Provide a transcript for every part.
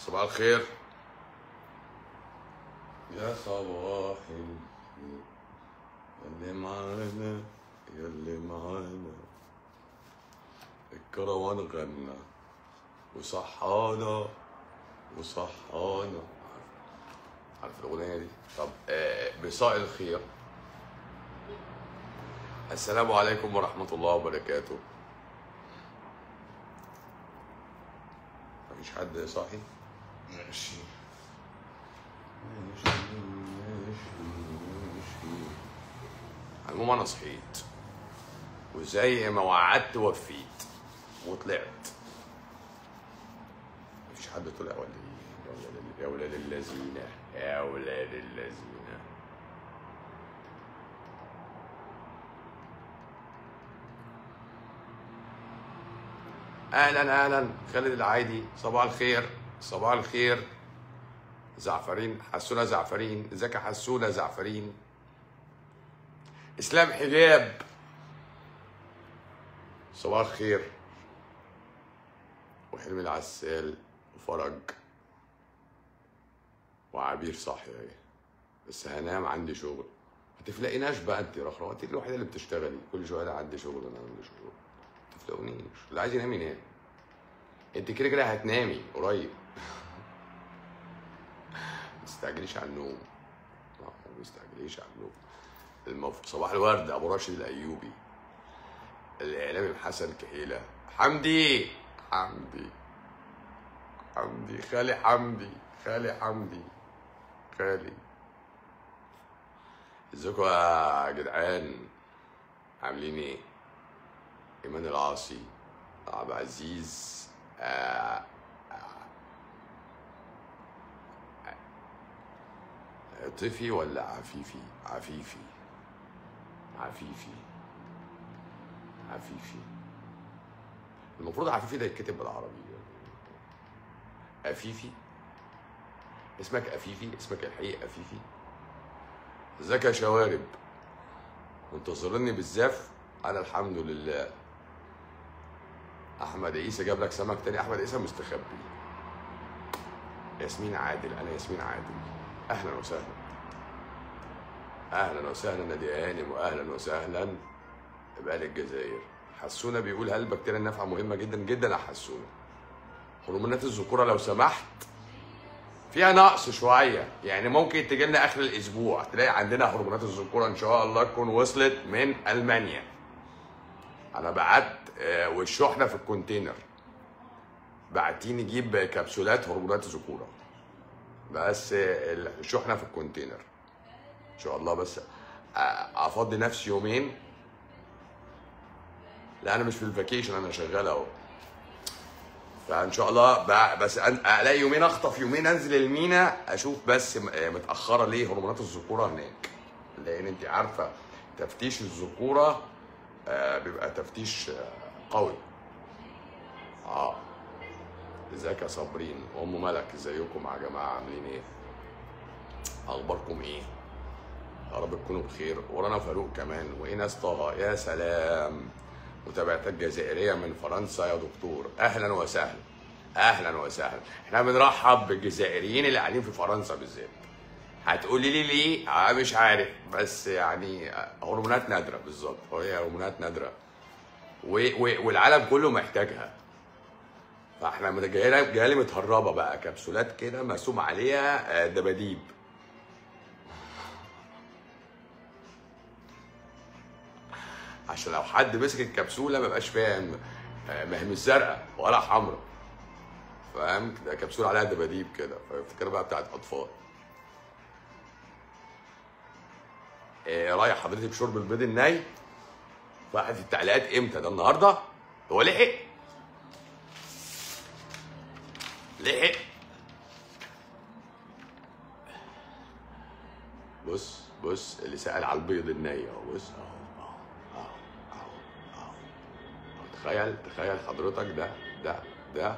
صباح الخير يا صباح الخير يا اللي معانا يا اللي معانا الكروان غنى وصحانا وصحانا عارف الاغنيه دي طب آه بصاء الخير السلام عليكم ورحمه الله وبركاته مفيش حد صاحي ماشي ماشي ماشي ماشي المهم انا صحيت وزي ما وعدت وفيت وطلعت مفيش حد طلع ولا ايه يا ولاد يا ولاد الذين يا ولاد الذين اهلا اهلا خالد العايدي صباح الخير صباح الخير زعفرين حسونه زعفرين ازيك يا حسونه زعفرين اسلام حجاب صباح الخير وحلمي العسال وفرج وعبير صاحي اهي بس هنام عندي شغل ما تفلقيناش بقى انت يا رخرة انت الوحيده اللي بتشتغلي كل شويه انا عندي شغل انا عندي شغل ما تفلقونيش اللي عايز ينام ينام انت كده كده هتنامي قريب ما تستعجليش على النوم ما تستعجليش على النوم المف... صباح الورد ابو راشد الايوبي الاعلامي حسن كهيله حمدي حمدي حمدي خالي حمدي خالي حمدي خالي ازيكم يا جدعان عاملين ايه ايمان العاصي عبد العزيز آه، عاطفي ولا عفيفي عفيفي عفيفي عفيفي المفروض عفيفي ده يتكتب بالعربي عفيفي اسمك عفيفي اسمك الحقيقي عفيفي ازيك يا شوارب منتظرني بالزاف انا الحمد لله احمد عيسى جاب لك سمك تاني احمد عيسى مستخبي ياسمين عادل انا ياسمين عادل اهلا وسهلا اهلا وسهلا نادي هانم واهلا وسهلا بقال الجزائر حسونه بيقول هل البكتيريا النافعه مهمه جدا جدا يا حسونه هرمونات الذكوره لو سمحت فيها نقص شويه يعني ممكن تجي لنا اخر الاسبوع تلاقي عندنا هرمونات الذكوره ان شاء الله تكون وصلت من المانيا انا بعت آه، والشحنه في الكونتينر بعتين نجيب كبسولات هرمونات الذكوره بس آه، الشحنه في الكونتينر ان شاء الله بس آه، افضي نفسي يومين لا انا مش في الفاكيشن انا شغال اهو فان شاء الله ب- بس أن- الاقي يومين اخطف يومين انزل المينا اشوف بس م- آه، متاخره ليه هرمونات الذكوره هناك لان انت عارفه تفتيش الذكوره آه، بيبقى تفتيش آه، قوي اه ازيك يا صابرين ام ملك ازيكم يا جماعه عاملين ايه اخباركم ايه يا رب تكونوا بخير ورانا فاروق كمان وايناس طه يا سلام متابعتك جزائريه من فرنسا يا دكتور اهلا وسهلا اهلا وسهلا احنا بنرحب بالجزائريين اللي قاعدين في فرنسا بالذات هتقولي لي ليه آه مش عارف بس يعني آه، هرمونات نادره بالظبط هي هرمونات نادره و... و... والعالم كله محتاجها فاحنا مت- جايه جايه متهربه بقى كبسولات كده مرسوم عليها آه، دباديب عشان لو حد مسك الكبسوله ما بقاش فاهم آه، ما هي مش زرقاء ولا حمراء فاهم ده كبسوله عليها دباديب كده فافتكر بقى بتاعت اطفال إيه رايح حضرتك بشرب البيض الني واحد في التعليقات امتى ده النهارده هو لحق لحق بص بص اللي سأل على البيض الني اهو بص اهو اهو اهو اهو اهو أهو. تخيل تخيل حضرتك ده ده ده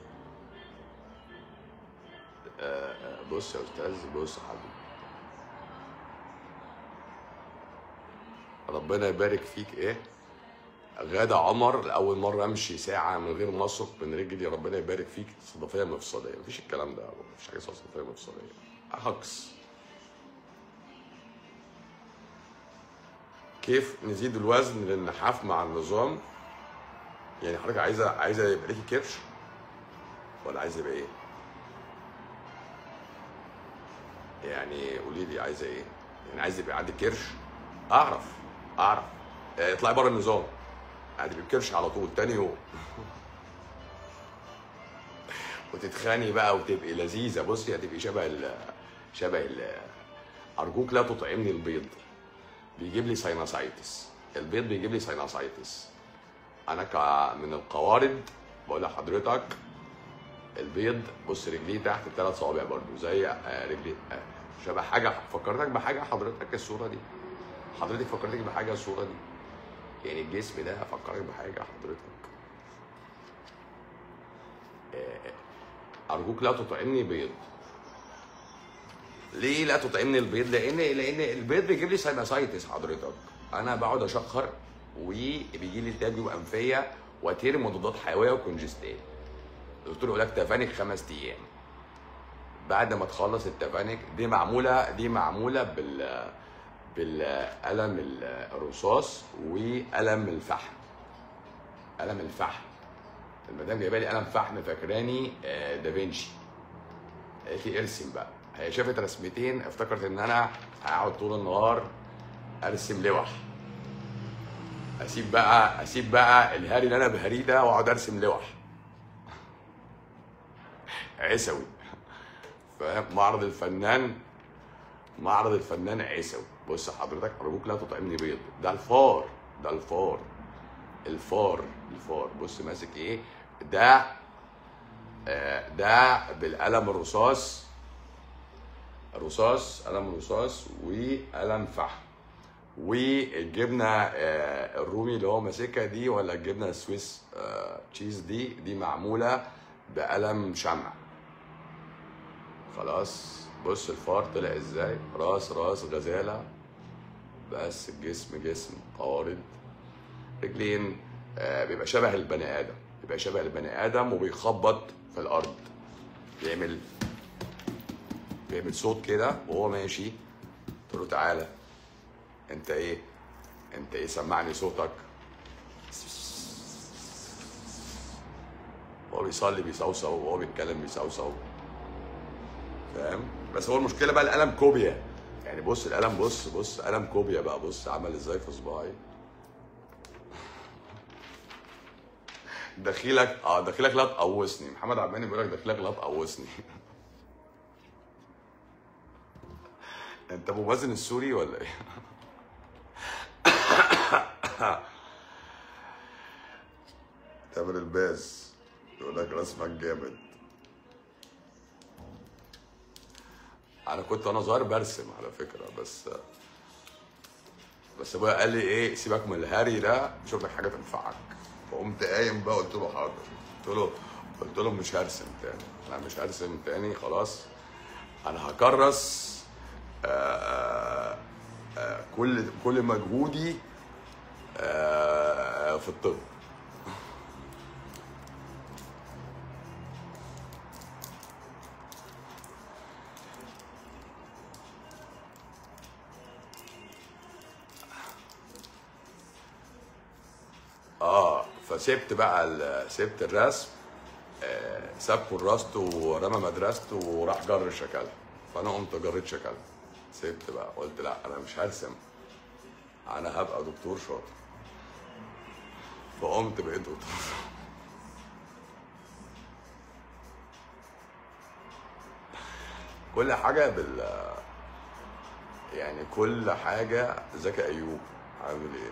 آه، آه، بص يا استاذ بص يا حبيبي ربنا يبارك فيك ايه غادة عمر لأول مرة أمشي ساعة من غير مصرف من رجلي ربنا يبارك فيك صدفية مفصلية مفيش الكلام ده مفيش حاجة اسمها صدفية مفصلية هكس كيف نزيد الوزن للنحاف مع النظام يعني حضرتك عايزة عايزة يبقى ليكي كرش ولا عايزة يبقى إيه؟ يعني قولي لي عايزة إيه؟ يعني عايزة يبقى عندك كرش؟ أعرف أعرف آه، اطلعي بره النظام عادي بالكرش على طول تاني يوم وتتخاني بقى وتبقي لذيذه بصي هتبقي شبه ال شبه ال ارجوك لا تطعمني البيض بيجيب لي ساينوسايتس البيض بيجيب لي ساينوسايتس انا ك من القوارض بقول لحضرتك البيض بص رجليه تحت الثلاث صوابع برضو زي آه، رجلي آه، شبه حاجه فكرتك بحاجه حضرتك الصوره دي حضرتك فكرتك بحاجه الصوره دي يعني الجسم ده فكرك بحاجه حضرتك آه، ارجوك لا تطعمني بيض ليه لا تطعمني البيض لان لان البيض بيجيب لي ساينوسايتس حضرتك انا بقعد اشخر وبيجي لي التهاب جيوب انفيه واتير مضادات حيويه وكونجستات الدكتور يقول لك تفانك خمس ايام بعد ما تخلص التفانك دي معموله دي معموله بال بالقلم الرصاص وقلم الفحم قلم الفحم المدام جايبه لي قلم فحم فاكراني آه، دافنشي قالت لي ارسم بقى هي شافت رسمتين افتكرت ان انا هقعد طول النهار ارسم لوح اسيب بقى اسيب بقى الهري اللي انا بهريه ده واقعد ارسم لوح عسوي فاهم معرض الفنان معرض الفنان عيسوي بص حضرتك ارجوك لا تطعمني بيض ده الفار ده الفار الفار الفار بص ماسك ايه ده آه، ده بالقلم الرصاص رصاص قلم رصاص وقلم فحم والجبنه آه، الرومي اللي هو ماسكها دي ولا الجبنه السويس آه، تشيز دي دي معموله بقلم شمع خلاص بص الفار طلع ازاي راس راس غزاله بس الجسم جسم قوارض رجلين آه، بيبقى شبه البني ادم بيبقى شبه البني ادم وبيخبط في الارض بيعمل بيعمل صوت كده وهو ماشي تقول له تعالى انت ايه انت ايه سمعني صوتك هو بيصلي بيصوصو وهو بيتكلم بيصوصو فاهم بس هو المشكله بقى القلم كوبيا يعني بص القلم بص بص قلم كوبيا بقى بص عمل ازاي في صباعي دخيلك اه دخيلك لا تقوصني محمد عباني بيقول لك دخيلك لا تقوصني انت ابو مازن السوري ولا ايه تامر الباز يقول لك رسمك جامد انا كنت وانا صغير برسم على فكره بس بس ابويا قال لي ايه سيبك من الهري ده شوف لك حاجه تنفعك فقمت قايم بقى قلت له حاضر قلت له قلت له مش هرسم تاني انا مش هرسم تاني خلاص انا هكرس آه، آه، كل كل مجهودي آه، في الطب اه فسبت بقى ال- سبت الرسم آه، ساب كراسته ورمى مدرسته وراح جر شكلها فانا قمت جريت شكلها سبت بقى قلت لا انا مش هرسم انا هبقى دكتور شاطر فقمت بقيت دكتور كل حاجه بال يعني كل حاجه زكي ايوب عامل ايه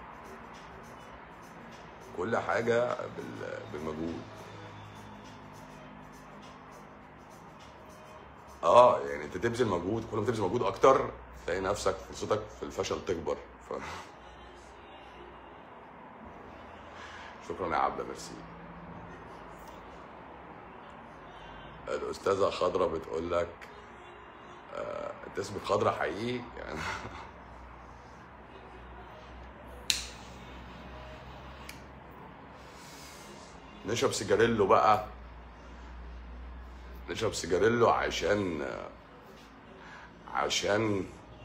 كل حاجه بال... بالمجهود اه يعني انت تبذل مجهود كل ما تبذل مجهود اكتر تلاقي نفسك فرصتك في الفشل تكبر ف... شكرا يا عبده ميرسي الاستاذه خضره بتقول لك آه، انت اسمك خضره حقيقي يعني نشرب سيجاريلو بقى نشرب سيجاريلو عشان عشان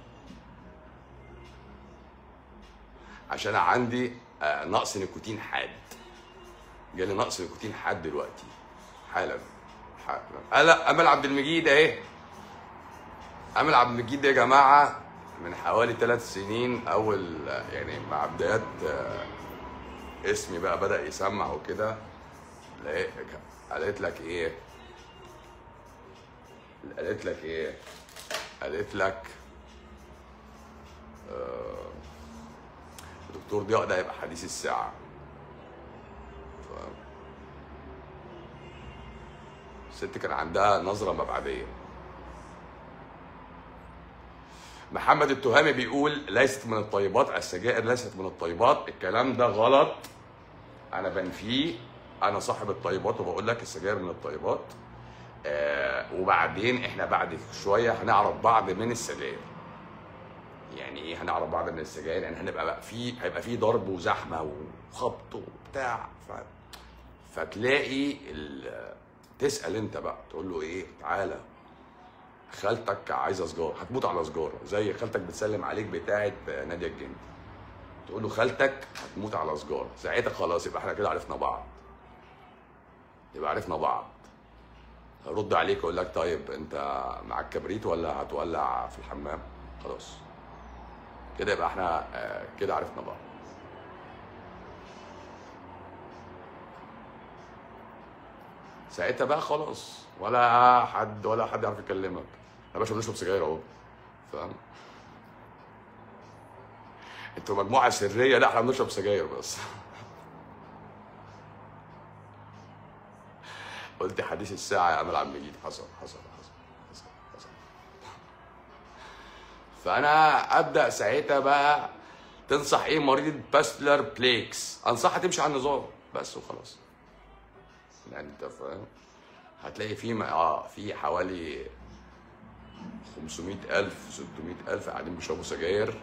عشان عندي آه، نقص نيكوتين حاد جالي نقص نيكوتين حاد دلوقتي حالا حالا آه لا امل عبد المجيد اهي امل عبد المجيد ده يا جماعه من حوالي ثلاث سنين اول يعني مع بدايات آه، اسمي بقى بدا يسمع وكده لقيت- قالت لك ايه قالت لك ايه قالت لك آه، الدكتور ضياء ده هيبقى حديث الساعه ف... الست كان عندها نظره مبعديه محمد التهامي بيقول ليست من الطيبات السجائر ليست من الطيبات الكلام ده غلط انا بنفيه انا صاحب الطيبات وبقول لك السجاير من الطيبات آه وبعدين احنا بعد شويه هنعرف بعض من السجاير يعني ايه هنعرف بعض من السجاير يعني هنبقى بقى في هيبقى في ضرب وزحمه وخبط وبتاع ف... فتلاقي ال... تسال انت بقى تقول له ايه تعالى خالتك عايزه سجاره هتموت على سجاره زي خالتك بتسلم عليك بتاعه ناديه الجندي تقول له خالتك هتموت على سجاره ساعتها خلاص يبقى احنا كده عرفنا بعض يبقى عرفنا بعض هرد عليك اقول لك طيب انت معاك كبريت ولا هتولع في الحمام خلاص كده يبقى احنا آه، كده عرفنا بعض ساعتها بقى خلاص ولا حد ولا حد يعرف يكلمك يا باشا بنشرب سجاير اهو فاهم انتوا مجموعه سريه لا احنا بنشرب سجاير بس قلت حديث الساعه يا امل عم مجيد حصل حصل حصل حصل حصل فانا ابدا ساعتها بقى تنصح ايه مريض باستلر بليكس انصحها تمشي على النظام بس وخلاص يعني انت فاهم هتلاقي في م- اه في حوالي 500 ألف 600 ألف قاعدين بيشربوا سجاير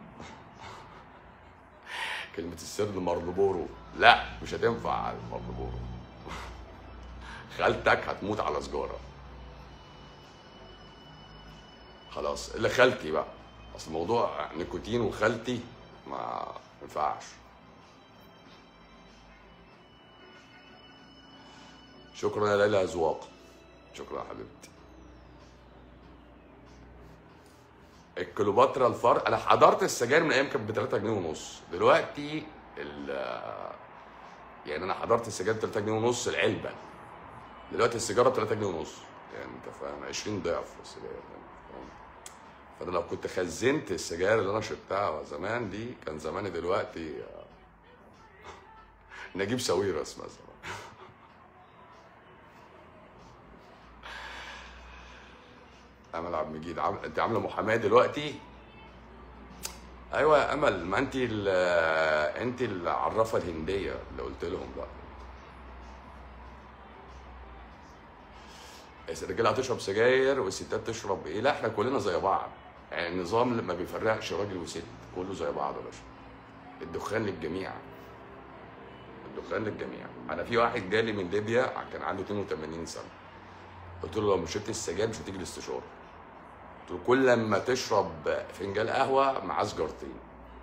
كلمة السر مارلبورو لا مش هتنفع على المارلبورو خالتك هتموت على سجارة خلاص اللي خالتي بقى اصل موضوع نيكوتين وخالتي ما ينفعش شكرا يا ليلى أذواق شكرا يا حبيبتي الكليوباترا الفرق انا حضرت السجاير من ايام كانت ب 3 جنيه ونص دلوقتي ال يعني انا حضرت السجاير ب 3 جنيه ونص العلبه دلوقتي السيجاره ب 3 جنيه ونص يعني انت فاهم 20 ضعف السجاير فاهم؟ فانا لو كنت خزنت السجاير اللي انا شربتها زمان دي كان زماني دلوقتي نجيب ساويرس مثلا امل عبد المجيد عم... انت عامله محاماه دلوقتي ايوه يا امل ما انت ال... انت العرافه الهنديه اللي قلت لهم بقى الرجاله هتشرب سجاير والستات تشرب ايه لا احنا كلنا زي بعض يعني النظام ما بيفرقش راجل وست كله زي بعض يا باشا الدخان للجميع الدخان للجميع انا في واحد جالي من ليبيا كان عنده 82 سنه قلت له لو مش شربت السجاير مش هتيجي الاستشاره قلت له كل لما تشرب فنجان قهوه معاه سجارتين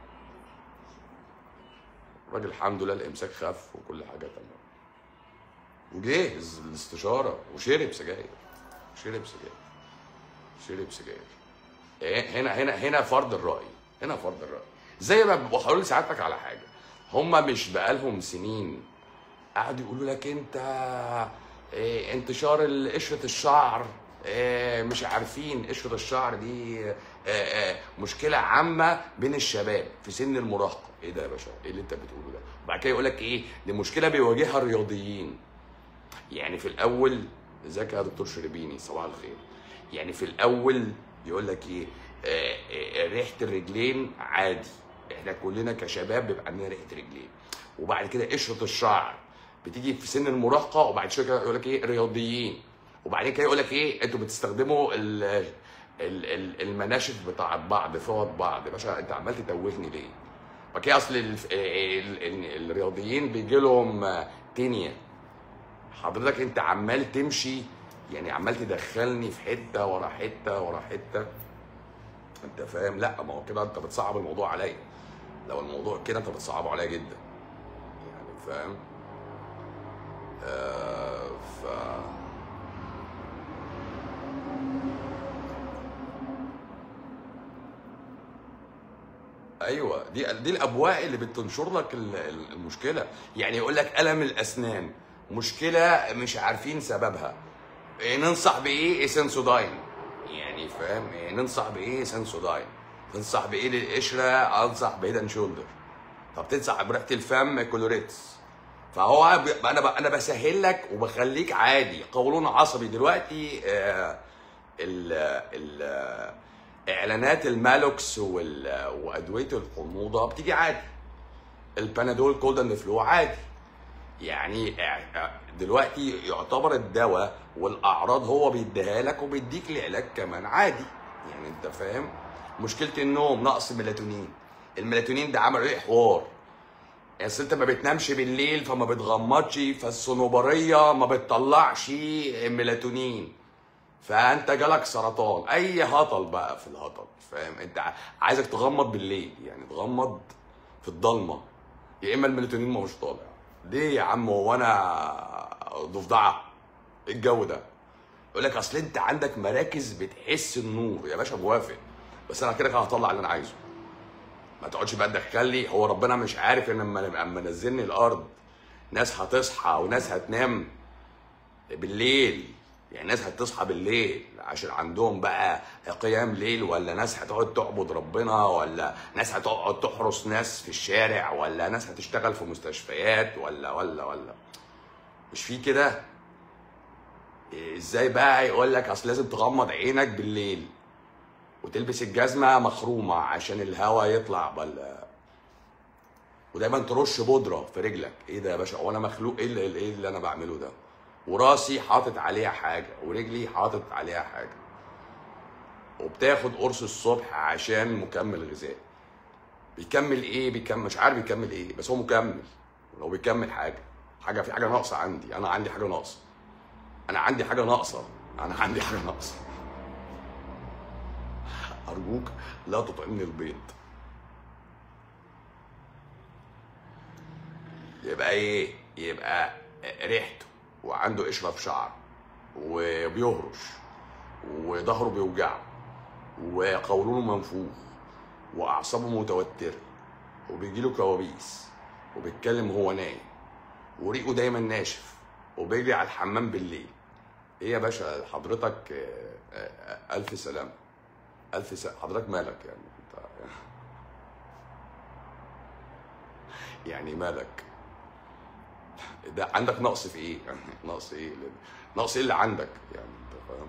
الراجل الحمد لله الامساك خف وكل حاجه تمام وجهز الاستشاره وشرب سجاير شرب سجاير شرب سجاير إيه، هنا هنا هنا فرض الراي هنا فرض الراي زي ما بقول ساعتك على حاجه هم مش بقالهم سنين قعدوا يقولوا لك انت إيه انتشار ال- قشره الشعر إيه مش عارفين قشره الشعر دي إيه إيه مشكله عامه بين الشباب في سن المراهقه ايه ده يا باشا ايه اللي انت بتقوله ده وبعد كده يقول لك ايه دي مشكله بيواجهها الرياضيين يعني في الاول ازيك يا دكتور شربيني صباح الخير يعني في الاول يقول لك ايه آه، آه، ريحه الرجلين عادي احنا كلنا كشباب بيبقى عندنا ريحه رجلين وبعد كده قشره الشعر بتيجي في سن المراهقه وبعد شويه كده يقول لك ايه رياضيين وبعدين كده يقول لك ايه انتوا بتستخدموا ال ال- ال- المناشف بتاعت بعض فوط بعض يا باشا انت عمال تتوهني ليه؟ ما كده اصل ال- ال- ال- الرياضيين بيجي لهم تينيا حضرتك انت عمال تمشي يعني عمال تدخلني في حته ورا حته ورا حته انت فاهم لا ما هو كده انت بتصعب الموضوع عليا لو الموضوع كده انت بتصعبه عليا جدا يعني فاهم آه ف ايوه دي دي الابواق اللي بتنشر لك ال- ال- المشكله يعني يقول لك الم الاسنان مشكله مش عارفين سببها إيه ننصح بايه سنسوداين يعني فاهم إيه ننصح بايه سنسوداين تنصح بايه للقشره انصح بهيد شولدر طب تنصح بريحه الفم كولوريتس فهو ب- انا ب- انا بسهل لك وبخليك عادي قولون عصبي دلوقتي آه ال ال اعلانات المالوكس وال- وادويه الحموضه بتيجي عادي البانادول كولد اند فلو عادي يعني اع- دلوقتي يعتبر الدواء والاعراض هو بيديها لك وبيديك العلاج كمان عادي يعني انت فاهم مشكله النوم نقص ميلاتونين الميلاتونين ده عمل ايه حوار يعني اصل انت ما بتنامش بالليل فما بتغمضش فالصنوبريه ما بتطلعش ميلاتونين فانت جالك سرطان اي هطل بقى في الهطل فاهم انت ع- عايزك تغمض بالليل يعني تغمض في الضلمه يا اما الميلاتونين ما مش طالع ليه يا عم هو انا ضفدعه ايه الجو ده يقول لك اصل انت عندك مراكز بتحس النور يا باشا موافق بس انا كده كده هطلع اللي انا عايزه ما تقعدش بقى تدخل لي هو ربنا مش عارف ان لما لما نزلني الارض ناس هتصحى وناس هتنام بالليل يعني ناس هتصحى بالليل عشان عندهم بقى قيام ليل ولا ناس هتقعد تعبد ربنا ولا ناس هتقعد تحرس ناس في الشارع ولا ناس هتشتغل في مستشفيات ولا ولا ولا مش في كده إيه، ازاي بقى يقول لك اصل لازم تغمض عينك بالليل وتلبس الجزمه مخرومه عشان الهواء يطلع ولا ودايما ترش بودره في رجلك ايه ده يا باشا هو انا مخلوق ايه اللي, ايه اللي انا بعمله ده وراسي حاطط عليها حاجه ورجلي حاطط عليها حاجه وبتاخد قرص الصبح عشان مكمل غذائي بيكمل ايه بيكمل مش عارف بيكمل ايه بس هو مكمل لو بيكمل حاجه حاجه في حاجه ناقصه عندي انا عندي حاجه ناقصه انا عندي حاجه ناقصه انا عندي حاجه ناقصه ارجوك لا تطعمني البيض يبقى ايه يبقى ريحته وعنده قشره في شعره وبيهرش وظهره بيوجعه وقولونه منفوخ واعصابه متوتره وبيجيله كوابيس وبيتكلم وهو نايم وريقه دايما ناشف وبيجري على الحمام بالليل ايه يا باشا حضرتك آه، آه، الف سلامه الف سلامه حضرتك مالك يعني انت يعني مالك ده عندك نقص في ايه يعني نقص ايه نقص ايه اللي عندك يعني انت فاهم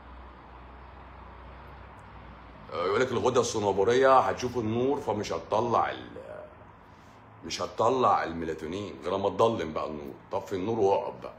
آه، يقول لك الغده الصنوبريه هتشوف النور فمش هتطلع ال مش هتطلع الميلاتونين غير لما تضلم بقى النور طفي النور واقعد بقى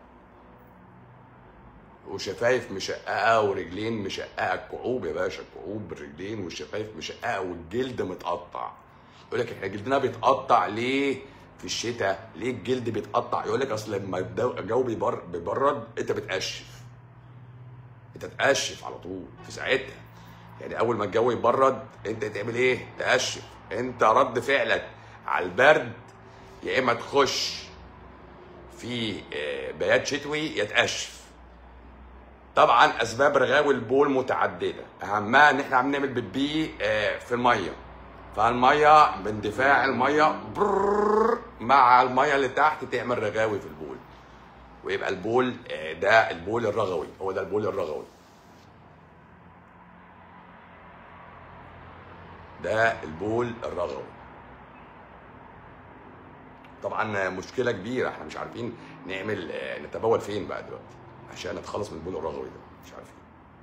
وشفايف مشققه ورجلين مشققه الكعوب يا باشا الكعوب بالرجلين والشفايف مشققه والجلد متقطع يقول لك احنا جلدنا بيتقطع ليه في الشتاء ليه الجلد بيتقطع يقول لك اصل لما الجو الجو بيبر بيبرد انت بتقشف انت تقشف على طول في ساعتها يعني اول ما الجو يبرد انت تعمل ايه تقشف انت رد فعلك على البرد يا اما تخش في آه، بيات شتوي يتقشف طبعا اسباب رغاوي البول متعدده اهمها ان احنا عم نعمل بيبي آه، في الميه فالميه باندفاع الميه بررر مع الميه اللي تحت تعمل رغاوي في البول ويبقى البول آه، ده البول الرغوي هو ده البول الرغوي ده البول الرغوي طبعا مشكله كبيره احنا مش عارفين نعمل آه، نتبول فين بقى دلوقتي عشان نتخلص من البول الرغوي ده مش عارفين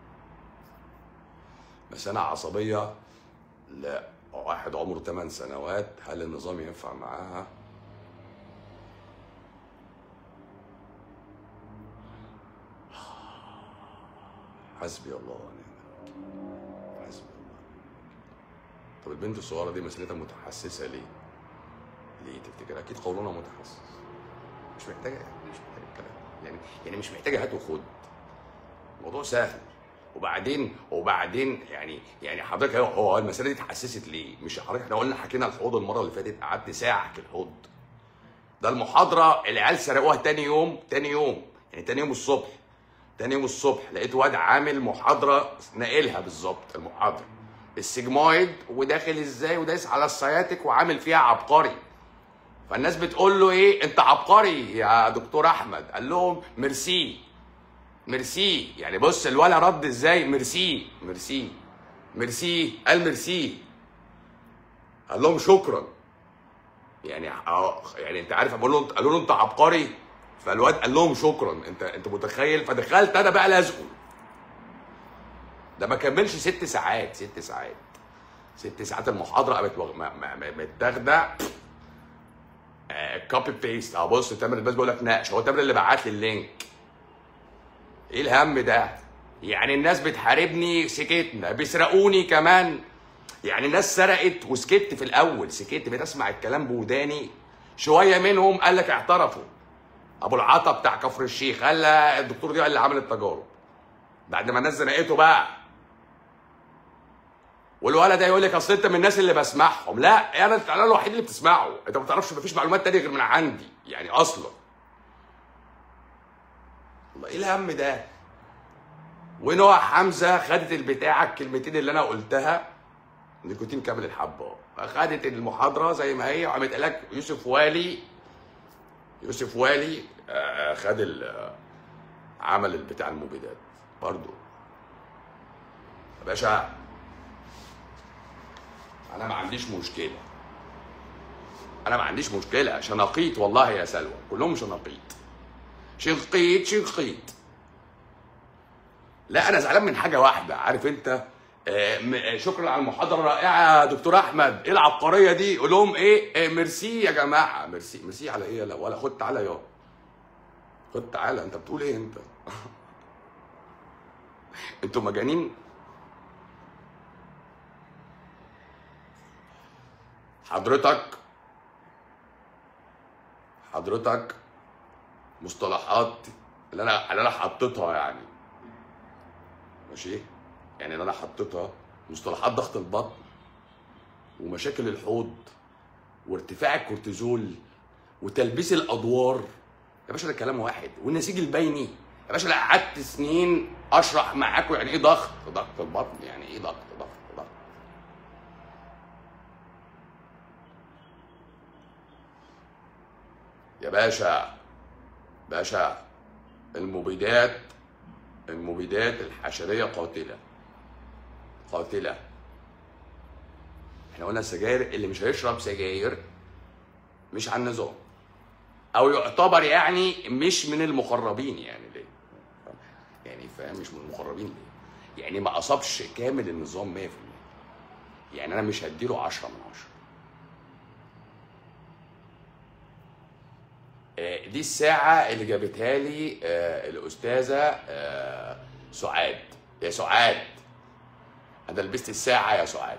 مسألة عصبية لواحد عمره 8 سنوات هل النظام ينفع معاها؟ حسبي الله ونعم الوكيل حسبي الله طب البنت الصغيرة دي مسألتها متحسسة ليه؟ ليه تفتكر؟ أكيد قولونها متحسس مش محتاجه مش محتاجه الكلام يعني يعني مش محتاجه هات وخد الموضوع سهل وبعدين وبعدين يعني يعني حضرتك هو- هو المساله دي اتحسست ليه؟ مش حضرتك احنا قلنا حكينا الحوض المره اللي فاتت قعدت ساعه احكي الحوض ده المحاضره العيال سرقوها تاني يوم تاني يوم يعني تاني يوم الصبح تاني يوم الصبح لقيت واد عامل محاضره ناقلها بالظبط المحاضره السجمويد وداخل ازاي ودايس على السياتيك وعامل فيها عبقري فالناس بتقول له ايه انت عبقري يا دكتور احمد قال لهم ميرسي ميرسي يعني بص الولا رد ازاي ميرسي ميرسي ميرسي قال ميرسي قال لهم شكرا يعني اه يعني انت عارف بقول له قالوا له انت عبقري فالواد قال لهم شكرا انت انت متخيل فدخلت انا بقى لازقه ده ما كملش ست ساعات ست ساعات ست ساعات المحاضره قامت وغ- م- م- م- متاخده كوبي بيست اه بص تامر الباز بيقول لك ناقش هو تامر اللي بعت لي اللينك ايه الهم ده يعني الناس بتحاربني سكتنا بيسرقوني كمان يعني الناس سرقت وسكت في الاول سكت بقيت اسمع الكلام بوداني شويه منهم قال لك اعترفوا ابو العطا بتاع كفر الشيخ قال لا الدكتور دي اللي عمل التجارب بعد ما الناس زنقته بقى والولد ده يقول لك اصل انت من الناس اللي بسمعهم لا انا انا الوحيد اللي بتسمعه انت ما بتعرفش مفيش معلومات تانية غير من عندي يعني اصلا والله ايه الهم ده ونوع حمزه خدت البتاع الكلمتين اللي انا قلتها نيكوتين كامل الحبه خدت المحاضره زي ما هي وقامت قال لك يوسف والي يوسف والي آه، خد ال- آه، عمل البتاع المبيدات برضو يا باشا انا ما عنديش مشكله انا ما عنديش مشكله شناقيط والله يا سلوى كلهم شناقيط شنقيط شنقيط لا انا زعلان من حاجه واحده عارف انت آه، م- آه، شكرا على المحاضره الرائعه يا دكتور احمد ايه العبقريه دي قول لهم ايه آه، ميرسي يا جماعه ميرسي ميرسي على ايه لا ولا خد تعالى يا خد تعالى انت بتقول ايه انت انتوا مجانين حضرتك حضرتك مصطلحات اللي انا اللي انا حطيتها يعني ماشي يعني اللي انا حطيتها مصطلحات ضغط البطن ومشاكل الحوض وارتفاع الكورتيزول وتلبيس الادوار يا باشا ده كلام واحد والنسيج البيني يا باشا لا قعدت سنين اشرح معاكم يعني ايه ضغط ضغط البطن يعني ايه ضغط ضغط ضغط يا باشا باشا المبيدات المبيدات الحشرية قاتلة قاتلة احنا قلنا السجاير اللي مش هيشرب سجاير مش على النظام او يعتبر يعني مش من المقربين يعني ليه يعني فاهم مش من المقربين ليه يعني ما اصابش كامل النظام 100% يعني انا مش هديله 10 من 10 آه، دي الساعة اللي جابتها لي آه، الأستاذة آه، سعاد يا سعاد أنا لبست الساعة يا سعاد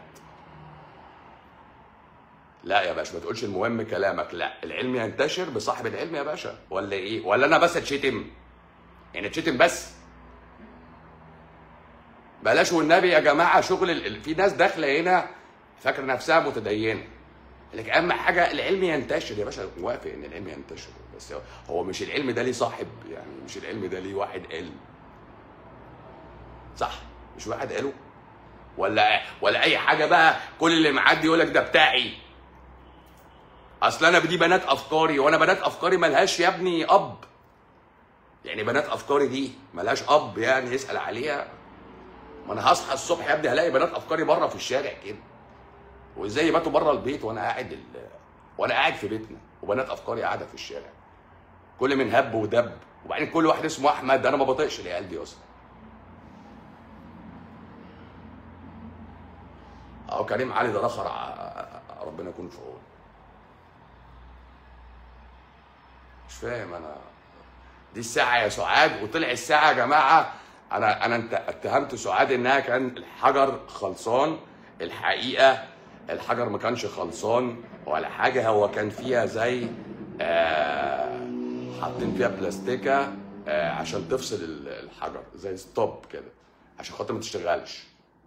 لا يا باشا ما تقولش المهم كلامك لا العلم ينتشر بصاحب العلم يا باشا ولا ايه ولا انا بس اتشتم يعني اتشتم بس بلاش والنبي يا جماعه شغل ال... ال- في ناس داخله هنا فاكره نفسها متدينه لك اهم حاجه العلم ينتشر يا باشا موافق ان العلم ينتشر بس هو- هو مش العلم ده ليه صاحب يعني مش العلم ده ليه واحد قال صح مش واحد قاله ولا ولا اي حاجه بقى كل اللي معدي يقول لك ده بتاعي اصل انا دي بنات افكاري وانا بنات افكاري ملهاش يا ابني اب يعني بنات افكاري دي ملهاش اب يعني يسال عليها ما انا هصحى الصبح يا ابني هلاقي بنات افكاري بره في الشارع كده وازاي يباتوا بره البيت وانا قاعد ال... وانا قاعد في بيتنا وبنات افكاري قاعده في الشارع كل من هب ودب وبعدين كل واحد اسمه احمد انا ما بطيقش العيال دي اصلا اه كريم علي ده رخر ع- ربنا يكون في عونه مش فاهم انا دي الساعه يا سعاد وطلع الساعه يا جماعه انا انا انت اتهمت سعاد انها كان الحجر خلصان الحقيقه الحجر ما كانش خلصان ولا حاجه هو كان فيها زي آه حاطين فيها بلاستيكه آه، عشان تفصل ال- الحجر زي ستوب كده عشان خاطر ما تشتغلش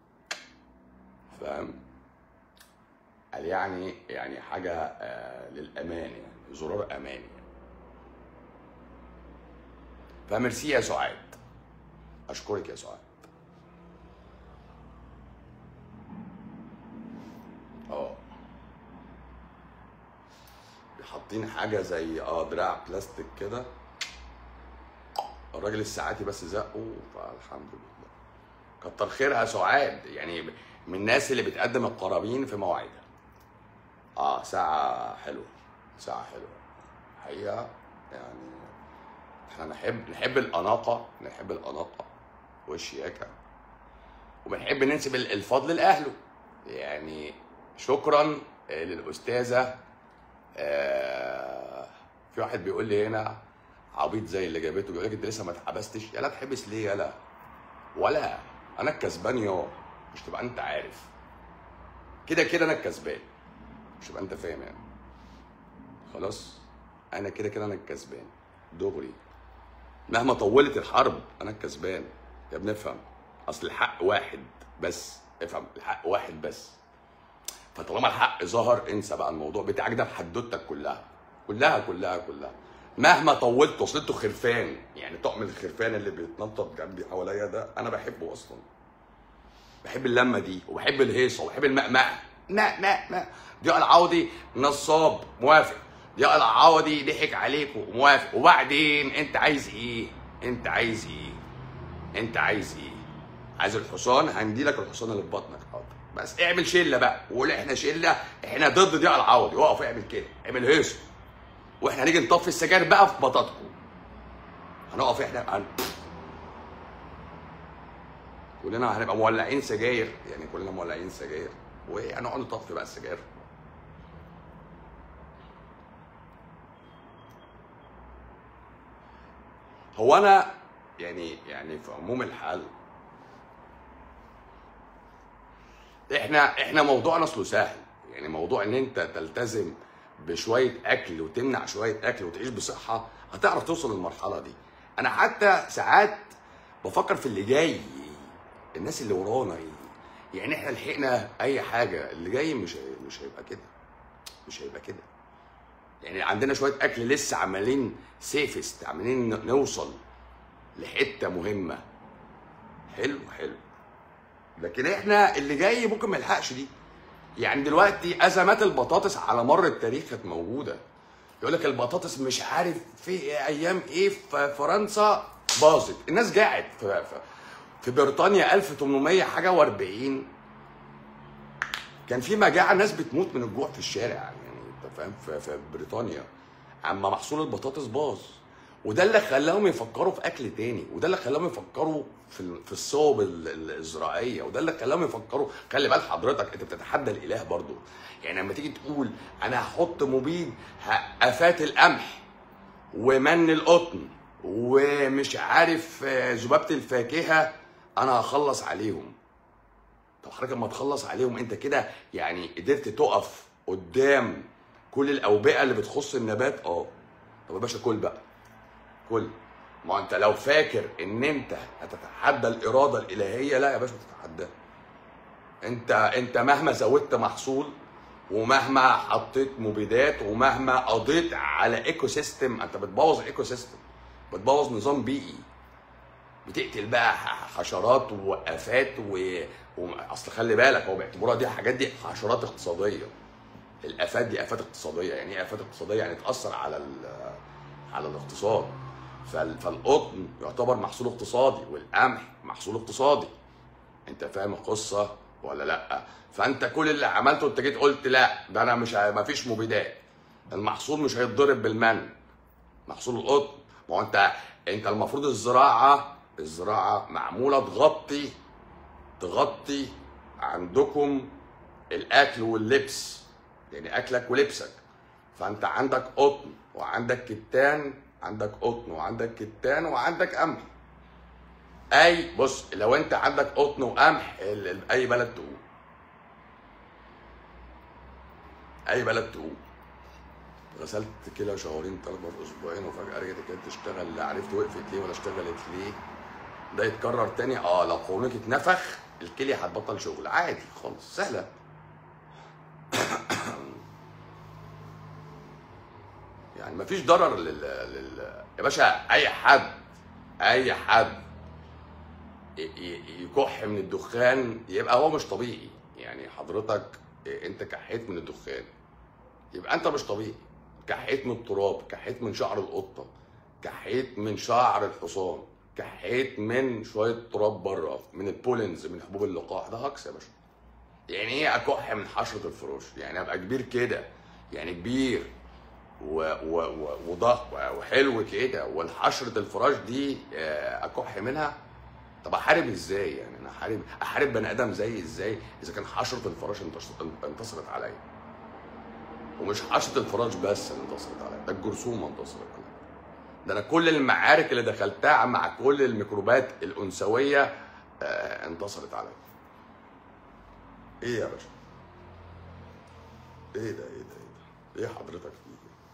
فاهم قال يعني يعني حاجه آه، للامان يعني زرار امان يعني فميرسي يا سعاد اشكرك يا سعاد اه حاطين حاجه زي اه دراع بلاستيك كده الراجل الساعاتي بس زقه فالحمد لله كتر خيرها سعاد يعني من الناس اللي بتقدم القرابين في مواعيدها اه ساعة حلوة ساعة حلوة حقيقة يعني احنا نحب نحب الأناقة نحب الأناقة والشياكة وبنحب ننسب الفضل لأهله يعني شكرا آه، للأستاذة آه، في واحد بيقول لي هنا عبيط زي اللي جابته بيقول لك انت لسه ما اتحبستش يلا تحبس ليه يلا ولا انا الكسبان يا مش تبقى انت عارف كده كده انا الكسبان مش تبقى انت فاهم يعني خلاص انا كده كده انا الكسبان دغري مهما طولت الحرب انا الكسبان يا بنفهم اصل الحق واحد بس افهم الحق واحد بس فطالما الحق ظهر انسى بقى الموضوع بتاعك ده بحدوتك كلها كلها كلها كلها مهما طولت وصلته خرفان يعني طقم الخرفان اللي بيتنطط جنبي حواليا ده انا بحبه اصلا بحب اللمه دي وبحب الهيصه وبحب المقمقه ما ما ما ضياء العوضي نصاب موافق ضياء العوضي ضحك عليك وموافق وبعدين انت عايز ايه انت عايز ايه انت عايز ايه عايز الحصان هنديلك الحصان اللي في بطنك حاضر بس اعمل شله بقى وقول احنا شله احنا ضد ضياء العوضي اقف اعمل كده اعمل هيصه واحنا هنيجي نطفي السجاير بقى في بطاطكم هنقف احنا هن... كلنا هنبقى مولعين سجاير يعني كلنا مولعين سجاير وهنقعد نطفي بقى السجاير هو انا يعني يعني في عموم الحال احنا احنا موضوعنا اصله سهل يعني موضوع ان انت تلتزم بشويه اكل وتمنع شويه اكل وتعيش بصحه هتعرف توصل للمرحله دي انا حتى ساعات بفكر في اللي جاي الناس اللي ورانا ايه يعني احنا لحقنا اي حاجه اللي جاي مش هي- مش هيبقى كده مش هيبقى كده يعني عندنا شويه اكل لسه عمالين سيفست عمالين ن- نوصل لحته مهمه حلو حلو لكن احنا اللي جاي ممكن ما يلحقش دي يعني دلوقتي ازمات البطاطس على مر التاريخ كانت موجوده يقول لك البطاطس مش عارف في ايام ايه في فرنسا باظت الناس جاعت في, في, في بريطانيا 1800 حاجه و40 كان في مجاعه الناس بتموت من الجوع في الشارع يعني انت فاهم في, في بريطانيا اما محصول البطاطس باظ وده اللي خلاهم يفكروا في اكل تاني وده اللي خلاهم يفكروا في ال- في الصوب ال- ال- الزراعيه وده اللي خلاهم يفكروا خلي بال حضرتك انت بتتحدى الاله برضو يعني لما تيجي تقول انا هحط مبيد ه- افات القمح ومن القطن ومش عارف آه، ذبابه الفاكهه انا هخلص عليهم طب حضرتك لما تخلص عليهم انت كده يعني قدرت تقف قدام كل الاوبئه اللي بتخص النبات اه طب يا باشا كل بقى كل ما انت لو فاكر ان انت هتتحدى الاراده الالهيه لا يا باشا تتحداها انت انت مهما زودت محصول ومهما حطيت مبيدات ومهما قضيت على ايكو سيستم انت بتبوظ ايكو سيستم بتبوظ نظام بيئي بتقتل بقى ح- حشرات وافات و... و... اصل خلي بالك هو بيعتبروها دي حاجات دي حشرات اقتصاديه الافات دي افات اقتصاديه يعني ايه افات اقتصاديه يعني تاثر على ال... على الاقتصاد فال... فالقطن يعتبر محصول اقتصادي والقمح محصول اقتصادي انت فاهم القصه ولا لا فانت كل اللي عملته انت جيت قلت لا ده انا مش ه- مفيش مبيدات المحصول مش هيتضرب بالمن محصول القطن ما هو انت انت المفروض الزراعه الزراعه معموله تغطي تغطي عندكم الاكل واللبس يعني اكلك ولبسك فانت عندك قطن وعندك كتان عندك قطن وعندك كتان وعندك قمح اي بص لو انت عندك قطن وقمح ال- ال- اي بلد تقوم اي بلد تقوم غسلت كلى شهرين ثلاث مرات اسبوعين وفجاه رجعت كده تشتغل لا عرفت وقفت ليه ولا اشتغلت ليه ده يتكرر تاني اه لو قولونك اتنفخ الكليه هتبطل شغل عادي خالص سهله يعني مفيش ضرر لل... لل... يا باشا اي حد اي حد ي- ي- يكح من الدخان يبقى هو مش طبيعي يعني حضرتك انت كحيت من الدخان يبقى انت مش طبيعي كحيت من التراب كحيت من شعر القطه كحيت من شعر الحصان كحيت من شويه تراب بره من البولنز من حبوب اللقاح ده هكس يا باشا يعني ايه اكح من حشره الفروش يعني ابقى كبير كده يعني كبير و و و وضخم وحلو كده والحشره الفراش دي آه، اكح منها طب احارب ازاي يعني انا احارب احارب بني ادم زي ازاي اذا كان حشره الفراش انتص- انتصرت عليا ومش حشره الفراش بس اللي انتصرت عليا ده الجرثومه انتصرت عليا ده انا كل المعارك اللي دخلتها مع كل الميكروبات الانثويه آه، انتصرت عليا ايه يا باشا ايه ده ايه ده ايه ده ايه حضرتك فيه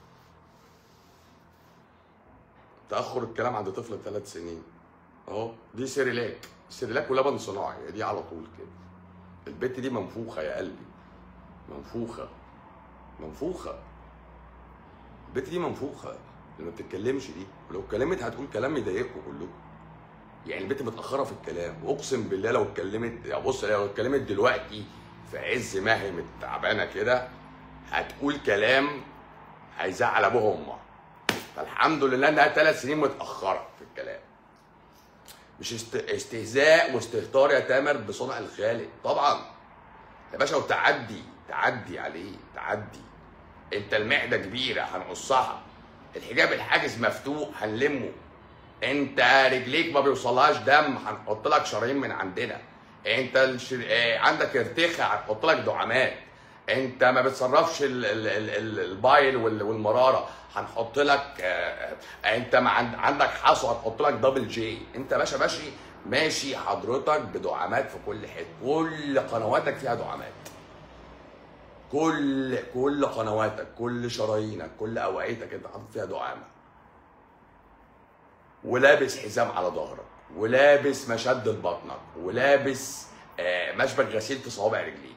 تاخر الكلام عند طفل ثلاث سنين اهو دي سيريلاك سيريلاك ولبن صناعي دي على طول كده البت دي منفوخه يا قلبي منفوخه منفوخه البت دي منفوخه اللي ما بتتكلمش دي ولو اتكلمت هتقول كلام يضايقكم كلكم يعني البت متاخره في الكلام واقسم بالله لو اتكلمت يعني بص لو اتكلمت دلوقتي في عز ما هي متعبانه كده هتقول كلام هيزعل ابوها وامها فالحمد لله انها ثلاث سنين متاخره في الكلام مش است... استهزاء واستهتار يا تامر بصنع الخالق طبعا يا باشا وتعدي تعدي عليه تعدي انت المعده كبيره هنقصها الحجاب الحاجز مفتوح هنلمه انت رجليك ما بيوصلهاش دم هنحط لك شرايين من عندنا انت الش... اه عندك ارتخاء هنحط لك دعامات انت ما بتصرفش ال... ال... ال... ال... البايل وال... والمراره هنحط لك اه... اه، انت ما عند... عندك حصوه هنحط لك دبل جي انت باشا ماشي ماشي حضرتك بدعامات في كل حته كل قنواتك فيها دعامات كل كل قنواتك كل شرايينك كل اوعيتك انت حاطط فيها دعامه ولابس حزام على ظهرك ولابس مشد لبطنك ولابس آه، مشبك غسيل في صوابع رجليك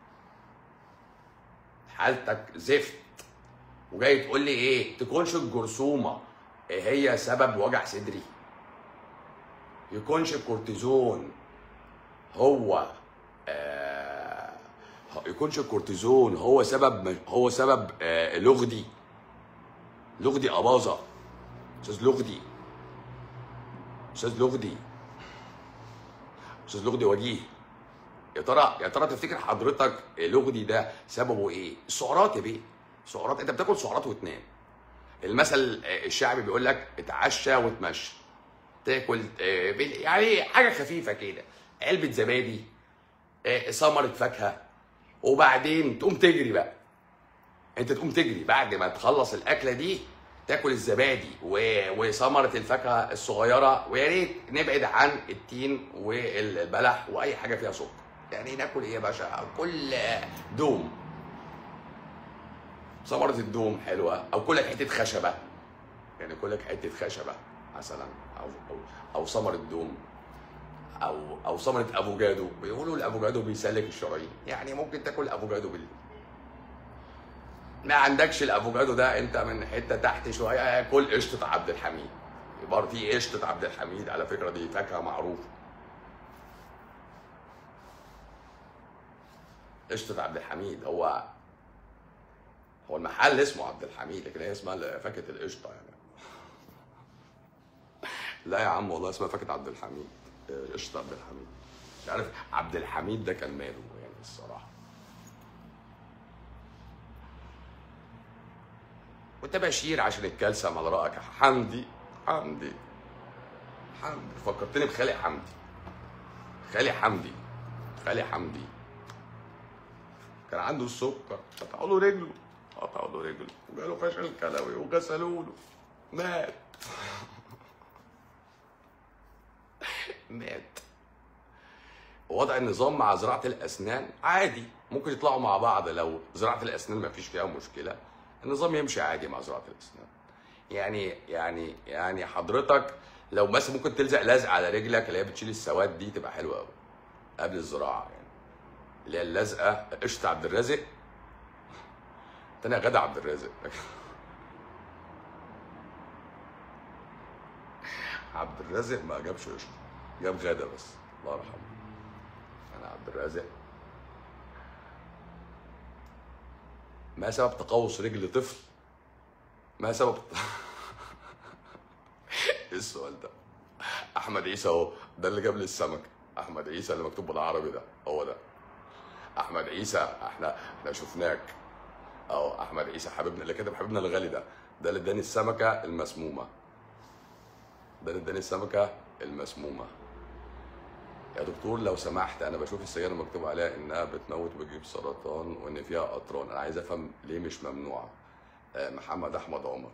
حالتك زفت وجاي تقول لي ايه تكونش الجرثومه هي سبب وجع صدري يكونش الكورتيزون هو آه يكونش الكورتيزون هو سبب هو سبب آه لغدي لغدي اباظه استاذ لغدي استاذ لغدي استاذ لغدي وجيه يا ترى يا ترى تفتكر حضرتك لغدي ده سببه ايه؟ السعرات يا بيه سعرات انت بتاكل سعرات وتنام المثل الشعبي بيقول لك اتعشى وتمشى تاكل آه، بال- يعني حاجه خفيفه كده علبه زبادي آه، ثمره فاكهه وبعدين تقوم تجري بقى انت تقوم تجري بعد ما تخلص الاكله دي تاكل الزبادي و- وثمره الفاكهه الصغيره ويا ريت نبعد عن التين والبلح واي حاجه فيها سكر يعني ناكل ايه يا باشا كل دوم ثمره الدوم حلوه او كلك حته خشبه يعني كلك حته خشبه مثلا او او او ثمره دوم او او ثمره افوكادو بيقولوا الافوكادو بيسلك الشرايين يعني ممكن تاكل افوكادو بال ما عندكش الافوكادو ده انت من حته تحت شويه كل قشطه عبد الحميد برضه في قشطه عبد الحميد على فكره دي فاكهه معروفه قشطه عبد الحميد هو هو المحل اسمه عبد الحميد لكن هي اسمها فاكهه القشطه يعني لا يا عم والله اسمها فاكهه عبد الحميد آه، قشطه عبد الحميد مش عارف عبد الحميد ده كان ماله يعني الصراحه وانت بشير عشان الكالسيوم على رأيك حمدي حمدي حمدي فكرتني بخالق حمدي خالي حمدي خالي حمدي كان عنده السكر قطعوا له رجله قطعوا له رجله وجاله فشل كلوي وغسلوا له مات مات وضع النظام مع زراعة الأسنان عادي ممكن يطلعوا مع بعض لو زراعة الأسنان ما فيش فيها مشكلة النظام يمشي عادي مع زراعه الاسنان يعني يعني يعني حضرتك لو مثلا ممكن تلزق لزق على رجلك اللي هي بتشيل السواد دي تبقى حلوه قوي قبل الزراعه يعني اللي هي اللزقه قشطه عبد الرازق تاني غدا عبد الرازق عبد الرازق ما جابش قشطه جاب غدا بس الله يرحمه انا عبد الرازق ما سبب تقوس رجل طفل ما سبب ايه السؤال ده احمد عيسى اهو ده اللي جاب لي السمك احمد عيسى اللي مكتوب بالعربي ده هو ده احمد عيسى احنا احنا شفناك اهو احمد عيسى حبيبنا اللي كاتب حبيبنا الغالي ده ده اللي اداني السمكه المسمومه ده اللي اداني السمكه المسمومه يا دكتور لو سمحت انا بشوف السياره مكتوب عليها انها بتموت وبتجيب سرطان وان فيها قطران انا عايز افهم ليه مش ممنوعه آه، محمد احمد عمر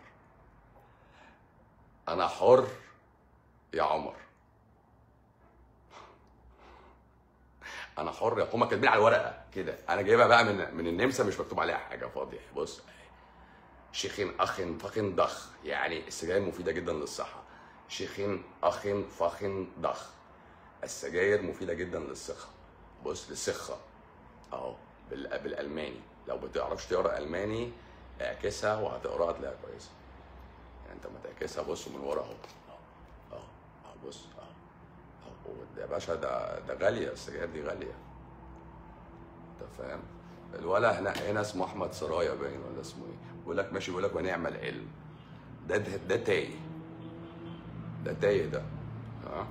انا حر يا عمر انا حر يا هما كاتبين على الورقه كده انا جايبها بقى من من النمسا مش مكتوب عليها حاجه فاضي بص شيخين اخين فخين ضخ يعني السجاير مفيده جدا للصحه شيخين اخين فخين ضخ السجاير مفيده جدا للصحه بص للصحه اهو بال- بالالماني لو بتعرفش تقرا الماني اعكسها وهتقراها تلاقيها كويسه يعني انت ما تعكسها بص من ورا اهو اهو اهو بص اهو اهو يا باشا ده ده غاليه السجاير دي غاليه انت فاهم الولا هنا هنا اسمه احمد سرايا باين ولا اسمه ايه بيقول لك ماشي بيقول لك ونعم العلم ده ده, ده تايه ده تايه ده ها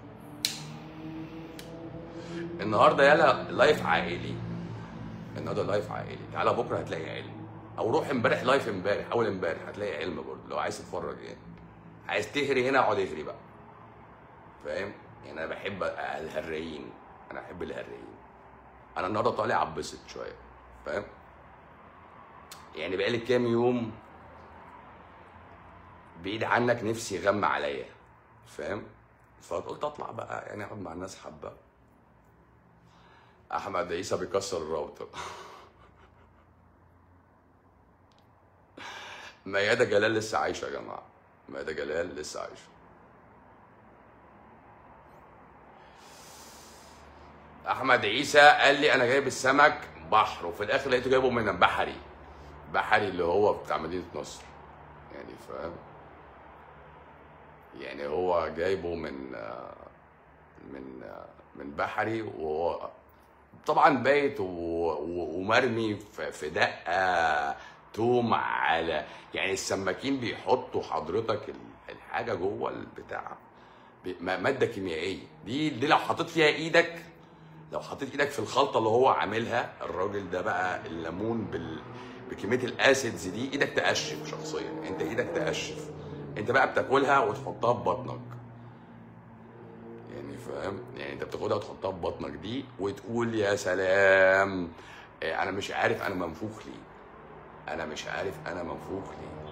النهارده يلا لايف عائلي النهارده لايف عائلي تعالى بكره هتلاقي علم او روح امبارح لايف امبارح اول امبارح هتلاقي علم برضه لو عايز تتفرج يعني عايز تهري هنا اقعد اهري بقى فاهم يعني انا بحب الهريين انا بحب الهريين انا النهارده طالع ابسط شويه فاهم يعني بقالي كام يوم بعيد عنك نفسي يغمى عليا فاهم فقلت اطلع بقى يعني اقعد مع الناس حبه احمد عيسى بيكسر الراوتر ميادة جلال لسه عايشة يا جماعة ميادة جلال لسه عايشة أحمد عيسى قال لي أنا جايب السمك بحر وفي الآخر لقيته جايبه من بحري بحري اللي هو بتاع مدينة نصر يعني فاهم يعني هو جايبه من آه، من آه، من بحري وهو طبعا بايت و- و- ومرمي في في دقه توم على يعني السماكين بيحطوا حضرتك ال- الحاجه جوه البتاع ب- م- ماده كيميائيه دي دي لو حطيت فيها ايدك لو حطيت ايدك في الخلطه اللي هو عاملها الراجل ده بقى الليمون بال بكميه الاسيدز دي ايدك تقشف شخصيا انت ايدك تقشف انت بقى بتاكلها وتحطها في بطنك يعني فاهم يعني انت بتاخدها وتحطها في بطنك دي وتقول يا سلام إيه، انا مش عارف انا منفوخ ليه انا مش عارف انا منفوخ ليه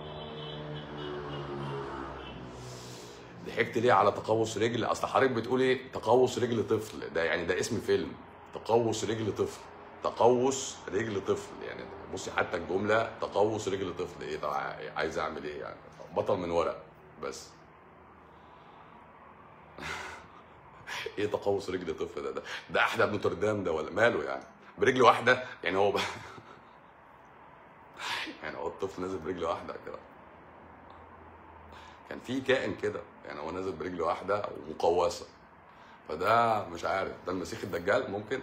ضحكت ليه على تقوس رجل اصل حضرتك بتقولي تقوس رجل طفل ده يعني ده اسم فيلم تقوس رجل طفل تقوس رجل طفل يعني بصي حتى الجمله تقوس رجل طفل ايه ده عايز اعمل ايه يعني بطل من ورق بس ايه تقوس رجل طفل ده ده ده احلى نوتردام ده ولا ماله يعني برجل واحده يعني هو ب... يعني هو الطفل نازل برجل واحده كده كان في كائن كده يعني هو نازل برجل واحده ومقوسه فده مش عارف ده المسيح الدجال ممكن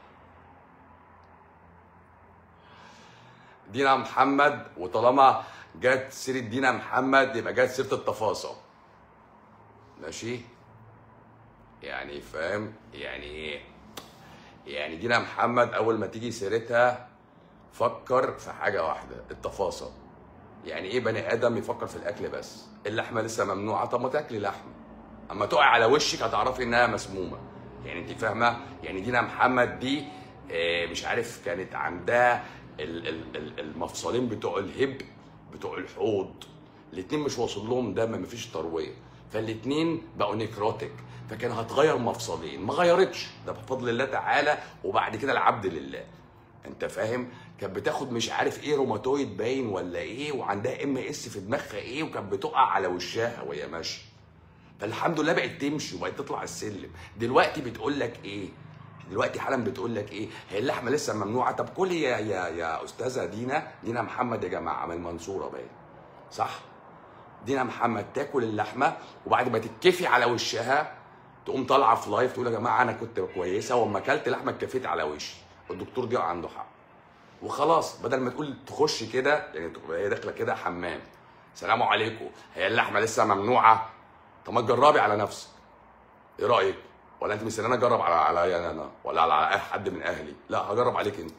دينا محمد وطالما جت سيره دينا محمد يبقى جت سيره التفاصيل ماشي يعني فاهم يعني ايه يعني دينا محمد اول ما تيجي سيرتها فكر في حاجه واحده التفاصيل يعني ايه بني ادم يفكر في الاكل بس اللحمه لسه ممنوعه طب ما تاكلي لحمه اما تقع على وشك هتعرفي انها مسمومه يعني انت فاهمه يعني دينا محمد دي آه، مش عارف كانت عندها ال- ال- ال- المفصلين بتوع الهب بتوع الحوض الاتنين مش واصل لهم دم مفيش ترويه فالاتنين بقوا نيكروتيك فكان هتغير مفصلين ما غيرتش ده بفضل الله تعالى وبعد كده العبد لله انت فاهم كانت بتاخد مش عارف ايه روماتويد باين ولا ايه وعندها ام اس في دماغها ايه وكانت بتقع على وشها وهي ماشيه فالحمد لله بقت تمشي وبقت تطلع السلم دلوقتي بتقول لك ايه دلوقتي حالا بتقول لك ايه هي اللحمه لسه ممنوعه طب كلي يا يا يا استاذه دينا دينا محمد يا جماعه من المنصوره باين صح دينا محمد تاكل اللحمه وبعد ما تتكفي على وشها تقوم طالعه في لايف تقول يا جماعه انا كنت كويسه واما اكلت لحمه اتكفيت على وشي والدكتور ضياء عنده حق وخلاص بدل ما تقول تخش كده يعني تبقى هي داخله كده حمام سلام عليكم هي اللحمه لسه ممنوعه طب ما تجربي على نفسك ايه رايك ولا انت مستني اجرب على عليا انا ولا على أي حد من اهلي لا هجرب عليك انت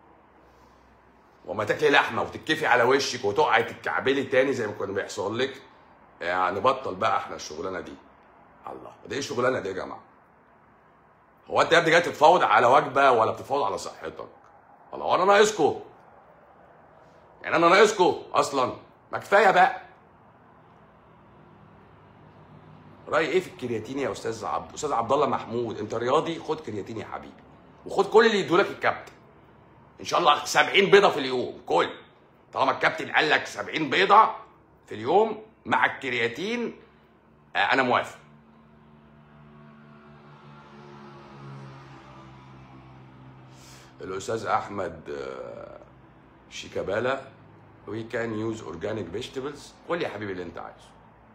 وما تاكلي لحمه وتتكفي على وشك وتقعي تتكعبلي تاني زي ما كان بيحصل لك يعني بطل بقى احنا الشغلانه دي الله ده ايه الشغلانه دي يا جماعه هو انت يا ابني جاي تتفاوض على وجبه ولا بتتفاوض على صحتك والله هو انا ناقصكم يعني انا ناقصكم اصلا ما كفايه بقى راي ايه في الكرياتين يا استاذ عبد استاذ عبد الله محمود انت رياضي خد كرياتين يا حبيبي وخد كل اللي يدولك الكابتن ان شاء الله 70 بيضه في اليوم كل طالما الكابتن قال لك 70 بيضه في اليوم مع الكرياتين آه، انا موافق الاستاذ احمد آه، شيكابالا وي كان يوز اورجانيك فيجيتابلز كل يا حبيبي اللي انت عايزه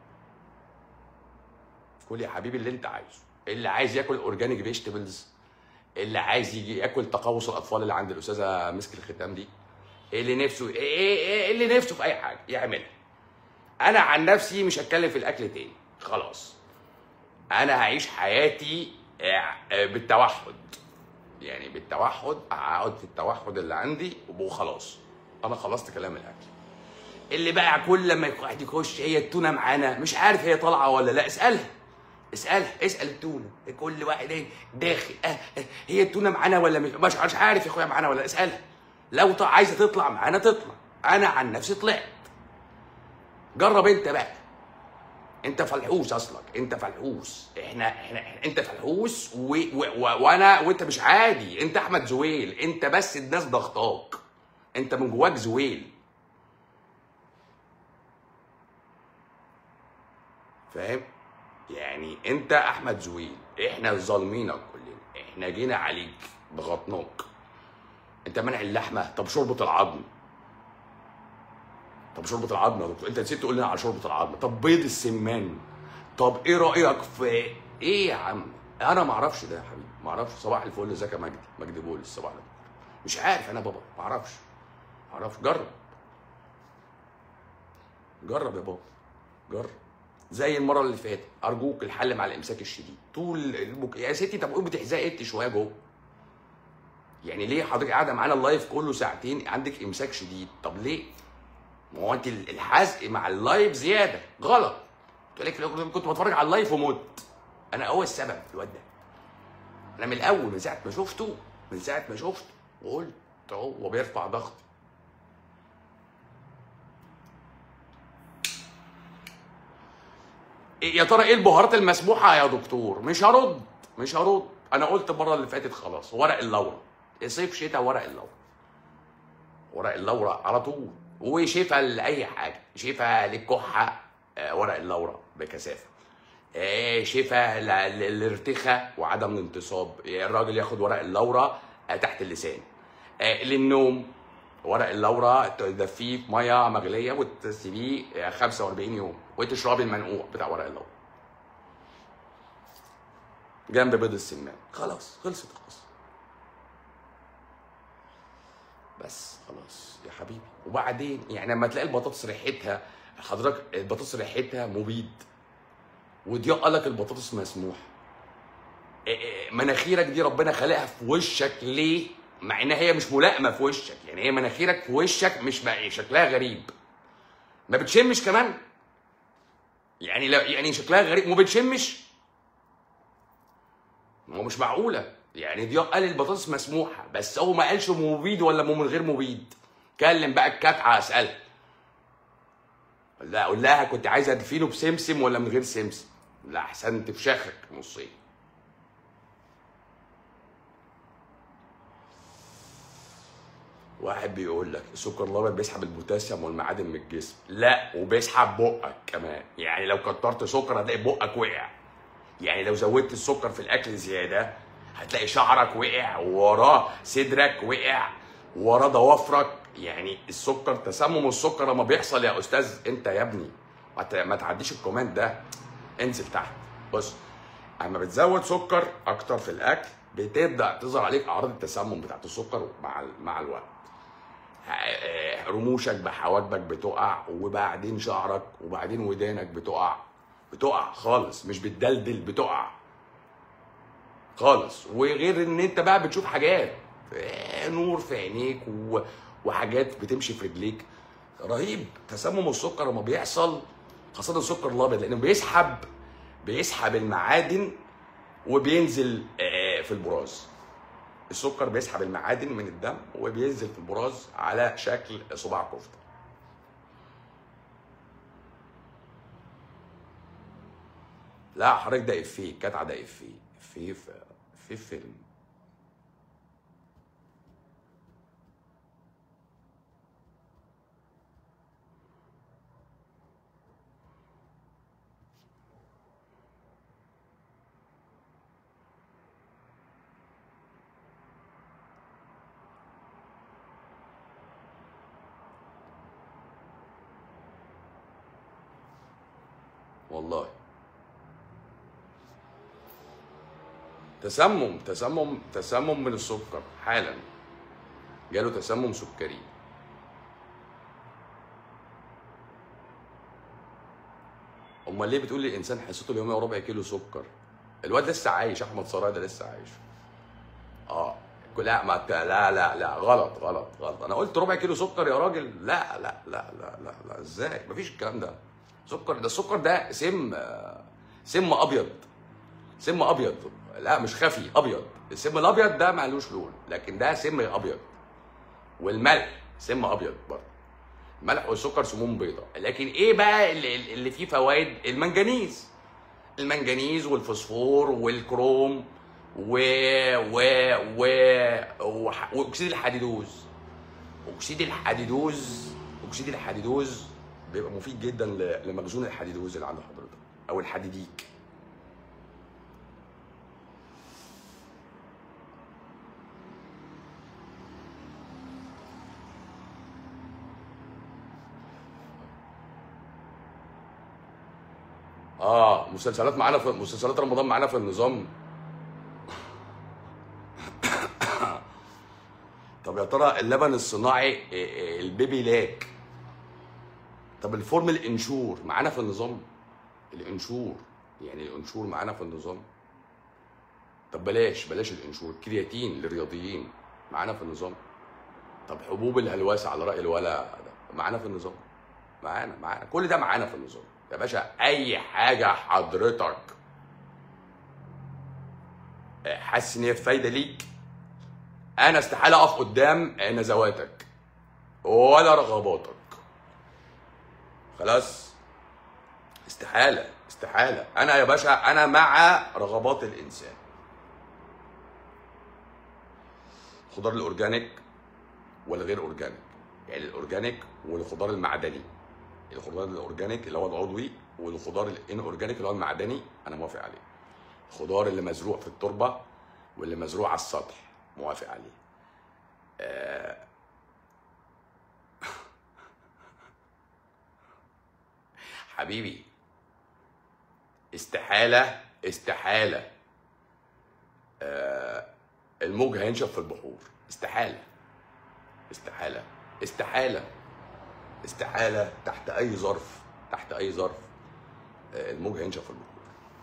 كل يا حبيبي اللي انت عايزه اللي عايز ياكل اورجانيك فيجيتابلز اللي عايز يجي ياكل تقوس الاطفال اللي عند الاستاذه مسك الختام دي اللي نفسه ايه ايه اللي نفسه في اي حاجه يعملها انا عن نفسي مش هتكلم في الاكل تاني خلاص انا هعيش حياتي آه، آه، بالتوحد يعني بالتوحد اقعد في التوحد اللي عندي وخلاص انا خلصت كلام الاكل اللي بقى كل لما واحد يخش هي التونه معانا مش عارف هي طالعه ولا لا اسالها اسالها اسال التونه كل واحد ايه داخل اه اه هي التونه معانا ولا مش مش مش عارف يا اخويا معانا ولا لا اسالها لو ط- عايزه تطلع معانا تطلع انا عن نفسي طلعت جرب انت بقى انت فلحوس اصلك انت فلحوس احنا احنا, احنا انت فلحوس و... و... و... وانا وانت مش عادي انت احمد زويل انت بس الناس ضغطاك انت من جواك زويل فاهم يعني انت احمد زويل احنا ظالمينك كلنا احنا جينا عليك ضغطناك انت منع اللحمه طب شوربه العظم طب شوربه العظم يا دكتور انت نسيت تقول لنا على شوربه العظم طب بيض السمان طب ايه رايك في ايه يا عم انا ما اعرفش ده يا حبيبي ما اعرفش صباح الفل ازيك يا مجدي مجدي بولس صباح الفل مش عارف انا بابا ما اعرفش ما اعرفش جرب جرب يا بابا جرب زي المره اللي فاتت ارجوك الحل مع الامساك الشديد طول البك... يا ستي طب قوم بتحزقي انت شويه جوه يعني ليه حضرتك قاعده معانا اللايف كله ساعتين عندك امساك شديد طب ليه ما هو انت الحزق مع اللايف زياده غلط تقول لك في الأول كنت بتفرج على اللايف ومت انا اول السبب في الواد ده انا من الاول من ساعه ما شفته من ساعه ما شفته وقلت هو بيرفع ضغطي إيه يا ترى ايه البهارات المسموحه يا دكتور مش هرد مش هرد انا قلت المره اللي فاتت خلاص ورق اللورا صيف شتاء ورق اللورا ورق اللورا على طول وشفا لاي حاجه شفا للكحه آه، ورق اللورا بكثافه آه، شفا ل- للارتخاء وعدم الانتصاب الراجل ياخد ورق اللورا آه، تحت اللسان آه، للنوم ورق اللورا تدفيه في ميه مغليه وتسيبيه آه، 45 يوم وتشربي المنقوع بتاع ورق اللورا جنب بيض السمان خلاص خلصت القصه بس خلاص يا حبيبي وبعدين يعني لما تلاقي البطاطس ريحتها حضرتك البطاطس ريحتها مبيد وضياء قال لك البطاطس مسموح إيه إيه مناخيرك دي ربنا خلقها في وشك ليه؟ مع انها هي مش ملائمه في وشك يعني هي مناخيرك في وشك مش بقى شكلها غريب ما بتشمش كمان يعني لا يعني شكلها غريب وما بتشمش ما هو مش معقوله يعني ضياء قال البطاطس مسموحه بس هو ما قالش مبيد ولا من غير مبيد كلم بقى الكتعه اسالها لا اقول لها كنت عايزه ادفينه بسمسم ولا من غير سمسم لا احسنت بشخك نصين واحد بيقول لك السكر الابيض بيسحب البوتاسيوم والمعادن من الجسم لا وبيسحب بقك كمان يعني لو كترت سكر هتلاقي بقك وقع يعني لو زودت السكر في الاكل زياده هتلاقي شعرك وقع ووراه صدرك وقع وراه ضوافرك يعني السكر تسمم السكر لما بيحصل يا استاذ انت يا ابني ما ت- ما تعديش الكومنت ده انزل تحت بص اما بتزود سكر اكتر في الاكل بتبدا تظهر عليك اعراض التسمم بتاعت السكر مع ال- مع الوقت ه- رموشك بحواجبك بتقع وبعدين شعرك وبعدين ودانك بتقع بتقع خالص مش بتدلدل بتقع خالص وغير ان انت بقى بتشوف حاجات آه، نور في عينيك و... وحاجات بتمشي في رجليك رهيب تسمم السكر لما بيحصل خاصة السكر الابيض لانه بيسحب بيسحب المعادن وبينزل آه، في البراز السكر بيسحب المعادن من الدم وبينزل في البراز على شكل صباع كفته لا حضرتك ده افيه كاتعه ده افيه افيه في في فيلم والله تسمم تسمم تسمم من السكر حالا جاله تسمم سكري امال ليه بتقول لي الانسان حصته اليوميه ربع كيلو سكر الواد لسه عايش احمد سراي ده لسه عايش اه لا ما ت- لا لا لا غلط غلط غلط انا قلت ربع كيلو سكر يا راجل لا لا لا لا لا, لا. ازاي مفيش الكلام ده سكر ده السكر ده سم آه، سم ابيض سم ابيض لا مش خفي ابيض السم الابيض ده مالوش لون لكن ده سم ابيض والملح سم ابيض برضه الملح والسكر سموم بيضاء لكن ايه بقى اللي, اللي فيه فوائد المنجنيز المنجنيز والفوسفور والكروم و و و وح- واكسيد الحديدوز اكسيد الحديدوز اكسيد الحديدوز بيبقى مفيد جدا ل- لمخزون الحديدوز اللي عند حضرتك او الحديديك اه مسلسلات معانا في مسلسلات رمضان معانا في النظام طب يا ترى اللبن الصناعي إيه إيه البيبي لاك طب الفورم الانشور معانا في النظام الانشور يعني الانشور معانا في النظام طب بلاش بلاش الانشور كرياتين للرياضيين معانا في النظام طب حبوب الهلوسه على راي الولا ده معانا في النظام معانا معانا كل ده معانا في النظام يا باشا اي حاجه حضرتك حاسس ان هي فايده ليك انا استحاله اقف قدام نزواتك ولا رغباتك خلاص استحاله استحاله انا يا باشا انا مع رغبات الانسان الخضار الاورجانيك والغير اورجانيك يعني الاورجانيك والخضار المعدني الخضار الاورجانيك اللي هو العضوي والخضار الان اورجانيك اللي هو المعدني انا موافق عليه الخضار اللي مزروع في التربه واللي مزروع على السطح موافق عليه آه. حبيبي استحاله استحاله آه الموج هينشف في البحور استحاله استحاله استحاله استحاله تحت اي ظرف تحت اي ظرف آه، الموج هينشف في البحور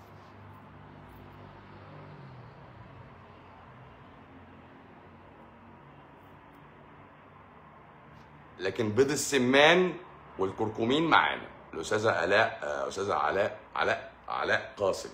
لكن بيض السمان والكركمين معانا الاستاذه الاء آه، استاذه علاء علاء علاء قاسم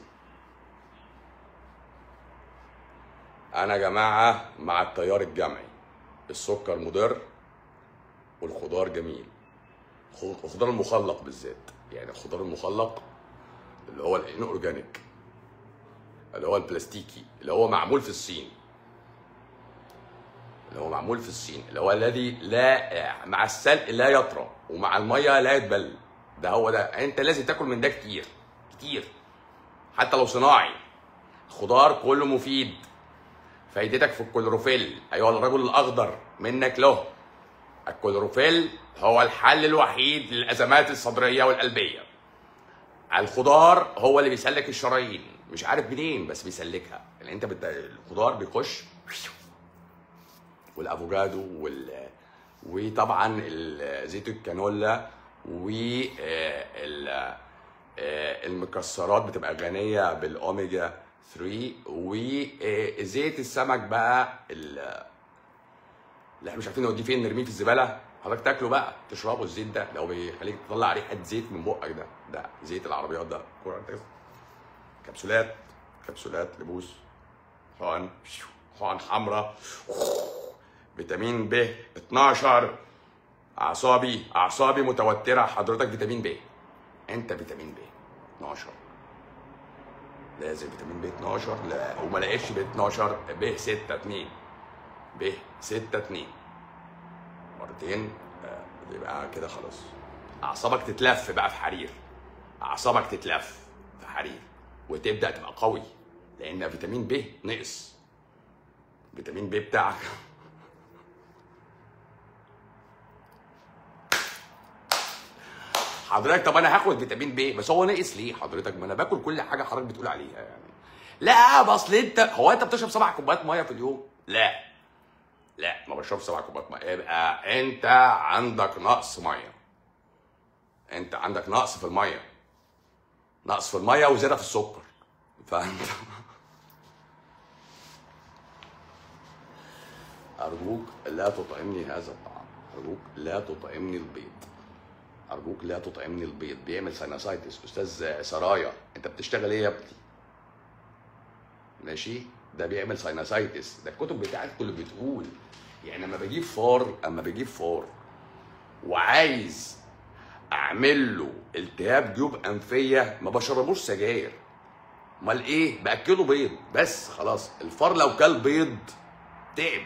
انا يا جماعه مع التيار الجمعي السكر مضر والخضار جميل خ- الخضار المخلق بالذات يعني الخضار المخلق اللي هو الان اورجانيك اللي هو البلاستيكي اللي هو معمول في الصين اللي هو معمول في الصين اللي هو الذي لا مع السلق لا يطرى ومع الميه لا يتبل ده هو ده انت لازم تاكل من ده كتير كتير حتى لو صناعي خضار كله مفيد فايدتك في الكلوروفيل ايها الرجل الاخضر منك له الكلوروفيل هو الحل الوحيد للازمات الصدريه والقلبيه الخضار هو اللي بيسلك الشرايين مش عارف منين بس بيسلكها يعني انت بت... الخضار بيخش والافوكادو وال وطبعا ال- زيت الكانولا والمكسرات بتبقى غنيه بالاوميجا 3 وزيت السمك بقى ال- اللي احنا مش عارفين نوديه فين نرميه في الزباله حضرتك تاكله بقى تشربه الزيت ده لو بيخليك تطلع ريحه زيت من بقك ده ده زيت العربيات ده كبسولات كبسولات لبوس حقن حقن حمراء فيتامين ب 12 اعصابي اعصابي متوتره حضرتك فيتامين ب انت فيتامين ب 12 لازم فيتامين ب 12 لا وما لقيتش ب 12 ب 6 2 ب 6 2 مرتين آه، يبقى كده خلاص اعصابك تتلف بقى في حرير اعصابك تتلف في حرير وتبدا تبقى قوي لان فيتامين ب نقص فيتامين ب بتاعك حضرتك طب انا هاخد فيتامين ب بس هو ناقص ليه حضرتك ما انا باكل كل حاجه حضرتك بتقول عليها يعني لا بس اصل انت هو انت بتشرب سبع كوبايات ميه في اليوم لا لا ما بشربش سبع كوبايات ميه يبقى انت عندك نقص ميه انت عندك نقص في الميه نقص في الميه وزياده في السكر فانت ارجوك لا تطعمني هذا الطعام ارجوك لا تطعمني البيض ارجوك لا تطعمني البيض بيعمل ساينوسايتس استاذ سرايا انت بتشتغل ايه يا ابني ماشي ده بيعمل ساينوسايتس ده الكتب بتاعتكم اللي بتقول يعني لما بجيب فار اما بجيب فار وعايز اعمل له التهاب جيوب انفيه ما بشربوش سجاير امال ايه باكله بيض بس خلاص الفار لو كل بيض تعب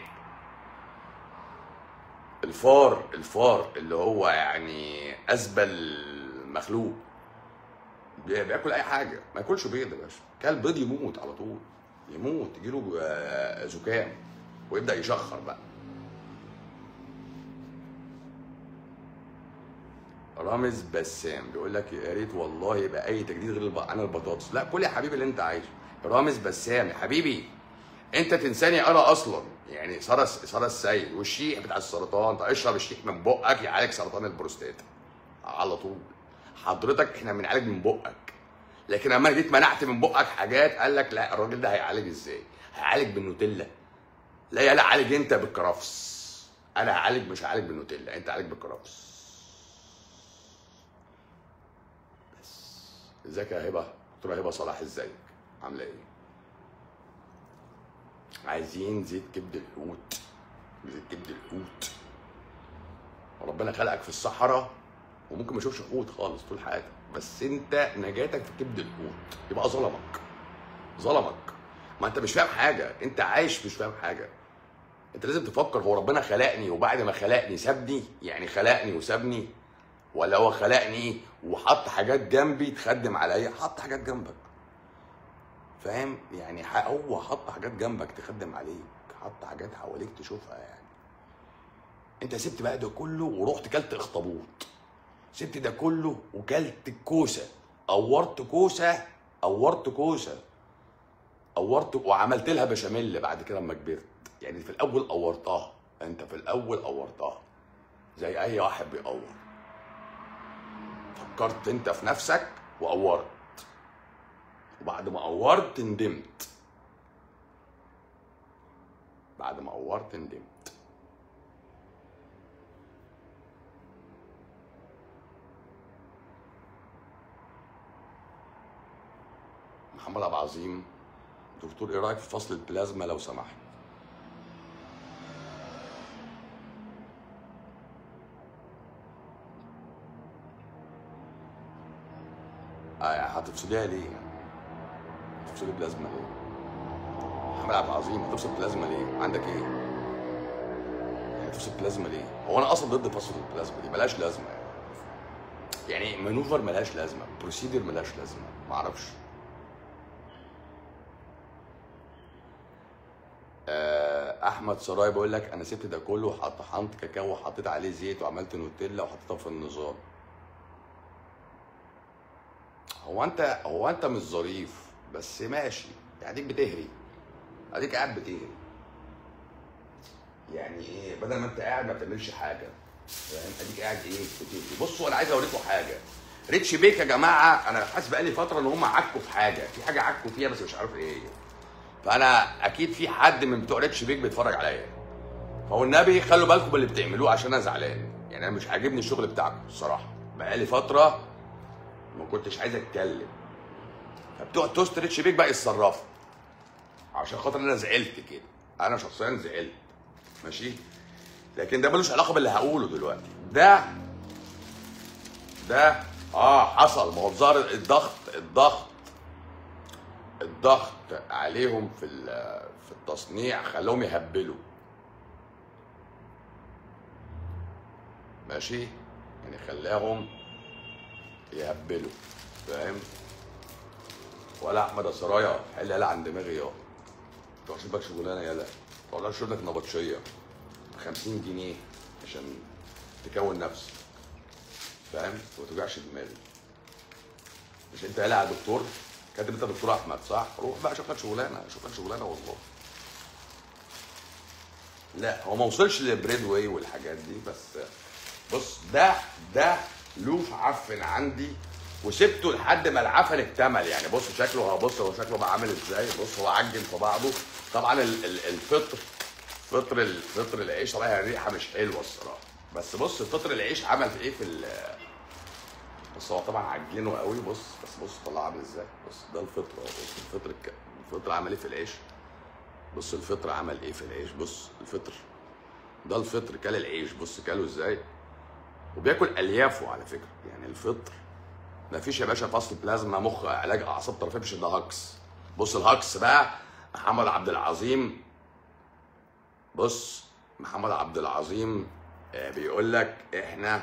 الفار الفار اللي هو يعني ازبل مخلوق بي- بياكل اي حاجه ما ياكلش بيض يا باشا كل بيض يموت على طول يموت يجيله آه، زكام ويبدا يشخر بقى رامز بسام بيقول لك يا ريت والله يبقى اي تجديد غير الب... عن البطاطس لا كل يا حبيبي اللي انت عايزه رامز بسام يا حبيبي انت تنساني انا اصلا يعني ساره ساره السيد والشيح بتاع السرطان انت اشرب الشيح من بقك يعالج سرطان البروستاتا على طول حضرتك احنا بنعالج من بقك لكن اما جيت منعت من بقك حاجات قال لك لا الراجل ده هيعالج ازاي؟ هيعالج بالنوتيلا لا يا لا عالج انت بالكرفس انا هعالج مش هعالج بالنوتيلا انت عالج بالكرفس بس ازيك يا هبه دكتوره هبه صلاح ازيك عامله ايه عايزين زيت كبد الحوت زيت كبد الحوت ربنا خلقك في الصحراء وممكن ما تشوفش حوت خالص طول حياتك بس انت نجاتك في كبد الحوت يبقى ظلمك ظلمك ما انت مش فاهم حاجه انت عايش مش فاهم حاجه انت لازم تفكر هو ربنا خلقني وبعد ما خلقني سابني يعني خلقني وسابني ولا هو خلقني وحط حاجات جنبي تخدم عليا حط حاجات جنبك فاهم يعني ح- هو حط حاجات جنبك تخدم عليك حط حاجات حواليك تشوفها يعني انت سبت بقى ده كله ورحت كلت اخطبوط سبت ده كله وكلت الكوسه قورت كوسه قورت كوسه قورت وعملت لها بشاميل بعد كده لما كبرت يعني في الاول قورتها انت في الاول قورتها زي اي واحد بيقور فكرت انت في نفسك وقورت وبعد ما قورت ندمت بعد ما قورت ندمت محمد عبد العظيم دكتور ايه رايك في فصل البلازما لو سمحت آه، هتفصليها ليه؟ هتفصلي البلازما ليه؟ محمد عبد العظيم هتفصل البلازما ليه؟ عندك ايه؟ تفصل البلازما ليه هو انا اصلا ضد فصل البلازما دي ملهاش لازمه يعني يعني مانوفر ملهاش لازمه بروسيدر ملهاش لازمه معرفش آه، احمد سراي بيقول لك انا سبت ده كله وحط- طحنت كاكاو وحطيت عليه زيت وعملت نوتيلا وحطيتها في النظام هو انت هو انت مش ظريف بس ماشي اديك بتهري اديك قاعد بتهري يعني ايه بدل ما انت قاعد ما بتعملش حاجه فاهم اديك قاعد ايه بتهري بصوا انا عايز اوريكم حاجه ريتش بيك يا جماعه انا حاسس بقالي فتره ان هم عكوا في حاجه في حاجه عكوا فيها بس مش عارف ايه هي فانا اكيد في حد من بتوع ريتش بيك بيتفرج عليا فهو النبي خلوا بالكم باللي بتعملوه عشان انا زعلان يعني انا مش عاجبني الشغل بتاعكم الصراحه بقالي فتره ما كنتش عايز اتكلم فبتوع توست ريتش بيك بقى يتصرفوا عشان خاطر انا زعلت كده انا شخصيا زعلت ماشي لكن ده ملوش علاقه باللي هقوله دلوقتي ده ده اه حصل ما هو الظاهر الضغط الضغط الضغط عليهم في ال- في التصنيع خلاهم يهبلوا ماشي يعني خلاهم يهبلوا فاهم ولا احمد السرايا حل يلا عن دماغي يا تروح شوف لك شغلانه يلا تروح شوف لك نبطشيه ب 50 جنيه عشان تكون نفسك فاهم وما توجعش دماغي مش انت قال على دكتور كاتب انت دكتور احمد صح روح بقى شوف لك شغلانه شوف لك شغلانه والله لا هو ما وصلش للبريد واي والحاجات دي بس بص ده ده لوف عفن عندي وسبته لحد ما العفن اكتمل يعني بص شكله هو بص هو شكله بقى عامل ازاي بص هو عجن في بعضه طبعا ال- ال- الفطر فطر ال- فطر العيش طبعا هي الريحه مش حلوه الصراحه بس بص فطر العيش عمل في ايه في ال بس هو طبعا عجنه قوي بص بس بص طلع عامل ازاي بص ده الفطر اهو بص الفطر الك... الفطر عمل ايه في العيش بص الفطر عمل ايه في العيش بص الفطر ده الفطر كل العيش بص كله ازاي وبياكل اليافه على فكره يعني الفطر ما فيش يا باشا فصل بلازما مخ علاج اعصاب طرفيه مش ده هاكس بص الهاكس بقى محمد عبد العظيم بص محمد عبد العظيم آه، بيقول لك احنا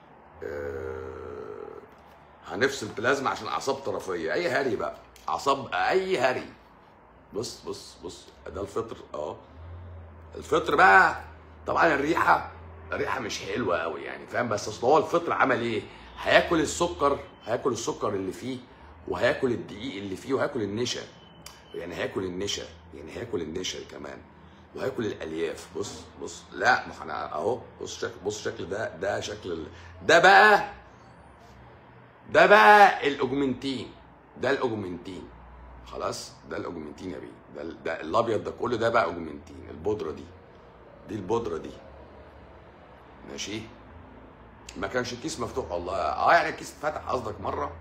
آه، هنفصل بلازما عشان اعصاب طرفيه اي هري بقى اعصاب اي هري بص بص بص ده الفطر اه الفطر بقى طبعا الريحه الريحه مش حلوه قوي يعني فاهم بس اصل هو الفطر عمل ايه هياكل السكر هياكل السكر اللي فيه وهياكل الدقيق اللي فيه وهياكل النشا يعني هياكل النشا يعني هياكل النشا كمان وهياكل الالياف بص بص لا ما احنا اهو بص شكل بص شكل ده ده شكل ال- ده بقى ده بقى الاوجمنتين ده الاوجمنتين خلاص ده الاوجمنتين يا بيه ده, ده الابيض ده كله ده بقى اوجمنتين البودره دي دي البودره دي ماشي ما كانش الكيس مفتوح والله اه يعني الكيس اتفتح قصدك مره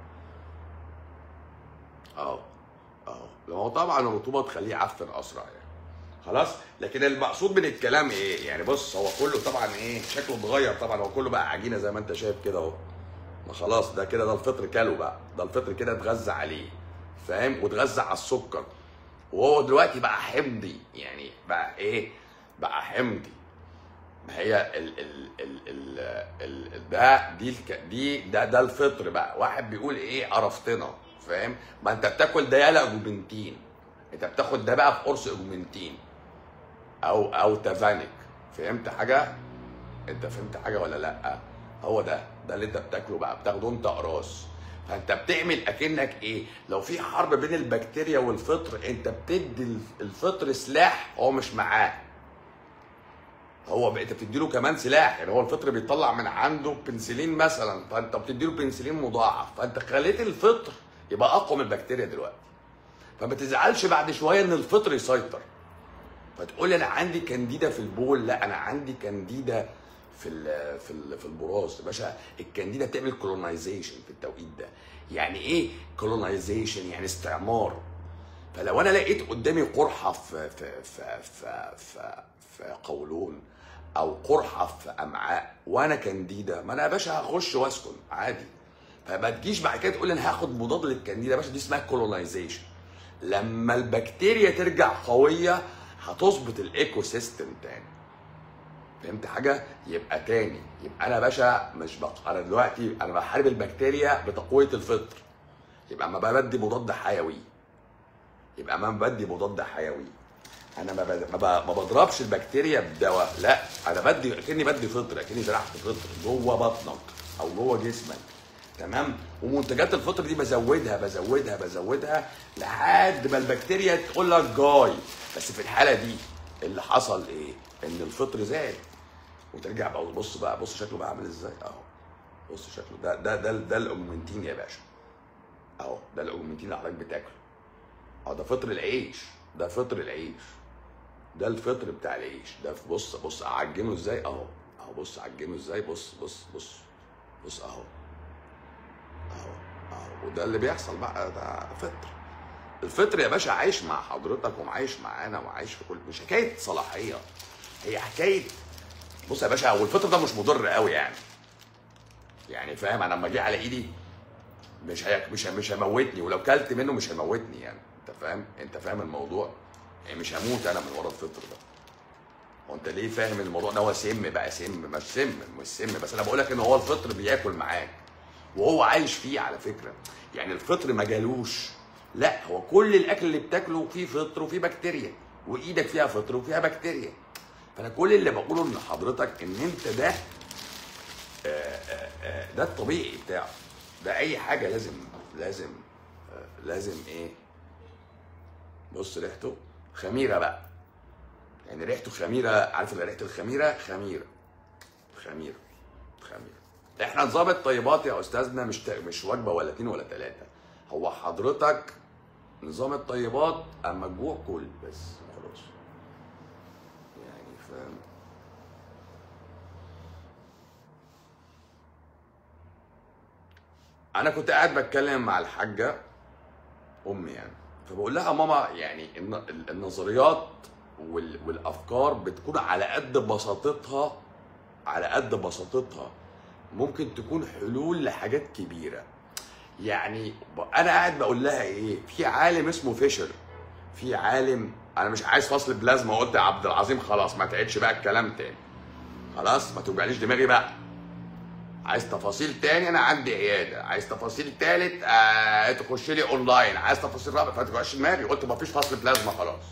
اه اه لو هو طبعا الرطوبه تخليه يعفن اسرع يعني خلاص لكن المقصود من الكلام ايه يعني بص هو كله طبعا ايه شكله اتغير طبعا هو كله بقى عجينه زي ما انت شايف كده اهو ما خلاص ده كده ده الفطر كله بقى ده الفطر كده اتغذى عليه فاهم واتغذى على السكر وهو دلوقتي بقى حمضي يعني بقى ايه بقى حمضي ما هي ال ال ال ال ال ده دي الك دي ده ده الفطر بقى واحد بيقول ايه قرفتنا فاهم ما انت بتاكل ده يالا اوجمنتين انت بتاخد ده بقى في قرص اوجمنتين او او تافانيك فهمت حاجه انت فهمت حاجه ولا لا هو ده ده اللي انت بتاكله بقى بتاخده انت قراص فانت بتعمل اكنك ايه لو في حرب بين البكتيريا والفطر انت بتدي الفطر سلاح هو مش معاه هو بقى انت بتديله كمان سلاح يعني هو الفطر بيطلع من عنده بنسلين مثلا فانت بتديله بنسلين مضاعف فانت خليت الفطر يبقى اقوى من البكتيريا دلوقتي فما تزعلش بعد شويه ان الفطر يسيطر فتقول لي انا عندي كانديدا في البول لا انا عندي كانديدا في ال في ال في البراز يا باشا الكانديدا بتعمل كولونايزيشن في التوقيت ده يعني ايه كولونايزيشن يعني استعمار فلو انا لقيت قدامي قرحه في في في في في, في قولون او قرحه في امعاء وانا كانديدا ما انا يا باشا هخش واسكن عادي فما تجيش بعد كده تقول لي انا هاخد مضاد للكانديدا يا باشا دي اسمها كولونايزيشن لما البكتيريا ترجع قويه هتظبط الايكو سيستم تاني فهمت حاجه يبقى تاني يبقى انا يا باشا مش بق... انا دلوقتي انا بحارب البكتيريا بتقويه الفطر يبقى اما بدي مضاد حيوي يبقى اما بدي مضاد حيوي انا ما, ب... ما, ب... ما بضربش البكتيريا بدواء لا انا بدي كاني بدي فطر كاني زرعت فطر جوه بطنك او جوه جسمك تمام ومنتجات الفطر دي بزودها بزودها بزودها لحد ما البكتيريا تقول لك جاي بس في الحاله دي اللي حصل ايه ان الفطر زاد وترجع بقى بص بقى بص شكله بقى عامل ازاي اهو بص شكله ده ده ده ده الاوجمنتين يا باشا اهو ده الاوجمنتين اللي حضرتك بتاكله اهو ده فطر العيش ده فطر العيش ده الفطر بتاع العيش ده بص بص اعجنه ازاي اهو اهو بص اعجنه ازاي بص بص بص بص اهو اهو اهو وده اللي بيحصل بقى ده فطر الفطر يا باشا عايش مع حضرتك وعايش معانا وعايش في كل مش حكايه صلاحيه هي حكايه بص يا باشا هو الفطر ده مش مضر قوي يعني يعني فاهم انا لما جه على ايدي مش هي... مش مش هيموتني ولو كلت منه مش هيموتني يعني انت فاهم انت فاهم الموضوع يعني مش هموت انا من ورا الفطر ده هو انت ليه فاهم الموضوع ده هو سم بقى سم مش سم مش سم بس انا بقول لك ان هو الفطر بياكل معاك وهو عايش فيه على فكره يعني الفطر ما جالوش لا هو كل الاكل اللي بتاكله فيه فطر وفيه بكتيريا وايدك فيها فطر وفيها بكتيريا فانا كل اللي بقوله لحضرتك ان انت ده آه، آه، آه، ده الطبيعي بتاعه ده اي حاجه لازم لازم آه، لازم ايه بص ريحته خميره بقى يعني ريحته خميره عارف اللي ريحه الخميره خميره خميره خميره احنا نظام الطيبات يا استاذنا مش ت- مش وجبه ولا اتنين ولا تلاته هو حضرتك نظام الطيبات اما تجوع كل بس خلاص يعني فاهم انا كنت قاعد بتكلم مع الحاجه امي يعني فبقول لها ماما يعني الن- النظريات وال- والافكار بتكون على قد بساطتها على قد بساطتها ممكن تكون حلول لحاجات كبيره يعني ب- انا قاعد بقول لها ايه في عالم اسمه فيشر في عالم انا مش عايز فصل بلازما قلت يا عبد العظيم خلاص ما تعيدش بقى الكلام تاني خلاص ما توجعليش دماغي بقى عايز تفاصيل تاني انا عندي عياده عايز تفاصيل تالت آه تخش لي اونلاين عايز تفاصيل رابعه ما توجعش دماغي قلت ما فيش فصل بلازما خلاص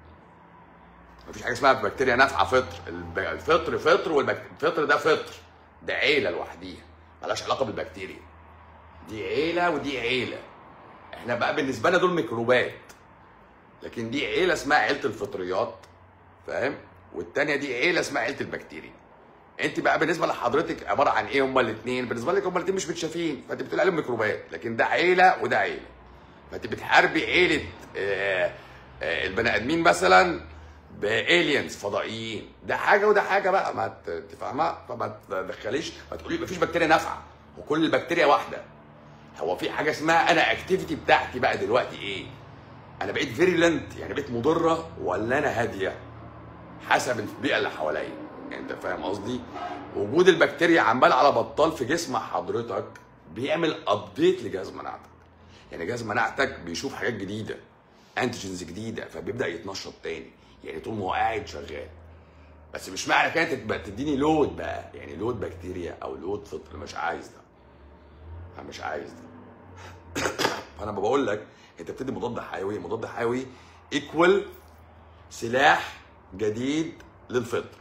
ما فيش حاجه اسمها بكتيريا نافعه فطر الب- الفطر فطر والفطر ده فطر ده عيله لوحديها ملهاش علاقه بالبكتيريا دي عيله ودي عيله احنا بقى بالنسبه لنا دول ميكروبات لكن دي عيله اسمها عيله الفطريات فاهم والتانيه دي عيله اسمها عيله البكتيريا انت بقى بالنسبه لحضرتك عباره عن ايه هما الاثنين بالنسبه لك هما الاثنين مش متشافين فانت بتقول عليهم ميكروبات لكن ده عيله وده عيله فانت بتحاربي عيله آه، آه، البني ادمين مثلا بالينز فضائيين ده حاجه وده حاجه بقى ما ت- تفهمها فما تدخليش ما تقولي مفيش بكتيريا نافعه وكل البكتيريا واحده هو في حاجه اسمها انا اكتيفيتي بتاعتي بقى دلوقتي ايه انا بقيت فيريلنت يعني بقيت مضره ولا انا هاديه حسب البيئه اللي حواليا انت فاهم قصدي وجود البكتيريا عمال على بطال في جسم حضرتك بيعمل ابديت لجهاز مناعتك يعني جهاز مناعتك بيشوف حاجات جديده انتيجنز جديده فبيبدا يتنشط تاني يعني طول ما هو قاعد شغال بس مش معنى كده تبقى تديني لود بقى يعني لود بكتيريا او لود فطر مش عايز ده انا مش عايز ده فانا بقول لك انت بتدي مضاد حيوي مضاد حيوي ايكوال سلاح جديد للفطر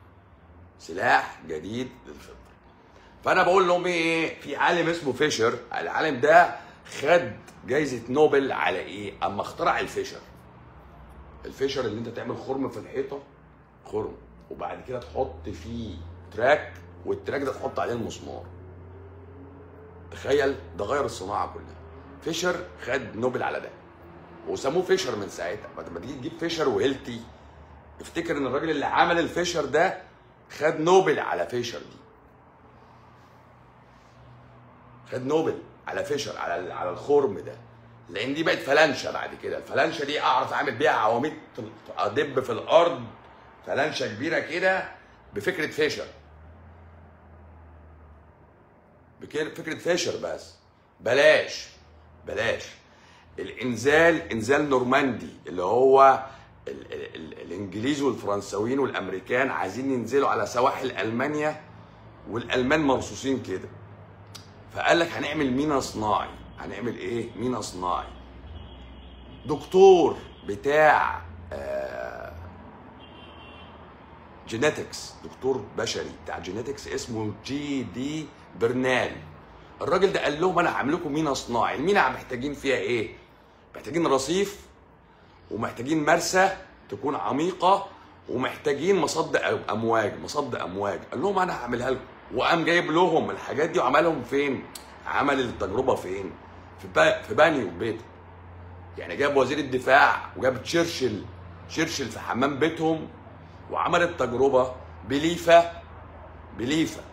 سلاح جديد للفطر فانا بقول لهم ايه في عالم اسمه فيشر العالم ده خد جايزه نوبل على ايه اما اخترع الفيشر الفيشر اللي انت تعمل خرم في الحيطه خرم وبعد كده تحط فيه تراك والتراك ده تحط عليه المسمار تخيل ده غير الصناعه كلها فيشر خد نوبل على ده وسموه فيشر من ساعتها لما تيجي تجيب فيشر وهيلتي افتكر ان الراجل اللي عمل الفيشر ده خد نوبل على فيشر دي خد نوبل على فيشر على على الخرم ده لان دي بقت فلانشه بعد كده الفلانشه دي اعرف اعمل بيها عواميد ادب في الارض فلانشه كبيره كده بفكره فيشر بكده فكره فيشر بس بلاش بلاش الانزال انزال نورماندي اللي هو ال ال ال الانجليز والفرنساويين والامريكان عايزين ينزلوا على سواحل المانيا والالمان مرصوصين كده فقال لك هنعمل مينا صناعي هنعمل ايه مينا صناعي دكتور بتاع آه جينيتكس دكتور بشري بتاع جينيتكس اسمه جي دي برنال الراجل ده قال لهم انا هعمل لكم مينا صناعي المينا محتاجين فيها ايه محتاجين رصيف ومحتاجين مرسى تكون عميقه ومحتاجين مصد امواج مصد امواج قال لهم انا هعملها لكم وقام جايب لهم الحاجات دي وعملهم فين عمل التجربه فين في با... في بانيو بيته يعني جاب وزير الدفاع وجاب تشرشل تشرشل في حمام بيتهم وعمل التجربه بليفه بليفه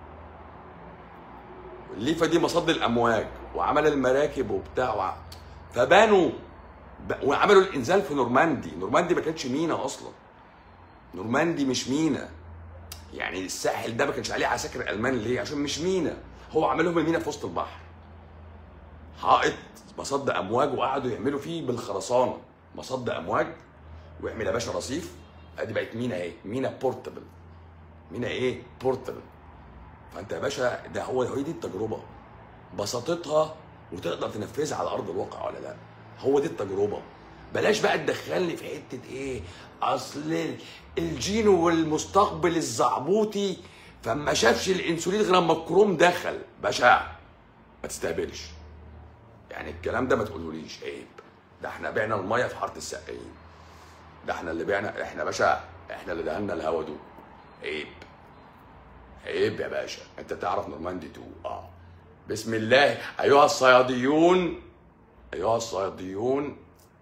الليفه دي مصد الامواج وعمل المراكب وبتاع وع- فبانوا ب- وعملوا الانزال في نورماندي نورماندي ما كانتش مينا اصلا نورماندي مش مينا يعني الساحل ده ما كانش عليه عساكر المان ليه عشان مش مينا هو عمل لهم المينا في وسط البحر حائط مصد امواج وقعدوا يعملوا فيه بالخرسانه مصد امواج ويعمل يا باشا رصيف ادي بقت مينا ايه مينا بورتبل مينا ايه بورتبل فانت يا باشا ده هو هي دي التجربه بساطتها وتقدر تنفذها على ارض الواقع ولا لا هو دي التجربه بلاش بقى تدخلني في حته ايه اصل الجين والمستقبل الزعبوطي فما شافش الانسولين غير لما الكروم دخل باشا ما تستهبلش يعني الكلام ده ما تقولوليش عيب ده احنا بعنا الميه في حاره السقايين ده احنا اللي بعنا احنا باشا احنا اللي دهنا الهوا دول عيب عيب يا باشا انت تعرف نورماندي 2 اه بسم الله ايها الصياديون ايها الصياديون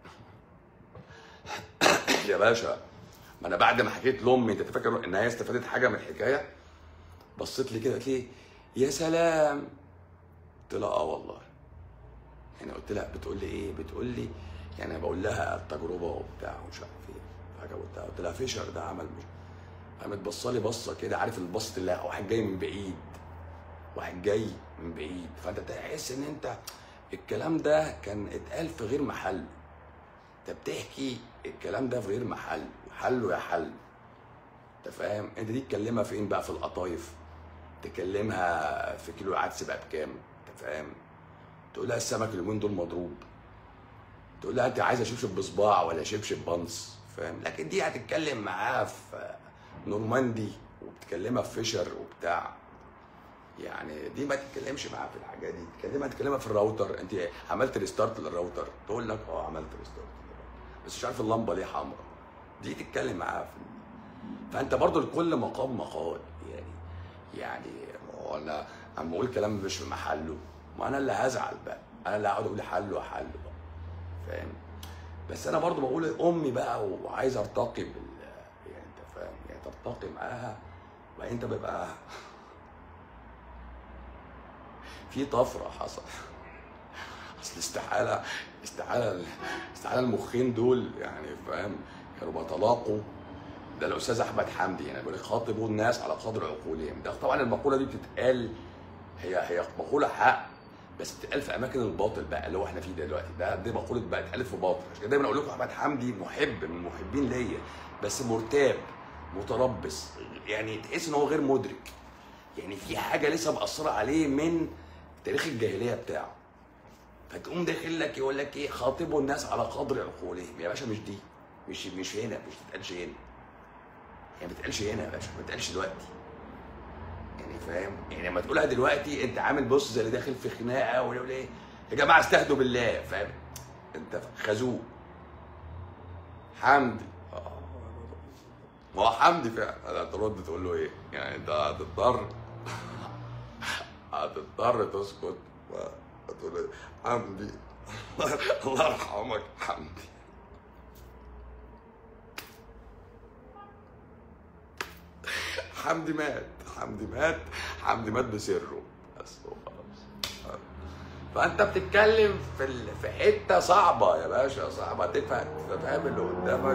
يا باشا ما انا بعد ما حكيت لامي انت فاكر ان هي استفادت حاجه من الحكايه بصيت لي كده قالت لي يا سلام قلت لها اه والله يعني قلت لها بتقول لي ايه بتقول لي يعني بقول لها التجربه وبتاع ومش عارف ايه حاجه قلت لها قلت لها فيشر ده عمل مش قامت بصالي بصه كده عارف البصه اللي واحد جاي من بعيد واحد جاي من بعيد فانت تحس ان انت الكلام ده كان اتقال في غير محله انت بتحكي الكلام ده في غير محل حله يا حل انت فاهم انت دي تكلمها فين بقى في القطايف تكلمها في كيلو عدس بقى بكام انت فاهم تقول لها السمك اليومين دول مضروب تقول لها انت عايزه شبشب بصباع ولا شبشب بنص فاهم لكن دي هتتكلم معاها في نورماندي وبتكلمها في فيشر وبتاع يعني دي ما تتكلمش معاها في الحاجات دي تكلمها تكلمها في الراوتر انت عملت ريستارت للراوتر تقول لك اه عملت ريستارت بس مش عارف اللمبه ليه حمراء دي تتكلم معاها في فانت برضو لكل مقام مقال يعني يعني هو انا اما اقول كلام مش في محله ما انا اللي هزعل بقى انا اللي هقعد اقول حل وحل بقى فاهم بس انا برضو بقول امي بقى وعايز ارتقي بال يعني انت فاهم يعني ترتقي معاها وبعدين انت بيبقى في طفره حصل اصل استحاله استحاله استحاله المخين دول يعني فاهم كانوا بيتلاقوا ده الاستاذ احمد حمدي يعني بيقول لك خاطبوا الناس على قدر عقولهم ده طبعا المقوله دي بتتقال هي هي مقوله حق بس بتتقال في اماكن الباطل بقى اللي هو احنا فيه دلوقتي ده دي مقوله بقى اتقالت في باطل عشان كده دايما اقول لكم احمد حمدي محب من المحبين ليا بس مرتاب متربص يعني تحس ان هو غير مدرك يعني في حاجه لسه مأثره عليه من تاريخ الجاهليه بتاعه فتقوم داخل لك يقول لك ايه خاطبوا الناس على قدر عقولهم يا باشا مش دي مش مش هنا مش تتقالش هنا يعني ما تتقالش هنا يا باشا ما تتقالش دلوقتي يعني فاهم يعني لما تقولها دلوقتي انت عامل بص زي اللي داخل في خناقه ولا ايه يا جماعه استهدوا بالله فاهم انت خازوق حمدي آه. ما هو حمدي فعلا هترد تقول له ايه يعني انت هتضطر هتضطر تسكت وتقول له حمدي الله يرحمك حمدي حمدي مات حمدي مات حمدي مات بسره بس هو خلاص فانت بتتكلم في ال... في حته صعبه يا باشا صعبه تفهم تفهم اللي قدامك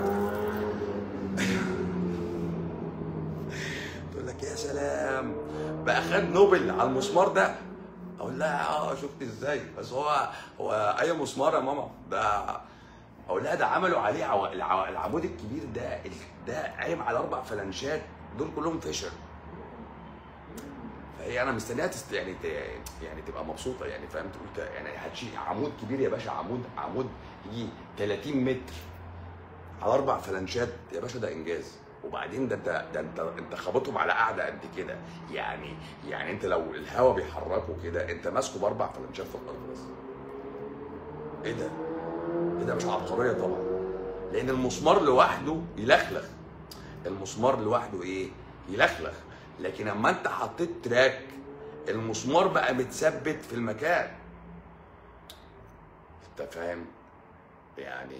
تقول لك يا سلام بقى خد نوبل على المسمار ده اقول لها اه شفت ازاي بس هو هو اي مسمار يا ماما ده اقول لها ده عملوا عليه عو... الع... العمود الكبير ده ده قايم على اربع فلانشات دول كلهم فيشر فهي انا مستنيها تست... يعني ت... يعني تبقى مبسوطه يعني فاهم تقول ت- يعني هتشيل عمود كبير يا باشا عمود عمود يجي 30 متر على اربع فلانشات يا باشا ده انجاز وبعدين ده انت ده انت انت خابطهم على قاعده قد كده يعني يعني انت لو الهوا بيحركه كده انت ماسكه باربع فلانشات في الارض بس ايه ده؟ ايه ده مش عبقريه طبعا لان المسمار لوحده يلخلخ المسمار لوحده ايه؟ يلخلخ لكن اما انت حطيت تراك المسمار بقى متثبت في المكان انت فاهم؟ يعني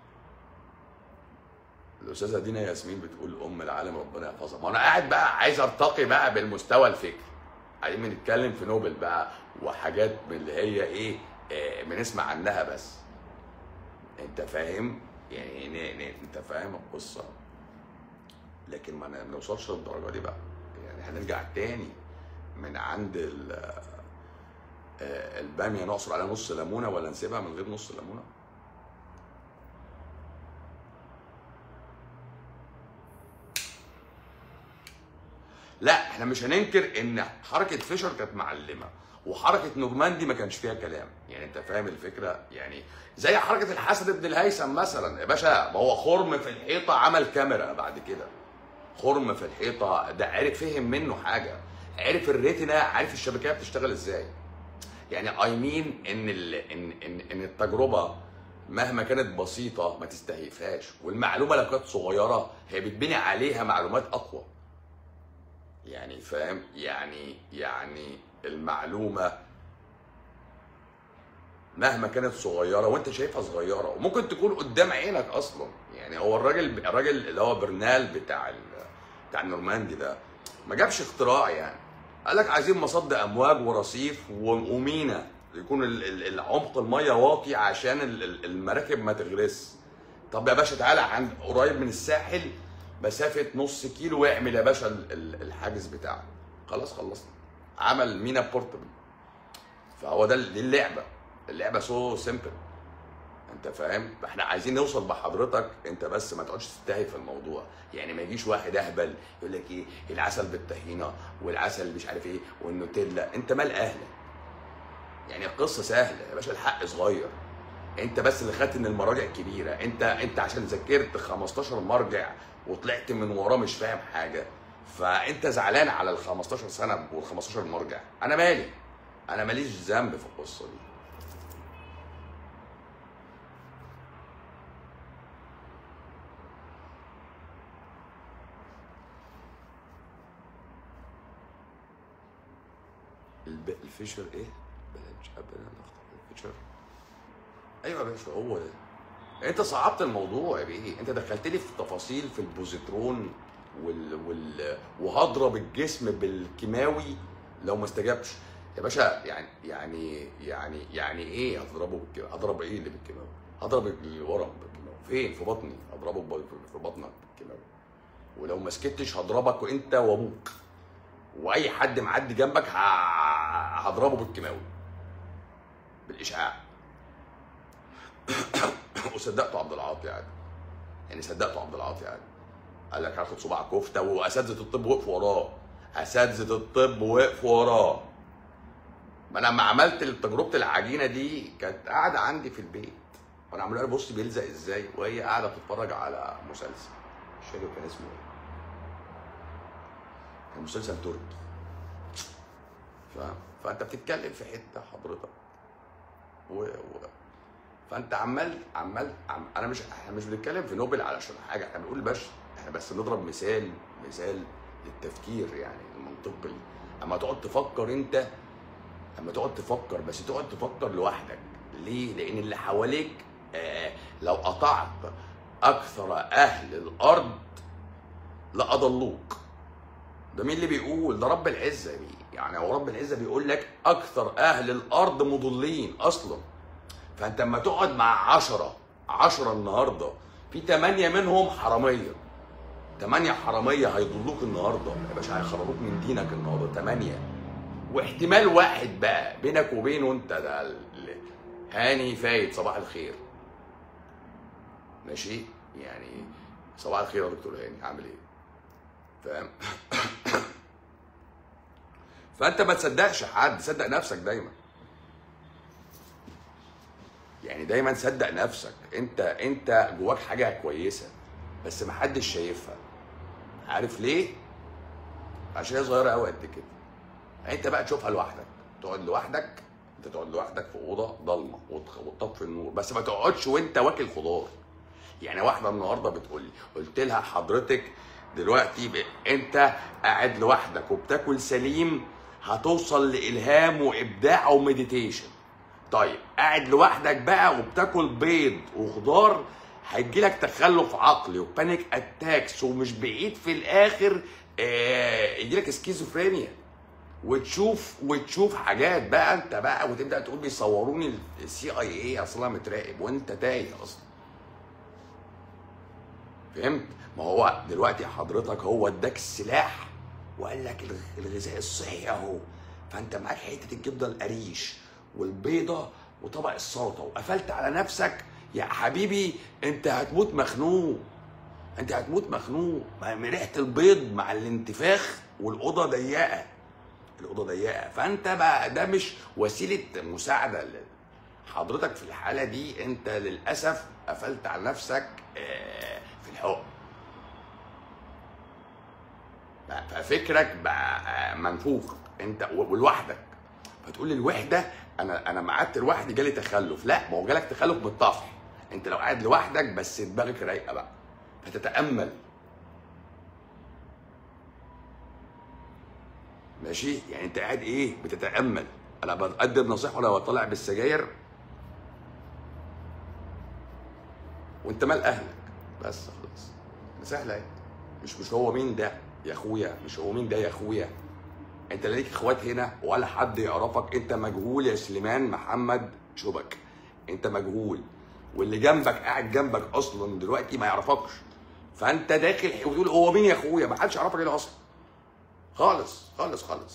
الاستاذه دينا ياسمين بتقول ام العالم ربنا يحفظها ما انا قاعد بقى عايز ارتقي بقى بالمستوى الفكري عايزين بنتكلم في نوبل بقى وحاجات من اللي هي ايه آه، بنسمع عنها بس انت فاهم يعني ن- ن- انت فاهم القصه لكن ما ن- نوصلش للدرجه دي بقى يعني هنرجع تاني من عند ال- آه، الباميه نعصر عليها نص ليمونه ولا نسيبها من غير نص ليمونه لا احنا مش هننكر ان حركه فيشر كانت معلمه وحركه نورماندي ما كانش فيها كلام يعني انت فاهم الفكره يعني زي حركه الحسن بن الهيثم مثلا يا باشا ما هو خرم في الحيطه عمل كاميرا بعد كده خرم في الحيطه ده عرف فهم منه حاجه عرف الريتنا عارف الشبكيه بتشتغل ازاي يعني اي مين ان ال... ان ان ان التجربه مهما كانت بسيطه ما تستهيفهاش والمعلومه لو كانت صغيره هي بتبني عليها معلومات اقوى يعني فاهم يعني يعني المعلومه مهما كانت صغيره وانت شايفها صغيره وممكن تكون قدام عينك اصلا يعني هو الراجل الراجل اللي هو برنال بتاع ال... بتاع النورماندي ده ما جابش اختراع يعني قال لك عايزين مصد امواج ورصيف و- ومينا يكون ال- ال- العمق الميه واطي عشان ال- ال- المراكب ما تغرس طب يا باشا تعالى عند قريب من الساحل مسافه نص كيلو واعمل يا باشا ال- ال- الحاجز بتاعك خلاص خلصنا عمل مينا بورتبل فهو ده دي اللعبه اللعبه سو سيمبل انت فاهم احنا عايزين نوصل بحضرتك انت بس ما تقعدش تستهي في الموضوع يعني ما يجيش واحد اهبل يقول لك ايه العسل بالطحينه والعسل مش عارف ايه والنوتيلا انت مال اهلك يعني القصه سهله يا باشا الحق صغير انت بس اللي خدت ان المراجع كبيره انت انت عشان ذاكرت 15 مرجع وطلعت من وراه مش فاهم حاجه فانت زعلان على ال 15 سنه وال 15 مرجع انا مالي انا ماليش ذنب في القصه دي الب... الفيشر ايه؟ بلاش ابدا نختار الفيشر ايوه يا باشا هو ده انت صعبت الموضوع يا بيه انت دخلت لي في تفاصيل في البوزيترون وال... وال... وهضرب الجسم بالكيماوي لو ما استجابش يا باشا يعني يعني يعني يعني ايه هضربه بالكيماوي هضرب ايه اللي بالكيماوي هضرب الورم بالكيماوي فين في بطني هضربه ب- في بطنك بالكيماوي ولو ما سكتش هضربك وانت وابوك واي حد معدي جنبك ه- هضربه بالكيماوي بالاشعاع وصدقته عبد العاطي عادي يعني صدقته عبد العاطي عادي قال لك هاخد صباع كفته واساتذه الطب وقفوا وراه اساتذه الطب وقفوا وراه ما انا لما عملت تجربه العجينه دي كانت قاعده عندي في البيت وانا عمال اقول بص بيلزق ازاي وهي قاعده بتتفرج على مسلسل مش فاكر كان اسمه ايه كان مسلسل تركي فاهم فانت بتتكلم في حته حضرتك و... و... فانت عمال عمال عم... انا مش احنا مش بنتكلم في نوبل علشان حاجه احنا بنقول باش احنا بس نضرب مثال مثال للتفكير يعني المنطقي اما تقعد تفكر انت اما تقعد تفكر بس تقعد تفكر لوحدك ليه؟ لان اللي حواليك آه لو قطعت اكثر اهل الارض لاضلوك ده مين اللي بيقول ده رب العزه بيه يعني هو رب العزه بيقول لك اكثر اهل الارض مضلين اصلا فانت اما تقعد مع عشرة عشرة النهارده في ثمانية منهم حرامية ثمانية حرامية هيضلوك النهارده يا باشا هيخرجوك من دينك النهارده ثمانية واحتمال واحد بقى بينك وبينه انت ده ال- هاني فايد صباح الخير ماشي يعني صباح الخير يا دكتور هاني عامل ايه فاهم فانت ما تصدقش حد صدق نفسك دايما يعني دايما صدق نفسك انت انت جواك حاجه كويسه بس ما حدش شايفها عارف ليه عشان هي صغيره قوي قد كده يعني انت بقى تشوفها لوحدك تقعد لوحدك انت تقعد لوحدك في اوضه ضلمه وتخ- وتطفي النور بس ما تقعدش وانت واكل خضار يعني واحده النهارده بتقول لي قلت لها حضرتك دلوقتي ب... انت قاعد لوحدك وبتاكل سليم هتوصل لالهام وابداع ومديتيشن طيب قاعد لوحدك بقى وبتاكل بيض وخضار هيجيلك تخلف عقلي وبانيك اتاكس ومش بعيد في الاخر آه يجيلك سكيزوفرينيا وتشوف وتشوف حاجات بقى انت بقى وتبدا تقول بيصوروني السي اي اي اصلا متراقب وانت تايه اصلا فهمت؟ ما هو دلوقتي حضرتك هو اداك السلاح وقال لك الغ- الغذاء الصحي اهو فانت معاك حته الكبده القريش والبيضه وطبق السلطه وقفلت على نفسك يا حبيبي انت هتموت مخنوق انت هتموت مخنوق ما من ريحه البيض مع الانتفاخ والاوضه ضيقه الاوضه ضيقه فانت بقى ده مش وسيله مساعده ل- حضرتك في الحاله دي انت للاسف قفلت على نفسك آه، في الحكم بقى- ففكرك بقى آه، منفوخ انت و- ولوحدك فتقول لي الوحده انا انا قعدت لوحدي جالي تخلف لا ما هو جالك تخلف من الطفح انت لو قاعد لوحدك بس دماغك رايقه بقى فتتامل ماشي يعني انت قاعد ايه بتتامل انا بقدم نصيحه ولا بطلع بالسجاير وانت مال اهلك بس خلاص سهله اهي مش مش هو مين ده يا اخويا مش هو مين ده يا اخويا انت لا ليك اخوات هنا ولا حد يعرفك انت مجهول يا سليمان محمد شبك انت مجهول واللي جنبك قاعد جنبك اصلا دلوقتي ما يعرفكش فانت داخل وتقول هو مين يا اخويا ما حدش يعرفك هنا اصلا خالص خالص خالص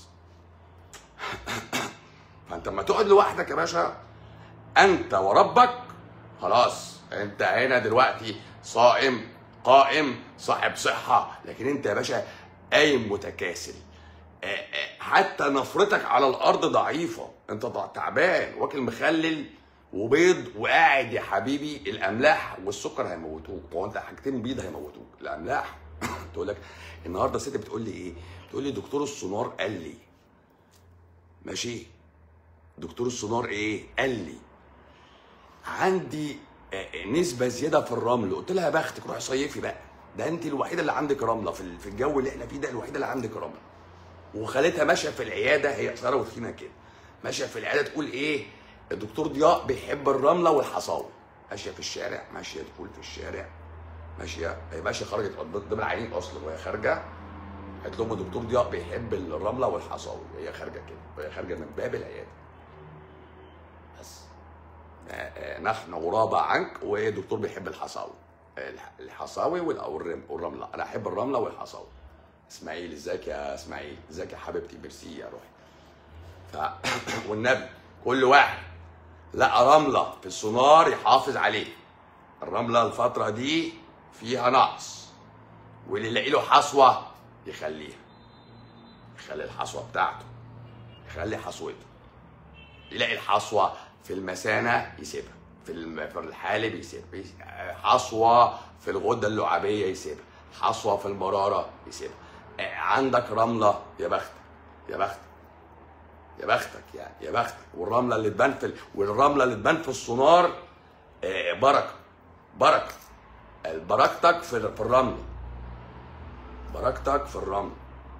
فانت لما تقعد لوحدك يا باشا انت وربك خلاص انت هنا دلوقتي صائم قائم صاحب صحه لكن انت يا باشا قايم متكاسل آه، آه، حتى نفرتك على الارض ضعيفه انت ضع- تعبان واكل مخلل وبيض وقاعد يا حبيبي الاملاح والسكر هيموتوك هو انت حاجتين بيض هيموتوك الاملاح تقول لك النهارده ست بتقول لي ايه تقول لي دكتور السونار قال لي ماشي دكتور السونار ايه قال لي عندي آه، نسبة زيادة في الرمل قلت لها يا بختك روحي صيفي بقى ده انت الوحيدة اللي عندك رملة في ال- في الجو اللي احنا فيه ده الوحيدة اللي عندك رملة وخالتها ماشية في العيادة هي قصيرة وتخينة كده ماشية في العيادة تقول ايه الدكتور ضياء بيحب الرملة والحصاوي ماشية في الشارع ماشية تقول في الشارع ماشية هي ماشية خرجت قدام العينين اصلا وهي خارجة قالت لهم الدكتور ضياء بيحب الرملة والحصاوي وهي خارجة كده وهي خارجة من باب العيادة بس آه، آه، نحن غرابة عنك ودكتور بيحب الحصاوي الح- الحصاوي وال- أو الرم- والرملة أنا أحب الرملة والحصاوي إسماعيل إزيك يا إسماعيل إزيك يا حبيبتي ميرسي يا روحي ف... والنبي كل واحد لقى رملة في السونار يحافظ عليه الرملة الفترة دي فيها نقص واللي يلاقي له حصوة يخليها يخلي الحصوة بتاعته يخلي حصوته يلاقي الحصوه في المثانه يسيبها في الم- في الحالب يسيبها يس- حصوه في الغده اللعابيه يسيبها حصوه في المراره يسيبها آه، عندك رمله يا بختك يا بختك يا بختك يعني يا بختك والرمله اللي تبان في ال- والرمله اللي تبان في السونار آه، بركه بركه بركتك في في الرمله بركتك في الرمله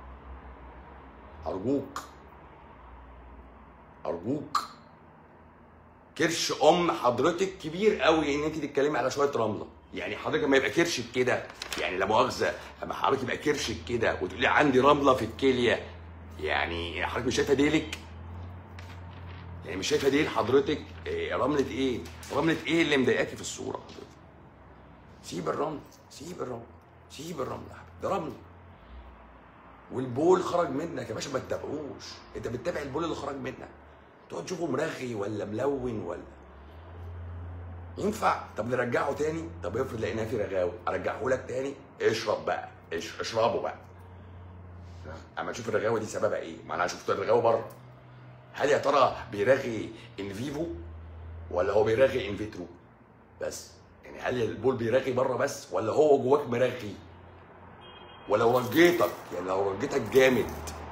ارجوك ارجوك كرش ام حضرتك كبير قوي ان انت تتكلمي على شويه رمله يعني حضرتك لما يبقى كرشك كده يعني لا مؤاخذه لما حضرتك يبقى كرشك كده وتقولي عندي رمله في الكليه يعني حضرتك مش شايفه ديلك يعني مش شايفه ديل حضرتك إيه رمله ايه رمله ايه اللي مضايقاكي في الصوره حضرتك سيب الرمل سيب الرمل سيب الرمل يا حبيبي ده رمل والبول خرج منك يا باشا ما تتابعوش انت بتتابع البول اللي خرج منك تقعد تشوفه مرغي ولا ملون ولا ينفع طب نرجعه تاني طب افرض لقيناه في رغاوي ارجعه لك تاني اشرب بقى اش- اشربه بقى اما اشوف الرغاوه دي سببها ايه ما انا شفت الرغاوه بره هل يا ترى بيرغي ان فيفو ولا هو بيرغي ان فيترو بس يعني هل البول بيرغي بره بس ولا هو جواك مرغي ولو رجيتك يعني لو رجيتك جامد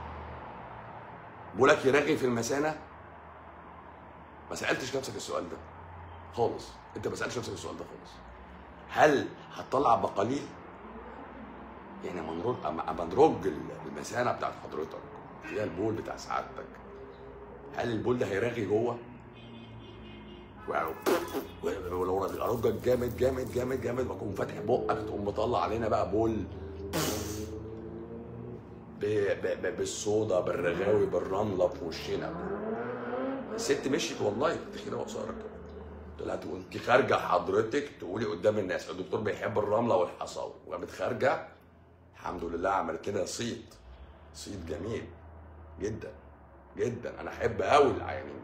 بولك يرغي في المثانه ما سالتش نفسك السؤال ده خالص انت ما سالتش نفسك السؤال ده خالص هل هتطلع بقليل يعني اما نرج اما أما نرج المثانه بتاعت حضرتك فيها البول بتاع سعادتك هل البول ده هيرغي جوه؟ ولو- ولو رجك جامد جامد جامد جامد بكون فاتح بقك تقوم مطلع علينا بقى بول ب- ب- ب- بالصودا بالرغاوي بالرمله في وشنا الست مشيت والله تخينه وقصيره طلعت وانت خارجه حضرتك تقولي قدام الناس الدكتور بيحب الرمله والحصى وقامت خارجه الحمد لله عملت لنا صيت صيت جميل جدا جدا انا احب قوي العيانين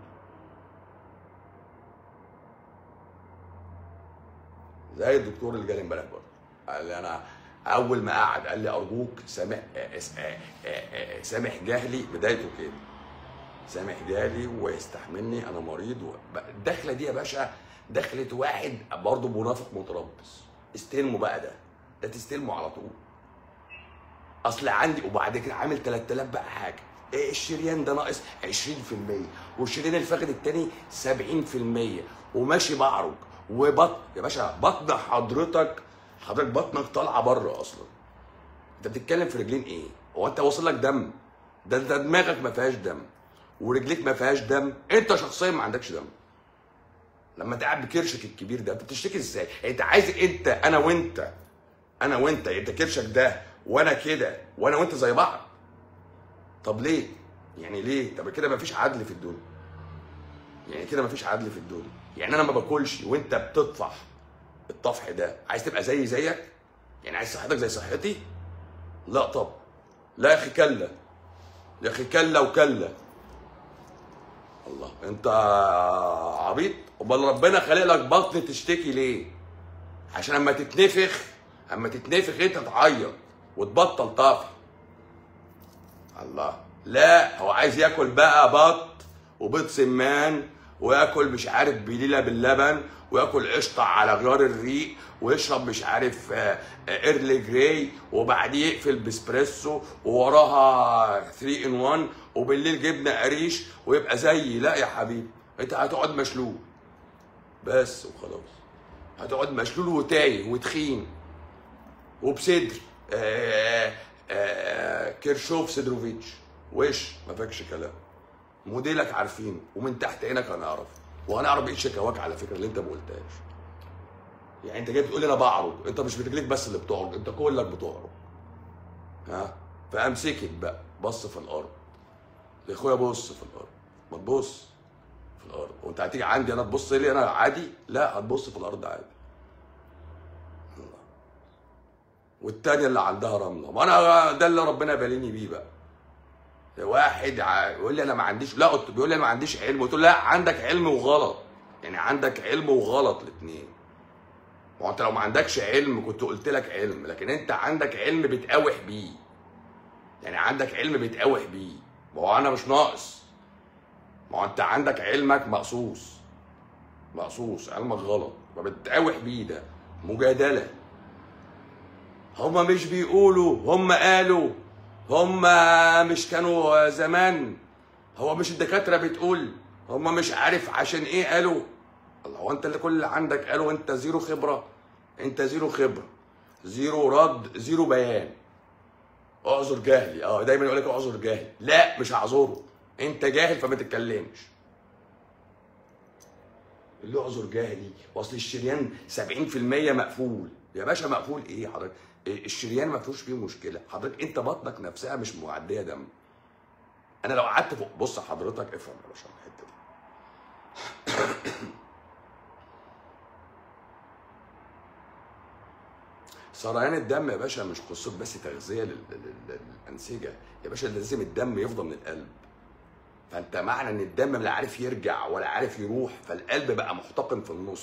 زي الدكتور اللي جالي امبارح برضه قال لي انا اول ما قعد قال لي ارجوك سامح آه، آه، آه، آه، سامح جهلي بدايته كده سامح جالي ويستحملني انا مريض و... الدخله دي يا باشا دخلة واحد برضه منافق متربص استلموا بقى ده ده تستلموا على طول اصل عندي وبعد كده عامل 3000 بقى حاجه إيه الشريان ده ناقص 20% والشريان الفخذ التاني 70% وماشي بعرج وبطن يا باشا بطن حضرتك حضرتك بطنك طالعه بره اصلا انت بتتكلم في رجلين ايه؟ هو انت واصل لك دم ده ده دماغك ما فيهاش دم ورجليك ما فيهاش دم انت شخصيا ما عندكش دم لما انت قاعد بكرشك الكبير ده انت بتشتكي ازاي؟ انت عايز انت انا وانت انا وانت انت كرشك ده وانا كده وانا وانت زي بعض طب ليه؟ يعني ليه؟ طب كده مفيش عدل في الدنيا يعني كده مفيش عدل في الدنيا يعني انا ما باكلش وانت بتطفح الطفح ده عايز تبقى زي زيك؟ يعني عايز صحتك زي صحتي؟ لا طب لا يا اخي كلا يا اخي كلا وكلا الله انت عبيط امال ربنا خلق لك بطن تشتكي ليه عشان اما تتنفخ اما تتنفخ انت تعيط وتبطل طفح الله لا هو عايز ياكل بقى بط وبيض سمان وياكل مش عارف بليله باللبن وياكل قشطه على غيار الريق ويشرب مش عارف آه، آه، ايرلي جراي وبعديه يقفل باسبريسو ووراها 3 ان 1 وبالليل جبنه قريش ويبقى زيي لا يا حبيبي انت هتقعد مشلول بس وخلاص هتقعد مشلول وتايه وتخين وبصدر آه آه كيرشوف سيدروفيتش وش ما فيكش كلام موديلك عارفينه ومن تحت عينك هنعرف وهنعرف ايه شكاواك على فكره اللي انت ما قلتهاش يعني انت جاي بتقول لي انا بعرج انت مش برجليك بس اللي بتعرج انت كلك بتعرج ها فامسكت بقى بص في الارض يا اخويا بص في الارض ما تبص في الارض وانت هتيجي عندي انا تبص لي انا عادي لا هتبص في الارض عادي والتانية اللي عندها رملة ما انا ده اللي ربنا باليني بيه بقى واحد ع- يقول لي انا ما عنديش لا قلت بيقول لي انا ما عنديش علم قلت له لا عندك علم وغلط يعني عندك علم وغلط الاثنين ما هو انت لو ما عندكش علم كنت قلت لك علم لكن انت عندك علم بتقاوح بيه يعني عندك علم بتقاوح بيه ما هو انا مش ناقص ما هو انت عندك علمك مقصوص مقصوص علمك غلط فبتقاوح بيه ده مجادله هما مش بيقولوا هما قالوا هما مش كانوا زمان هو مش الدكاترة بتقول هما مش عارف عشان ايه قالوا الله هو انت اللي كل اللي عندك قالوا انت زيرو خبرة انت زيرو خبرة زيرو رد زيرو بيان اعذر جهلي اه دايما يقول لك اعذر جهلي لا مش هعذره انت جاهل فما تتكلمش اللي اعذر جهلي واصل الشريان 70% مقفول يا باشا مقفول ايه حضرتك إيه الشريان ما فيهوش فيه مشكله حضرتك انت بطنك نفسها مش معديه دم انا لو قعدت فوق بص حضرتك افهم يا باشا الحته دي سريان الدم يا باشا مش قصه بس تغذيه لل- لل- للانسجه يا باشا لازم الدم يفضى من القلب فانت معنى ان الدم لا عارف يرجع ولا عارف يروح فالقلب بقى محتقن في النص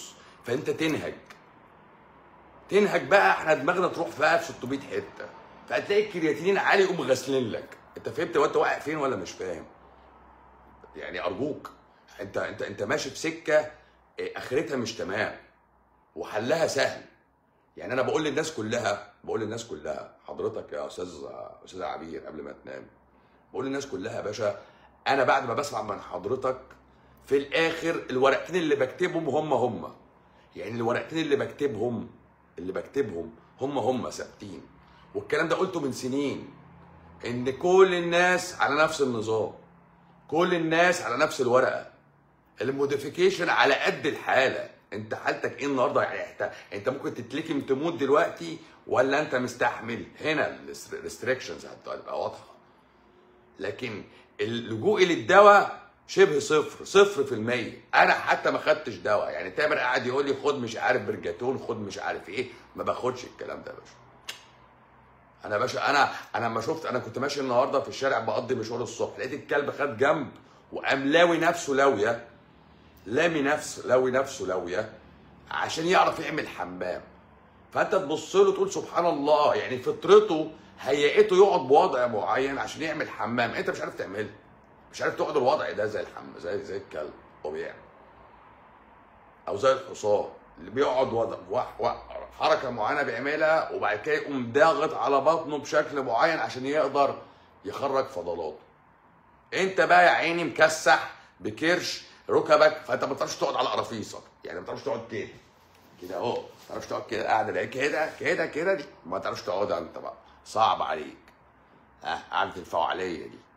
فانت تنهج تنهج بقى احنا دماغنا تروح بقى في 600 حته فهتلاقي الكرياتينين عالي يقوم غاسلين لك انت فهمت وانت واقع فين ولا مش فاهم يعني ارجوك انت انت انت ماشي في سكه إيه، اخرتها مش تمام وحلها سهل يعني انا بقول للناس كلها بقول للناس كلها حضرتك يا استاذ استاذ عبير قبل ما تنام بقول للناس كلها يا باشا انا بعد ما بسمع من حضرتك في الاخر الورقتين اللي بكتبهم هم هم يعني الورقتين اللي بكتبهم اللي بكتبهم هم هم ثابتين والكلام ده قلته من سنين ان كل الناس على نفس النظام كل الناس على نفس الورقه الموديفيكيشن على قد الحاله انت حالتك ايه النهارده يعني انت انت ممكن تتلكم تموت دلوقتي ولا انت مستحمل هنا الريستريكشنز هتبقى واضحه لكن اللجوء للدواء شبه صفر صفر في المية انا حتى ما خدتش دواء يعني تامر قاعد يقول لي خد مش عارف برجاتون خد مش عارف ايه ما باخدش الكلام ده يا باشا انا يا باشا انا انا لما شفت انا كنت ماشي النهارده في الشارع بقضي مشوار الصبح لقيت الكلب خد جنب وقام لاوي نفسه لاويه لامي نفسه لاوي نفسه لاويه عشان يعرف يعمل حمام فانت تبص له تقول سبحان الله يعني فطرته هيئته يقعد بوضع معين عشان يعمل حمام انت مش عارف تعمله مش عارف تقعد الوضع ده زي الحم زي زي الكلب هو بيعمل او زي الحصان اللي بيقعد وضع وح- وح- حركه معينه بيعملها وبعد كده يقوم ضاغط على بطنه بشكل معين عشان يقدر يخرج فضلاته انت بقى يا عيني مكسح بكرش ركبك فانت ما بتعرفش تقعد على قرافيصك يعني ما بتعرفش تقعد كده كده اهو ما بتعرفش تقعد كده قاعده بقى كده كده كده دي ما تعرفش تقعد انت بقى صعب عليك ها قعده الفوعليه دي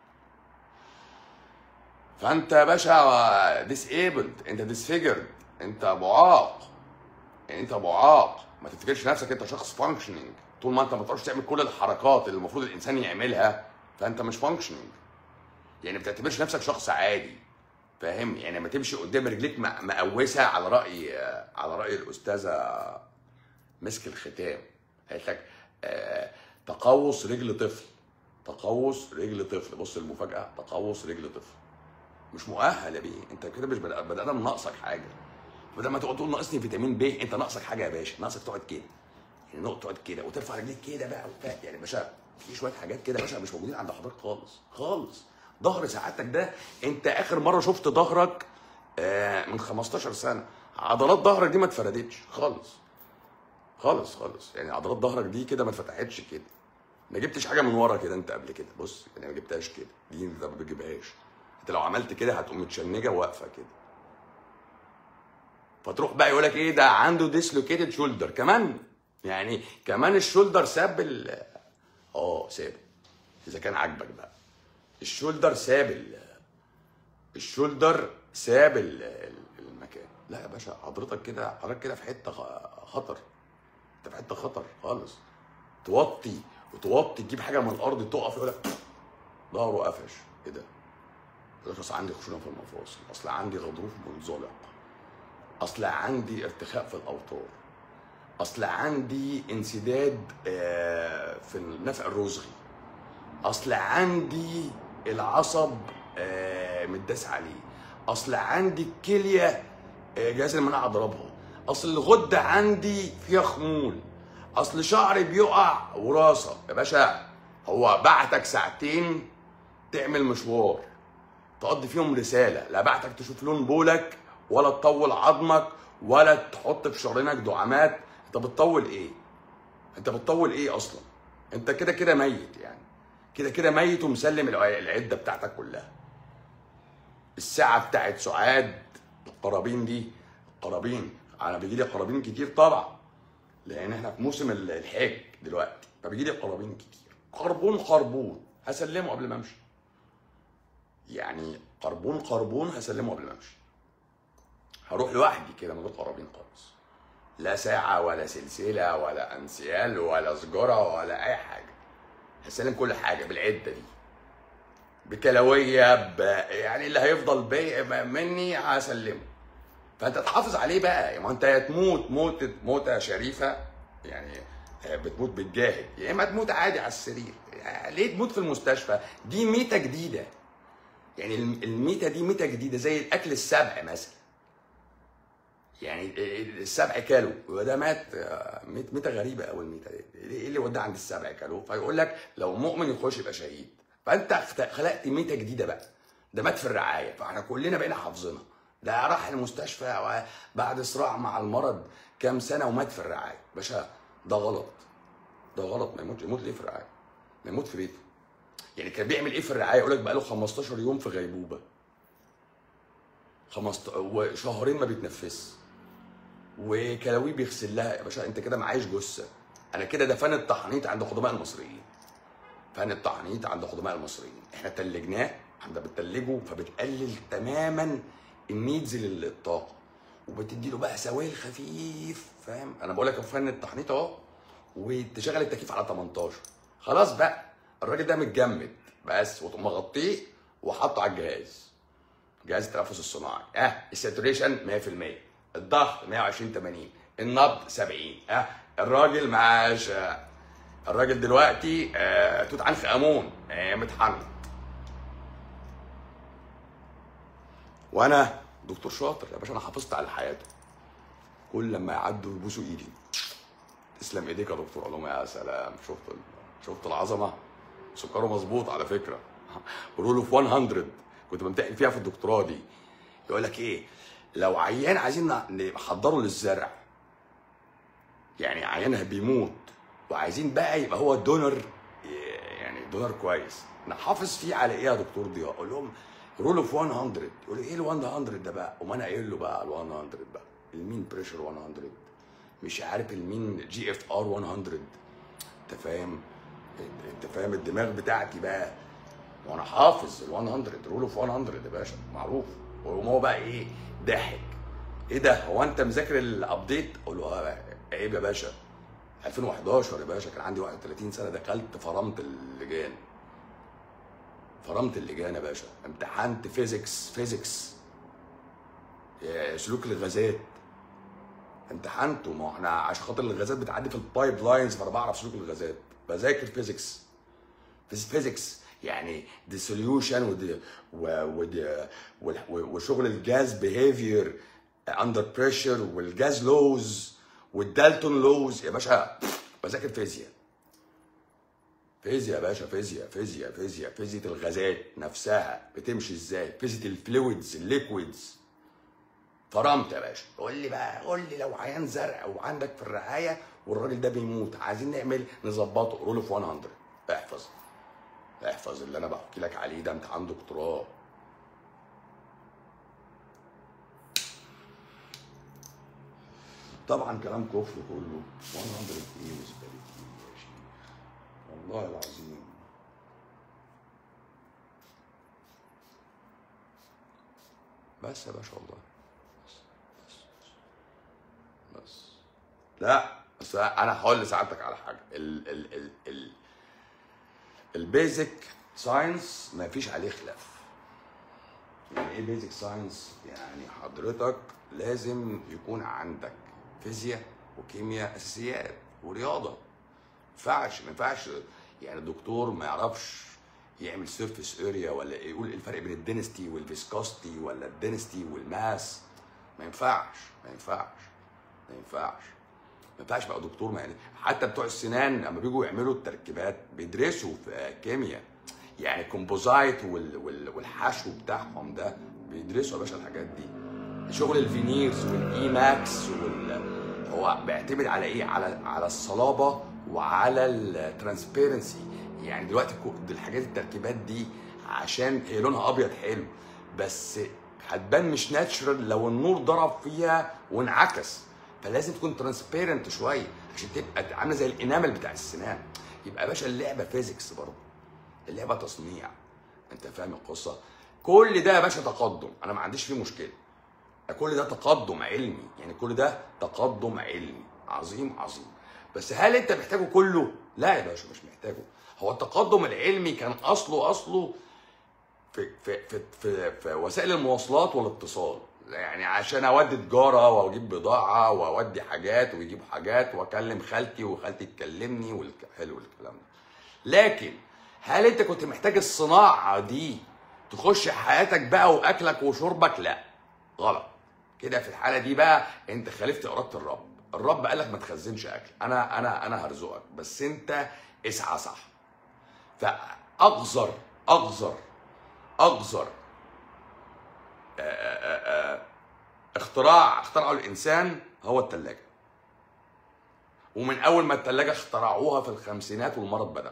فانت يا باشا ديسيبلد انت ديسفيجرد انت معاق يعني انت معاق ما تفتكرش نفسك انت شخص فانكشننج طول ما انت ما بتعرفش تعمل كل الحركات اللي المفروض الانسان يعملها فانت مش فانكشننج يعني ما بتعتبرش نفسك شخص عادي فاهم يعني لما تمشي قدام رجليك م- مقوسه على راي على راي الاستاذه مسك الختام قالت لك آه تقوس رجل طفل تقوس رجل طفل بص المفاجاه تقوس رجل طفل مش مؤهل يا بيه انت كده مش بني بني ادم ناقصك حاجه بدل ما تقعد تقول ناقصني فيتامين ب انت ناقصك حاجه يا باشا ناقصك تقعد كده يعني نقط تقعد كده وترفع رجليك كده بقى وبتاع يعني يا باشا في شويه حاجات كده يا باشا مش موجودين عند حضرتك خالص خالص ظهر سعادتك ده انت اخر مره شفت ظهرك آه، من 15 سنه عضلات ظهرك دي ما اتفردتش خالص خالص خالص يعني عضلات ظهرك دي كده ما اتفتحتش كده ما جبتش حاجه من ورا كده انت قبل كده بص يعني ما جبتهاش كده دي انت ما بتجيبهاش انت لو عملت كده هتقوم متشنجه واقفه كده فتروح بقى يقول لك ايه ده عنده ديسلوكيتد شولدر كمان يعني كمان الشولدر ساب ال اه ساب اذا كان عاجبك بقى الشولدر ساب ال الشولدر ساب ال- ال- المكان لا يا باشا حضرتك كده حضرتك كده في حته خ- خطر انت في حته خطر خالص توطي وتوطي تجيب حاجه من الارض تقف يقول لك ظهره قفش ايه ده؟ يقول لك اصل عندي خشونه في المفاصل اصل عندي غضروف منزلق اصل عندي ارتخاء في الاوتار اصل عندي انسداد آه، في النفع الرزغي اصل عندي العصب آه، متداس عليه اصل عندي الكليه آه، جهاز المناعه ضربها اصل الغده عندي فيها خمول اصل شعري بيقع وراثه يا باشا هو بعتك ساعتين تعمل مشوار تقضي فيهم رساله لا بعتك تشوف لون بولك ولا تطول عظمك ولا تحط في شعرينك دعامات انت بتطول ايه انت بتطول ايه اصلا انت كده كده ميت يعني كده كده ميت ومسلم الع- العده بتاعتك كلها الساعه بتاعت سعاد القرابين دي قرابين انا بيجي لي قرابين كتير طبعا لان احنا في موسم ال- الحج دلوقتي فبيجي لي قرابين كتير قربون قربون هسلمه قبل ما امشي يعني قربون قربون هسلمه قبل ما امشي هروح لوحدي كده من غير قرابين خالص لا ساعة ولا سلسلة ولا أنسيال ولا سجارة ولا أي حاجة هسلم كل حاجة بالعدة دي بكلوية ب... يعني اللي هيفضل بي... مني هسلمه فأنت تحافظ عليه بقى ما أنت يا تموت موتة موتة شريفة يعني بتموت بالجاهد يا إما تموت عادي على السرير يعني ليه تموت في المستشفى دي ميتة جديدة يعني الم- الميتة دي ميتة جديدة زي الأكل السبع مثلا يعني السبع كيلو وده مات آه، ميت- ميتة غريبة أوي الميتة دي ايه اللي وداه عند السبع كيلو فيقول لك لو مؤمن يخش يبقى شهيد فأنت خت- خلقت ميتة جديدة بقى ده مات في الرعاية فاحنا كلنا بقينا حافظينها ده راح المستشفى بعد صراع مع المرض كام سنة ومات في الرعاية باشا ده غلط ده غلط ما يموت يموت ليه في الرعاية ما يموت في بيته يعني كان بيعمل ايه في الرعاية يقول لك بقى له 15 يوم في غيبوبة 15 وشهرين ما بيتنفسش وكلاوي بيغسل لها يا باشا انت كده معايش جثه انا كده ده فن التحنيط عند قدماء المصريين فن التحنيط عند قدماء المصريين احنا تلجناه احنا بتتلجه فبتقلل تماما النيدز للطاقه وبتدي له بقى سوائل خفيف فاهم انا بقول لك فن التحنيط اهو وتشغل التكييف على 18 خلاص بقى الراجل ده متجمد بس وتقوم مغطيه وحاطه على الجهاز جهاز التنفس الصناعي اه الساتوريشن 100% الضغط 120 80 النبض 70 اه الراجل معاش آه. الراجل دلوقتي آه توت عنخ امون آه متحنط وانا دكتور شاطر يا باشا انا حافظت على حياته كل لما يعدوا يبوسوا ايدي تسلم ايديك يا دكتور اقول لهم يا سلام شفت ال- شفت العظمه سكره مظبوط على فكره رول اوف 100 كنت بمتحن فيها في الدكتوراه دي يقول لك ايه لو عيان عايزين ن- نحضره للزرع يعني عيان بيموت وعايزين بقى يبقى هو دونر يعني دونر كويس نحافظ فيه على ايه يا دكتور ضياء اقول لهم رول اوف 100 يقول لي ايه ال 100 ده بقى وما انا قايل له بقى ال 100 بقى المين بريشر 100 مش عارف المين جي اف ار 100 انت فاهم انت فاهم الدماغ بتاعتي بقى وانا حافظ ال 100 رول اوف 100 يا باشا معروف وهو بقى ايه ضحك ايه ده هو انت مذاكر الابديت اقول له اه عيب يا باشا 2011 يا باشا كان عندي 31 سنه دخلت فرمت اللجان فرمت اللجان يا باشا امتحنت فيزيكس فيزيكس يا سلوك الغازات امتحنته ما هو احنا عشان خاطر الغازات بتعدي في البايب لاينز فانا بعرف سلوك الغازات بذاكر فيزيكس فيزيكس يعني ديسوليوشن ودي و- ودي وال- وشغل الجاز بيهيفير اندر بريشر والجاز لوز والدالتون لوز يا باشا بذاكر فيزياء فيزياء يا باشا فيزياء فيزياء فيزياء فيزياء الغازات نفسها بتمشي ازاي فيزياء الفلويدز الليكويدز فرمت يا باشا قول لي بقى قول لي لو عيان زرع وعندك في الرعايه والراجل ده بيموت عايزين نعمل نظبطه رول اوف 100 احفظ احفظ اللي انا بحكي لك عليه ده امتحان دكتوراه طبعا كلام كفر كله 100 ايه وزباله ايه يا شيخ والله العظيم بس يا باشا والله بس بس بس, بس. لا بس انا هقول لسعادتك على حاجه ال ال ال ال البيزك ساينس ما فيش عليه خلاف يعني ايه بيزك ساينس يعني حضرتك لازم يكون عندك فيزياء وكيمياء اساسيات ورياضه ما ينفعش ما ينفعش يعني الدكتور ما يعرفش يعمل سيرفيس اريا ولا يقول الفرق بين الدينستي والفيسكوستي ولا الدينستي والماس ما ينفعش ما ينفعش ما ينفعش ما ينفعش بقى دكتور ما يعني حتى بتوع السنان لما بيجوا يعملوا التركيبات بيدرسوا في كيمياء يعني الكومبوزايت وال وال والحشو بتاعهم ده بيدرسوا يا باشا الحاجات دي شغل الفينيرز والاي ماكس وال هو بيعتمد على ايه على على الصلابه وعلى الترانسبيرنسي يعني دلوقتي كو- دي الحاجات التركيبات دي عشان هي لونها ابيض حلو بس هتبان مش ناتشرال لو النور ضرب فيها وانعكس فلازم تكون ترانسبيرنت شويه عشان تبقى عامله زي الانامل بتاع السنان يبقى يا باشا اللعبه فيزيكس برضه اللعبه تصنيع انت فاهم القصه كل ده يا باشا تقدم انا ما عنديش فيه مشكله كل ده تقدم علمي يعني كل ده تقدم علمي عظيم عظيم بس هل انت محتاجه كله لا يا باشا مش محتاجه هو التقدم العلمي كان اصله اصله في في في في, في وسائل المواصلات والاتصال يعني عشان اودي تجاره واجيب بضاعه واودي حاجات ويجيبوا حاجات واكلم خالتي وخالتي تكلمني والحلو الكلام ده لكن هل انت كنت محتاج الصناعه دي تخش حياتك بقى واكلك وشربك لا غلط كده في الحاله دي بقى انت خالفت اراده الرب الرب قال لك ما تخزنش اكل انا انا انا هرزقك بس انت اسعى صح فاقذر اقذر اقذر آه، آه، آه، اختراع اخترعه الانسان هو الثلاجه ومن اول ما الثلاجه اخترعوها في الخمسينات والمرض بدا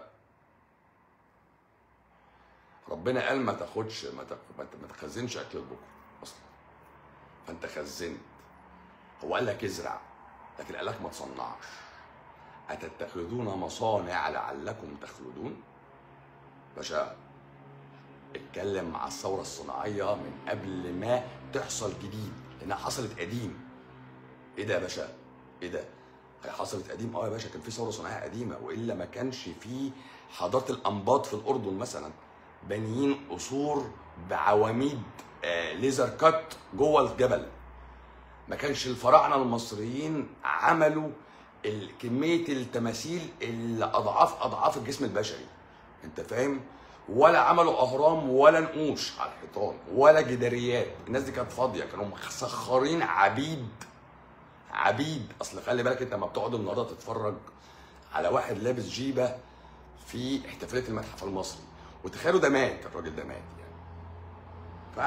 ربنا قال ما تاخدش ما تاخ- ما ت- ما تخزنش اكل لبكره اصلا فانت خزنت هو قال لك ازرع لكن قال لك ما تصنعش اتتخذون مصانع لعلكم تخلدون باشا اتكلم مع الثوره الصناعيه من قبل ما تحصل جديد لانها حصلت قديم ايه ده يا باشا ايه ده هي حصلت قديم اه يا باشا كان في ثوره صناعيه قديمه والا ما كانش في حضاره الانباط في الاردن مثلا بانيين قصور بعواميد آه ليزر كات جوه الجبل ما كانش الفراعنه المصريين عملوا ال- كميه التماثيل اللي اضعاف اضعاف الجسم البشري انت فاهم ولا عملوا اهرام ولا نقوش على الحيطان ولا جداريات الناس دي كانت فاضيه كانوا مسخرين عبيد عبيد اصل خلي بالك انت لما بتقعد النهارده تتفرج على واحد لابس جيبه في احتفاليه المتحف المصري وتخيلوا ده مات الراجل ده مات يعني ف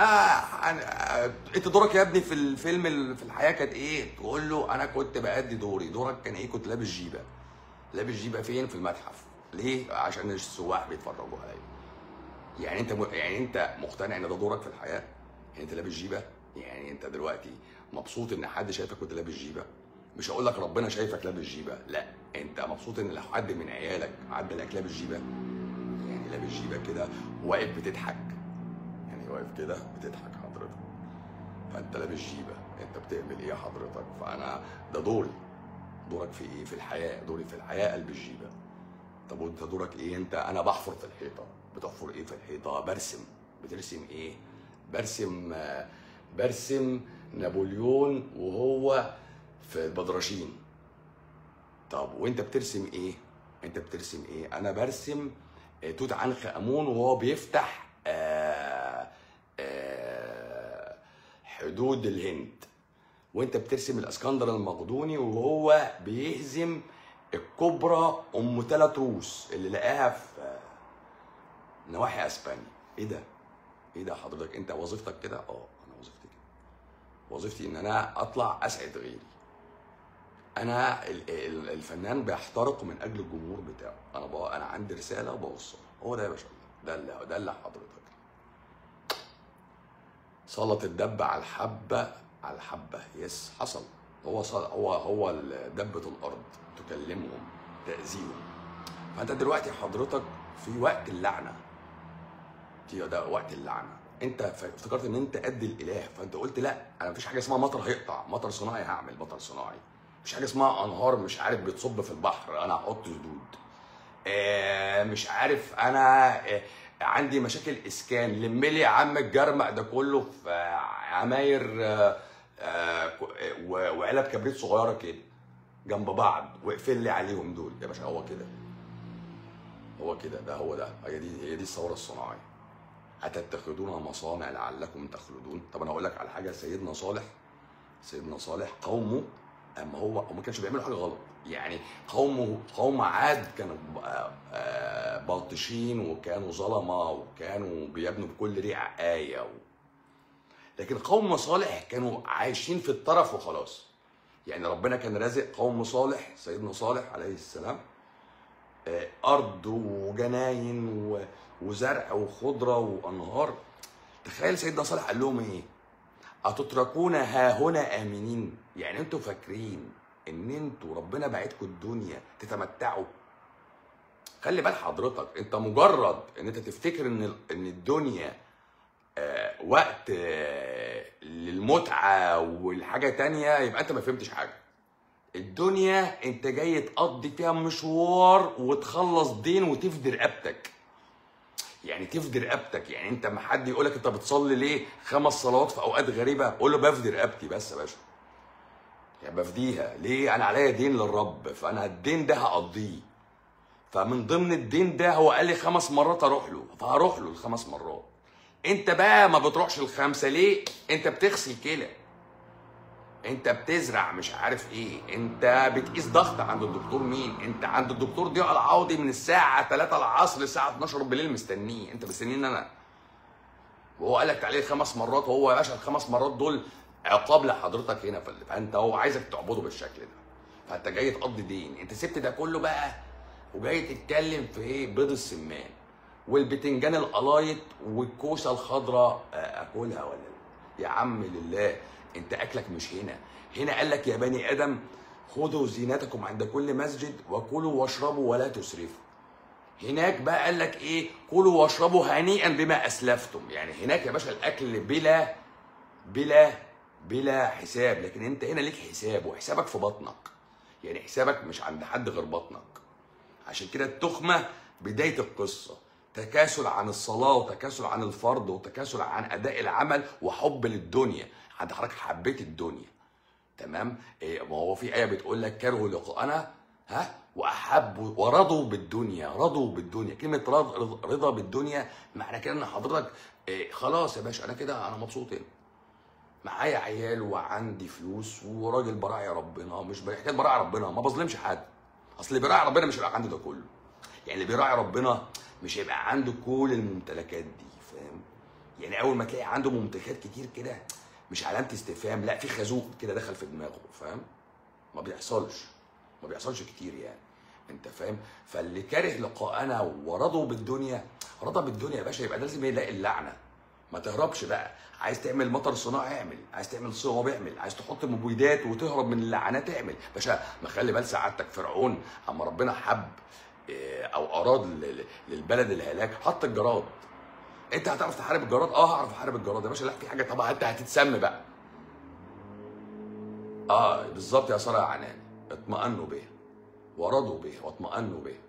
انت دورك يا ابني في الفيلم ال- في الحياه كانت ايه؟ تقول له انا كنت بأدي دوري، دورك كان ايه؟ كنت لابس جيبه. لابس جيبه فين؟ في المتحف. ليه؟ عشان السواح بيتفرجوا عليا. يعني انت م... يعني انت مقتنع ان ده دورك في الحياه؟ يعني انت لابس جيبه؟ يعني انت دلوقتي مبسوط ان حد شايفك كنت لابس جيبه؟ مش هقول لك ربنا شايفك لابس جيبه، لا انت مبسوط ان لو حد من عيالك عدى لك لابس جيبه يعني لابس جيبه كده واقف بتضحك يعني واقف كده بتضحك حضرتك فانت لابس جيبه انت بتعمل ايه حضرتك فانا ده دوري دورك في ايه في الحياه دوري في الحياه قلب الجيبه طب وانت دورك ايه انت انا بحفر في الحيطه بتحفر ايه في الحيطه برسم بترسم ايه برسم آه، برسم نابليون وهو في البدرشين طب وانت بترسم ايه انت بترسم ايه انا برسم آه، توت عنخ امون وهو بيفتح آه، آه، حدود الهند وانت بترسم الاسكندر المقدوني وهو بيهزم الكبرى ام ثلاث روس اللي لقاها في آه، نواحي اسبانيا ايه ده ايه ده حضرتك انت وظيفتك كده اه انا وظيفتي كده وظيفتي ان انا اطلع اسعد غيري انا ال- ال- الفنان بيحترق من اجل الجمهور بتاعه انا بقى انا عندي رساله وبوصلها هو ده يا باشا ده اللي ده اللي حضرتك سلط الدب على الحبه على الحبه يس حصل هو صل... هو هو ال- دبه الارض تكلمهم تاذيهم فانت دلوقتي حضرتك في وقت اللعنه دي ده وقت اللعنه انت ف- افتكرت ان انت قد الاله فانت قلت لا انا مفيش حاجه اسمها مطر هيقطع مطر صناعي هعمل مطر صناعي مفيش حاجه اسمها انهار مش عارف بتصب في البحر انا هحط سدود آه، مش عارف انا آه، عندي مشاكل اسكان لملي يا عم الجرمق ده كله في آه، عماير آه، آه، ك- آه، و- وعلب كبريت صغيره كده جنب بعض واقفل لي عليهم دول يا باشا هو كده هو كده ده هو ده هي دي هي دي الثوره الصناعيه أتتخذونها مصانع لعلكم تخلدون طب انا اقول لك على حاجه سيدنا صالح سيدنا صالح قومه اما هو هو ما كانش بيعملوا حاجه غلط يعني قومه قوم عاد كانوا آه، آه، باطشين وكانوا ظلمه وكانوا بيبنوا بكل ريع ايه و... لكن قوم صالح كانوا عايشين في الطرف وخلاص يعني ربنا كان رازق قوم صالح سيدنا صالح عليه السلام آه، ارض وجناين و- وزرع وخضره وانهار تخيل سيدنا صالح قال لهم ايه اتتركون ها هنا امنين يعني انتوا فاكرين ان انتوا ربنا بعتكم الدنيا تتمتعوا خلي بال حضرتك انت مجرد ان انت تفتكر ان ان الدنيا آه، وقت آه، للمتعه والحاجه تانية يبقى انت ما فهمتش حاجه الدنيا انت جاي تقضي فيها مشوار وتخلص دين وتفدي رقبتك يعني تفدي رقبتك يعني انت ما حد يقول لك انت بتصلي ليه خمس صلوات في اوقات غريبه قول له بفدي رقبتي بس يا باشا يعني بفديها ليه انا عليا دين للرب فانا الدين ده هقضيه فمن ضمن الدين ده هو قال لي خمس مرات اروح له فهروح له الخمس مرات انت بقى ما بتروحش الخمسه ليه انت بتغسل كلى انت بتزرع مش عارف ايه انت بتقيس ضغط عند الدكتور مين انت عند الدكتور ضياء العوضي من الساعه 3 العصر للساعه 12 بالليل مستنيه انت مستنيني انا وهو قال لك تعليق خمس مرات وهو يا باشا الخمس مرات دول عقاب لحضرتك هنا في فانت هو عايزك تعبده بالشكل ده فانت جاي تقضي دين انت سبت ده كله بقى وجاي تتكلم في ايه بيض السمان والبتنجان القلايط والكوسه الخضراء آه، اكلها ولا لا يا عم لله انت اكلك مش هنا هنا قال لك يا بني ادم خذوا زينتكم عند كل مسجد وكلوا واشربوا ولا تسرفوا هناك بقى قال لك ايه كلوا واشربوا هنيئا بما اسلفتم يعني هناك يا باشا الاكل بلا بلا بلا حساب لكن انت هنا ليك حساب وحسابك في بطنك يعني حسابك مش عند حد غير بطنك عشان كده التخمه بدايه القصه تكاسل عن الصلاه وتكاسل عن الفرض وتكاسل عن اداء العمل وحب للدنيا عند حضرتك حبيت الدنيا تمام إيه ما هو في ايه بتقول لك كرهوا لقاءنا ها واحبوا ورضوا بالدنيا رضوا بالدنيا كلمه رض رضا بالدنيا معنى كده ان حضرتك إيه خلاص يا باشا انا كده انا مبسوط هنا معايا عيال وعندي فلوس وراجل براعي ربنا مش حكايه براعي ربنا ما بظلمش حد اصل اللي بيراعي ربنا مش هيبقى عنده ده كله يعني اللي بيراعي ربنا مش هيبقى عنده كل الممتلكات دي فاهم يعني اول ما تلاقي عنده ممتلكات كتير كده مش علامه استفهام لا في خازوق كده دخل في دماغه فاهم ما بيحصلش ما بيحصلش كتير يعني انت فاهم فاللي كاره لقاءنا ورضوا بالدنيا رضى بالدنيا يا باشا يبقى ده لازم يلاقي اللعنه ما تهربش بقى عايز تعمل مطر صناعي اعمل عايز تعمل صواب اعمل عايز تحط مبيدات وتهرب من اللعنات اعمل باشا ما خلي بال سعادتك فرعون اما ربنا حب إيه، او اراد لل- للبلد الهلاك حط الجراد انت هتعرف تحارب الجراد اه هعرف احارب الجراد يا باشا لا في حاجه طبعا انت هتتسم بقى اه بالظبط يا ساره يا عنان اطمأنوا به ورضوا به واطمأنوا به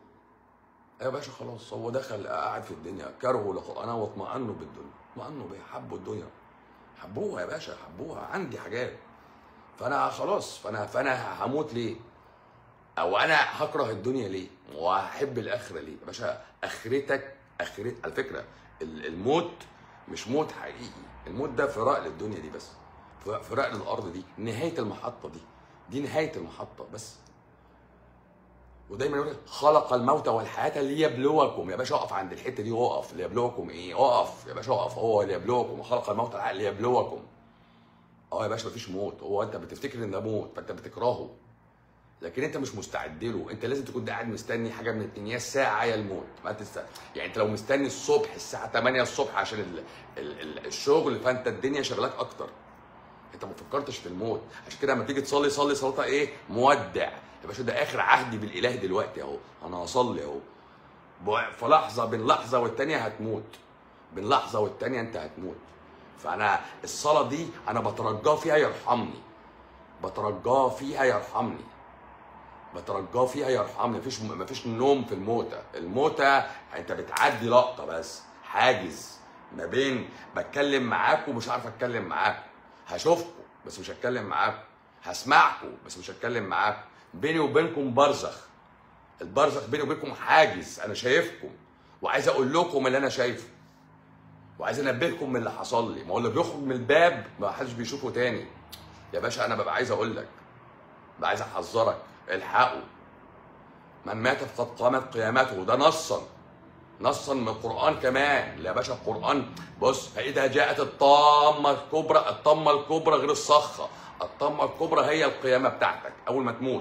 يا باشا خلاص هو دخل قاعد في الدنيا كرهوا لقاءنا واطمأنوا بالدنيا اطمأنوا بيها حبوا الدنيا حبوها يا باشا حبوها عندي حاجات فانا خلاص فانا فانا هموت ليه؟ او انا هكره الدنيا ليه؟ وهحب الاخره ليه؟ يا باشا اخرتك اخرت على فكره ال- الموت مش موت حقيقي الموت ده فراق للدنيا دي بس فراق- فراق للارض دي نهايه المحطه دي دي نهايه المحطه بس ودايما يقول لك خلق الموت والحياه ليبلوكم يا باشا اقف عند الحته دي واقف ليبلوكم ايه اقف يا باشا اقف هو ليبلوكم خلق الموت والحياه ليبلوكم اه يا باشا مفيش موت هو انت بتفتكر ان ده موت فانت بتكرهه لكن انت مش مستعد له انت لازم تكون قاعد مستني حاجه من الاتنين يا الساعه يا الموت ما تست... يعني انت لو مستني الصبح الساعه 8 الصبح عشان ال... ال... ال... الشغل فانت الدنيا شغلاك اكتر انت ما فكرتش في الموت عشان كده لما تيجي تصلي صلي صلاه ايه مودع يا باشا ده اخر عهدي بالاله دلوقتي اهو انا هصلي اهو ب- في لحظه بين لحظه والتانيه هتموت بين لحظه والتانيه انت هتموت فانا الصلاه دي انا بترجاه فيها يرحمني بترجاه فيها يرحمني بترجاه فيها يرحمني مفيش مفيش نوم في الموتى الموتى انت بتعدي لقطه بس حاجز ما بين بتكلم معاكم ومش عارف اتكلم معاكم هشوفكم بس مش هتكلم معاكم هسمعكم بس مش هتكلم معاكم بيني وبينكم برزخ البرزخ بيني وبينكم حاجز انا شايفكم وعايز اقول لكم اللي انا شايفه وعايز انبهكم من اللي حصل لي ما هو اللي بيخرج من الباب ما حدش بيشوفه تاني يا باشا انا ببقى عايز اقول لك ببقى عايز احذرك الحقوا من مات فقد قامت قيامته ده نصا نصا من القران كمان يا باشا القران بص فاذا جاءت الطامه الكبرى الطامه الكبرى غير الصخه الطامه الكبرى هي القيامه بتاعتك اول ما تموت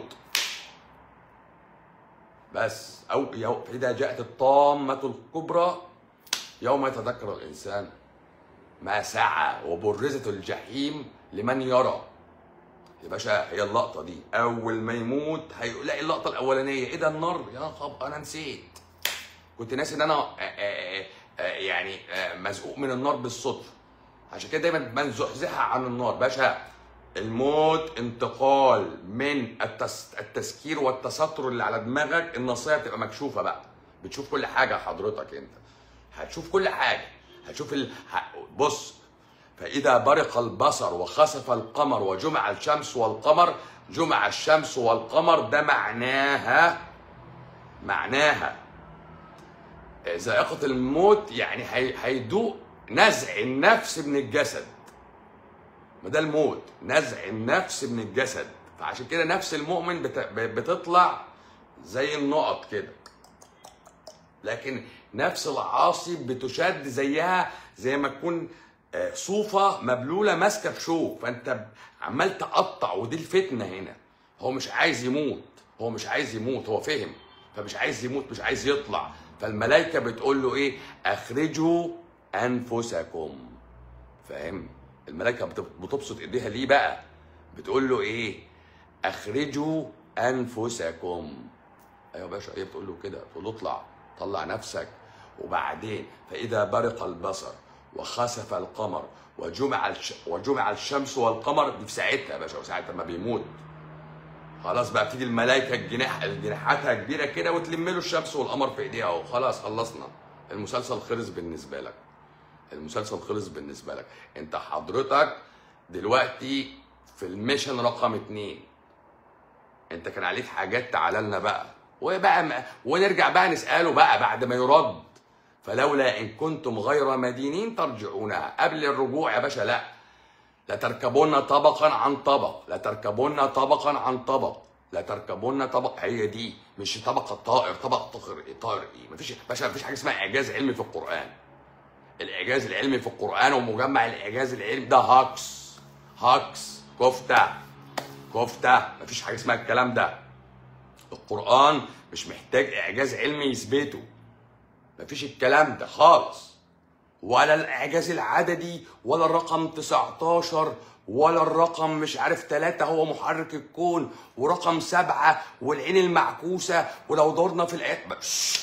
بس او يو- فاذا جاءت الطامه الكبرى يوم يتذكر الانسان ما سعى وبرزت الجحيم لمن يرى يا باشا هي اللقطه دي اول ما يموت هيلاقي اللقطه الاولانيه ايه ده النار يا خب انا نسيت كنت ناسي ان انا آه، آه، آه، يعني آه، مزقوق من النار بالصدفه عشان كده دايما من زحزح عن النار باشا الموت انتقال من التس... التسكير والتستر اللي على دماغك النصيه بتبقى مكشوفه بقى بتشوف كل حاجه حضرتك انت هتشوف كل حاجه هتشوف ال... ه- بص فإذا برق البصر وخسف القمر وجمع الشمس والقمر جمع الشمس والقمر ده معناها معناها ذائقة الموت يعني هي- هيدوق نزع النفس من الجسد ما ده الموت نزع النفس من الجسد فعشان كده نفس المؤمن بت- بتطلع زي النقط كده لكن نفس العاصي بتشد زيها زي ما تكون آه، صوفة مبلولة ماسكة بشوك فانت ب- عمال تقطع ودي الفتنة هنا هو مش عايز يموت هو مش عايز يموت هو فهم فمش عايز يموت مش عايز يطلع فالملائكة بتقول له ايه اخرجوا انفسكم فاهم الملائكة بت- بتبسط ايديها ليه بقى بتقول له ايه اخرجوا انفسكم ايوه يا باشا هي بتقول له كده تقول له اطلع طلع نفسك وبعدين فاذا برق البصر وخسف القمر وجمع الش... وجمع الشمس والقمر دي في ساعتها يا باشا وساعتها ما بيموت خلاص بقى بتيجي الملائكه الجناح جناحاتها كبيره كده وتلم له الشمس والقمر في ايديها اهو خلاص خلصنا المسلسل خلص بالنسبه لك المسلسل خلص بالنسبه لك انت حضرتك دلوقتي في الميشن رقم اتنين انت كان عليك حاجات تعالى لنا بقى وبقى ما ونرجع بقى نساله بقى بعد ما يرد فلولا ان كنتم غير مدينين ترجعونها قبل الرجوع يا باشا لا لتركبن طبقا عن طبق لتركبن طبقا عن طبق لتركبن طبق هي دي مش طبق الطائر طبق طائر ايه طائر ايه مفيش باشا مفيش حاجه اسمها اعجاز علمي في القران الاعجاز العلمي في القران ومجمع الاعجاز العلمي ده هاكس هاكس كفته كفته مفيش حاجه اسمها الكلام ده القران مش محتاج اعجاز علمي يثبته مفيش الكلام ده خالص ولا الاعجاز العددي ولا الرقم 19 ولا الرقم مش عارف ثلاثة هو محرك الكون ورقم سبعة والعين المعكوسة ولو دورنا في الآيات بس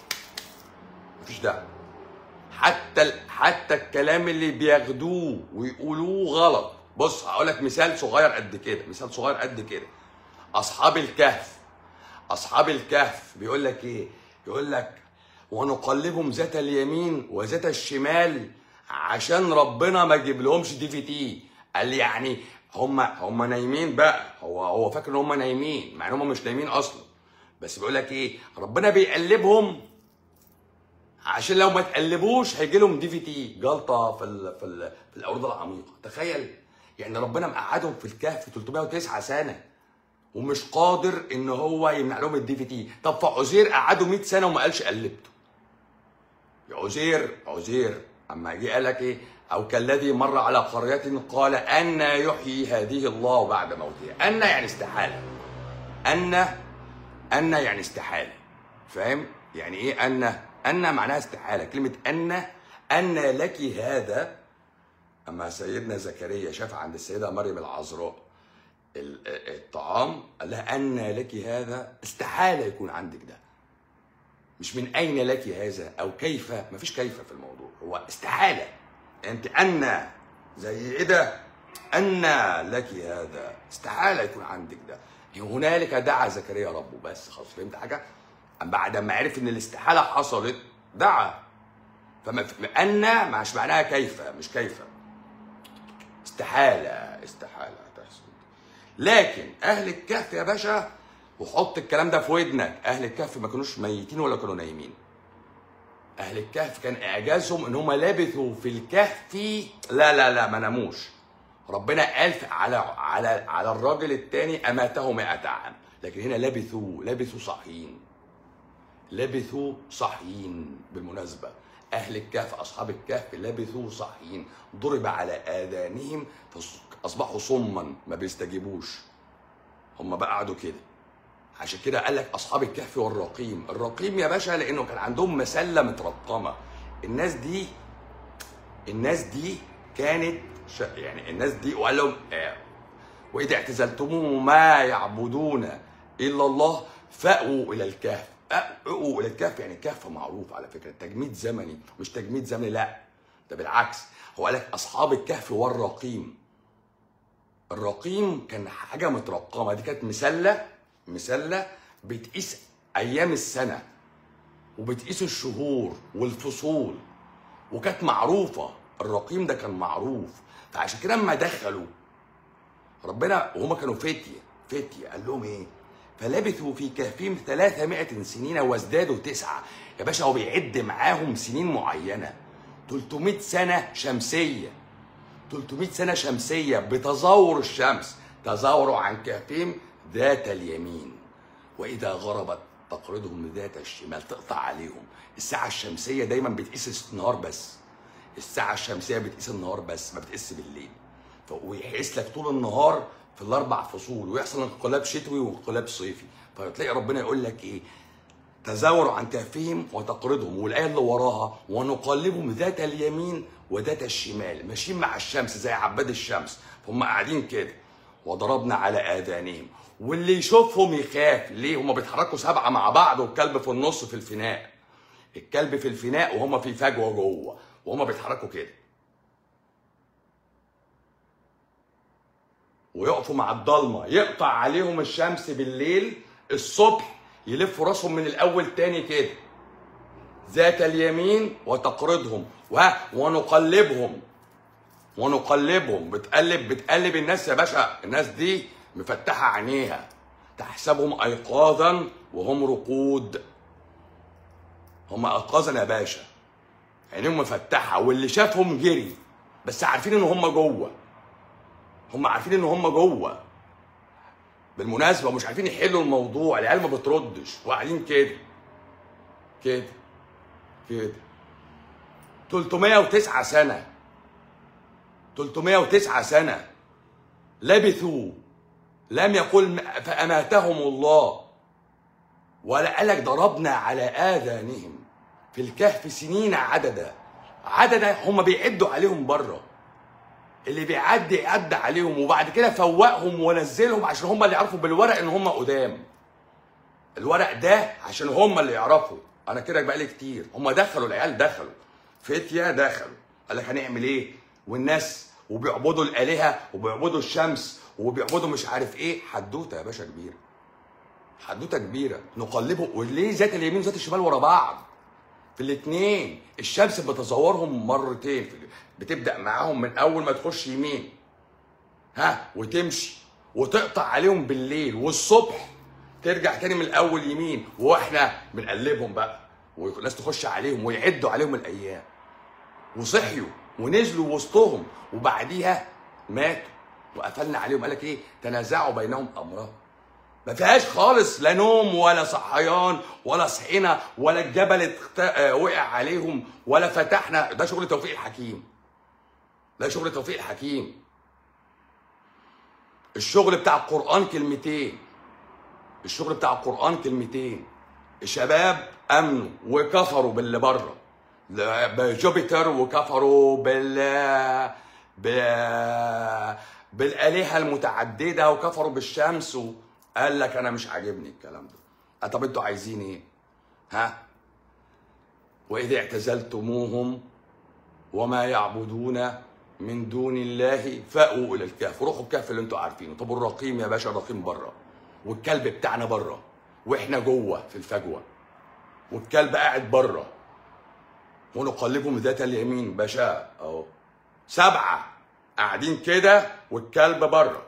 مفيش ده حتى ال- حتى الكلام اللي بياخدوه ويقولوه غلط بص هقول لك مثال صغير قد كده مثال صغير قد كده اصحاب الكهف اصحاب الكهف بيقول لك ايه يقول لك ونقلبهم ذات اليمين وذات الشمال عشان ربنا ما يجيب لهمش دي في تي قال لي يعني هم هم نايمين بقى هو هو فاكر ان هم نايمين مع ان هم مش نايمين اصلا بس بيقول لك ايه ربنا بيقلبهم عشان لو ما تقلبوش هيجي لهم دي في تي جلطه في ال في ال في الارض العميقه تخيل يعني ربنا مقعدهم في الكهف 309 سنه ومش قادر ان هو يمنع لهم الدي في تي طب فعزير قعدوا 100 سنه وما قالش قلبته يا عزير عزير اما جه قال لك ايه او كالذي مر على قريه قال ان يحيي هذه الله بعد موتها ان يعني استحاله ان ان يعني استحاله فاهم يعني ايه ان ان معناها استحاله كلمه ان ان لك هذا اما سيدنا زكريا شاف عند السيده مريم العذراء ال- الطعام قال لها ان لك هذا استحاله يكون عندك ده مش من اين لك هذا او كيف مفيش كيف في الموضوع هو استحاله انت ان زي ايه ده ان لك هذا استحاله يكون عندك ده هنالك دعا زكريا ربه بس خلاص فهمت حاجه أم بعد ما عرف ان الاستحاله حصلت دعا فما ان مش معناها كيف مش كيف استحاله استحاله هتحصل لكن اهل الكهف يا باشا وحط الكلام ده في ودنك اهل الكهف ما كانوش ميتين ولا كانوا نايمين اهل الكهف كان اعجازهم ان هم لبثوا في الكهف لا لا لا ما ناموش ربنا قال في- على على على الراجل الثاني اماته 100 عام لكن هنا لبثوا لبثوا صاحيين لبثوا صاحيين بالمناسبة أهل الكهف أصحاب الكهف لبثوا صاحيين ضرب على آذانهم فأصبحوا صما ما بيستجيبوش هم بقى قعدوا كده عشان كده قال لك أصحاب الكهف والرقيم الرقيم يا باشا لأنه كان عندهم مسلة مترقمة الناس دي الناس دي كانت ش... يعني الناس دي وقال لهم آه، وإذا اعتزلتموهم ما يعبدون إلا الله فأووا إلى الكهف أووا إلى الكهف يعني الكهف معروف على فكرة تجميد زمني مش تجميد زمني لا ده بالعكس هو قال لك أصحاب الكهف والرقيم الرقيم كان حاجة مترقمة دي كانت مسلة مسلة بتقيس أيام السنة وبتقيس الشهور والفصول وكانت معروفة الرقيم ده كان معروف فعشان كده لما دخلوا ربنا وهم كانوا فتية فتية قال لهم ايه فلبثوا في كهفهم 300 سنين وازدادوا تسعة يا باشا هو بيعد معاهم سنين معينة 300 سنة شمسية 300 سنه شمسيه بتزاور الشمس تزاوروا عن كهفهم ذات اليمين واذا غربت تقرضهم ذات الشمال تقطع عليهم الساعه الشمسيه دايما بتقيس النهار بس الساعه الشمسيه بتقيس النهار بس ما بتقيس بالليل ف- ويحس لك طول النهار في الاربع فصول ويحصل انقلاب شتوي وانقلاب صيفي فتلاقي ربنا يقول لك ايه تزاوروا عن كهفهم وتقرضهم والايه اللي وراها ونقلبهم ذات اليمين وذات الشمال ماشيين مع الشمس زي عباد الشمس فهم قاعدين كده وضربنا على اذانهم واللي يشوفهم يخاف ليه هم بيتحركوا سبعه مع بعض والكلب في النص في الفناء الكلب في الفناء وهم في فجوه جوه وهم بيتحركوا كده ويقفوا مع الضلمه يقطع عليهم الشمس بالليل الصبح يلفوا راسهم من الاول تاني كده ذات اليمين وتقرضهم و... ونقلبهم ونقلبهم بتقلب بتقلب الناس يا باشا الناس دي مفتحه عينيها تحسبهم ايقاظا وهم رقود هم ايقاظا يا باشا عينيهم مفتحه واللي شافهم جري بس عارفين ان هم جوه هم عارفين ان هم جوه بالمناسبه ومش عارفين يحلوا الموضوع العيال ما بتردش وقاعدين كده كده كده 309 سنه 309 سنه لبثوا لم يقل فاماتهم الله ولا قالك ضربنا على اذانهم في الكهف سنين عددا عددا هم بيعدوا عليهم بره اللي بيعدي عدى عليهم وبعد كده فوقهم ونزلهم عشان هم اللي يعرفوا بالورق ان هم قدام الورق ده عشان هم اللي يعرفوا انا كده بقالي كتير هم دخلوا العيال دخلوا فتية دخلوا قال لك هنعمل ايه والناس وبيعبدوا الالهه وبيعبدوا الشمس وبيعبدوا مش عارف ايه حدوته يا باشا كبيره حدوته كبيره نقلبه وليه ذات اليمين وذات الشمال ورا بعض في الاثنين الشمس بتزورهم مرتين بتبدا معاهم من اول ما تخش يمين ها وتمشي وتقطع عليهم بالليل والصبح ترجع تاني من الاول يمين واحنا بنقلبهم بقى والناس تخش عليهم ويعدوا عليهم الايام وصحيوا ونزلوا وسطهم وبعديها ماتوا وقفلنا عليهم قال لك ايه تنازعوا بينهم امرهم ما فيهاش خالص لا نوم ولا صحيان ولا صحينا ولا الجبل اتخت- آه، وقع عليهم ولا فتحنا ده شغل توفيق الحكيم ده شغل توفيق الحكيم الشغل بتاع القرآن كلمتين الشغل بتاع القرآن كلمتين الشباب امنوا وكفروا باللي بره لا- بجوبيتر وكفروا بال ب... بالآلهة المتعددة وكفروا بالشمس وقال لك أنا مش عاجبني الكلام ده آه، طب أنتوا عايزين إيه؟ ها؟ وإذا اعتزلتموهم وما يعبدون من دون الله فأووا إلى الكهف روحوا الكهف اللي أنتوا عارفينه طب الرقيم يا باشا الرقيم بره والكلب بتاعنا بره وإحنا جوه في الفجوة والكلب قاعد بره ونقلبهم ذات اليمين باشا اهو سبعه قاعدين كده والكلب بره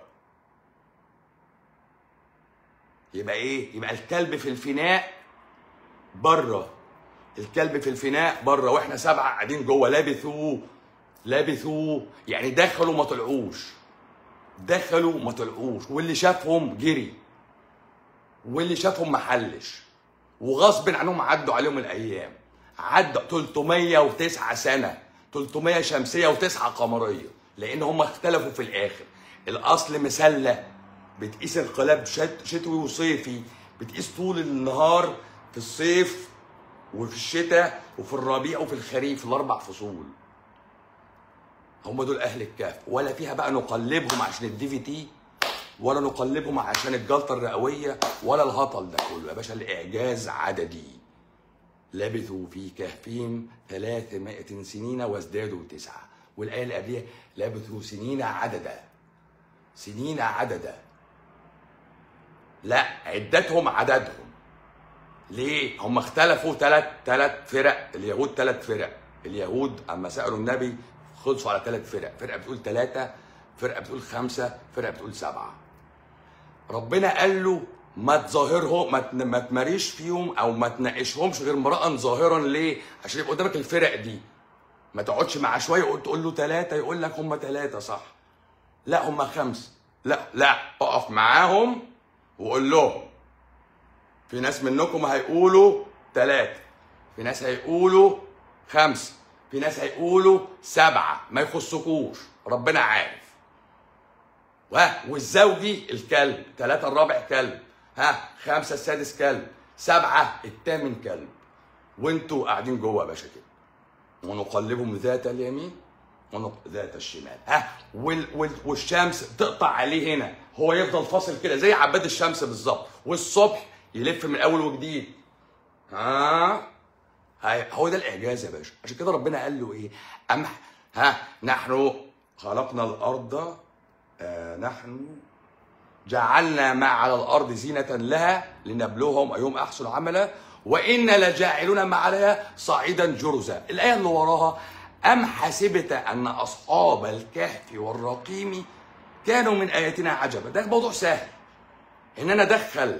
يبقى ايه يبقى الكلب في الفناء بره الكلب في الفناء بره واحنا سبعه قاعدين جوه لابثوا لابثوا يعني دخلوا ما طلعوش دخلوا ما طلعوش واللي شافهم جري واللي شافهم محلش وغصب عنهم عدوا عليهم الايام عدوا 309 سنه 300 شمسيه وتسعه قمريه لان هم اختلفوا في الاخر الاصل مسله بتقيس انقلاب شت شتوي وصيفي بتقيس طول النهار في الصيف وفي الشتاء وفي الربيع وفي الخريف الاربع فصول هم دول اهل الكهف ولا فيها بقى نقلبهم عشان الدي في تي ولا نقلبهم عشان الجلطه الرئويه ولا الهطل ده كله يا باشا الاعجاز عددي لبثوا في كهفهم ثلاثمائة سنين وازدادوا تسعة والآية اللي قبلها لبثوا سنين عددا سنين عددا لا عدتهم عددهم ليه؟ هم اختلفوا ثلاث ثلاث فرق اليهود ثلاث فرق اليهود اما سالوا النبي خلصوا على ثلاث فرق فرقه بتقول ثلاثه فرقه بتقول خمسه فرقه بتقول سبعه ربنا قال له ما تظاهرهم ما تن- ما تماريش فيهم او ما تناقشهمش غير امرأ ظاهرا ليه؟ عشان يبقى قدامك الفرق دي ما تقعدش معاه شويه يقول تقول له ثلاثه يقول لك هم ثلاثه صح لا هم خمسه لا لا اقف معاهم وقول لهم في ناس منكم هيقولوا ثلاثه في ناس هيقولوا خمسه في ناس هيقولوا سبعه ما يخصكوش ربنا عارف ها والزوجي الكلب ثلاثة الرابع كلب ها خمسة السادس كلب سبعة الثامن كلب وانتوا قاعدين جوه يا باشا كده ونقلبهم ذات اليمين ونق... ذات الشمال ها وال... وال... والشمس تقطع عليه هنا هو يفضل فاصل كده زي عباد الشمس بالظبط والصبح يلف من اول وجديد ها هاي هو ده الاعجاز يا باشا عشان كده ربنا قال له ايه ام ها نحن خلقنا الارض آه نحن جعلنا ما على الارض زينه لها لنبلوهم ايهم احسن عملا وانا لجاعلون ما عليها صعيدا جرزا الايه اللي وراها ام حسبت ان اصحاب الكهف والرقيم كانوا من اياتنا عجبا ده موضوع سهل ان انا ادخل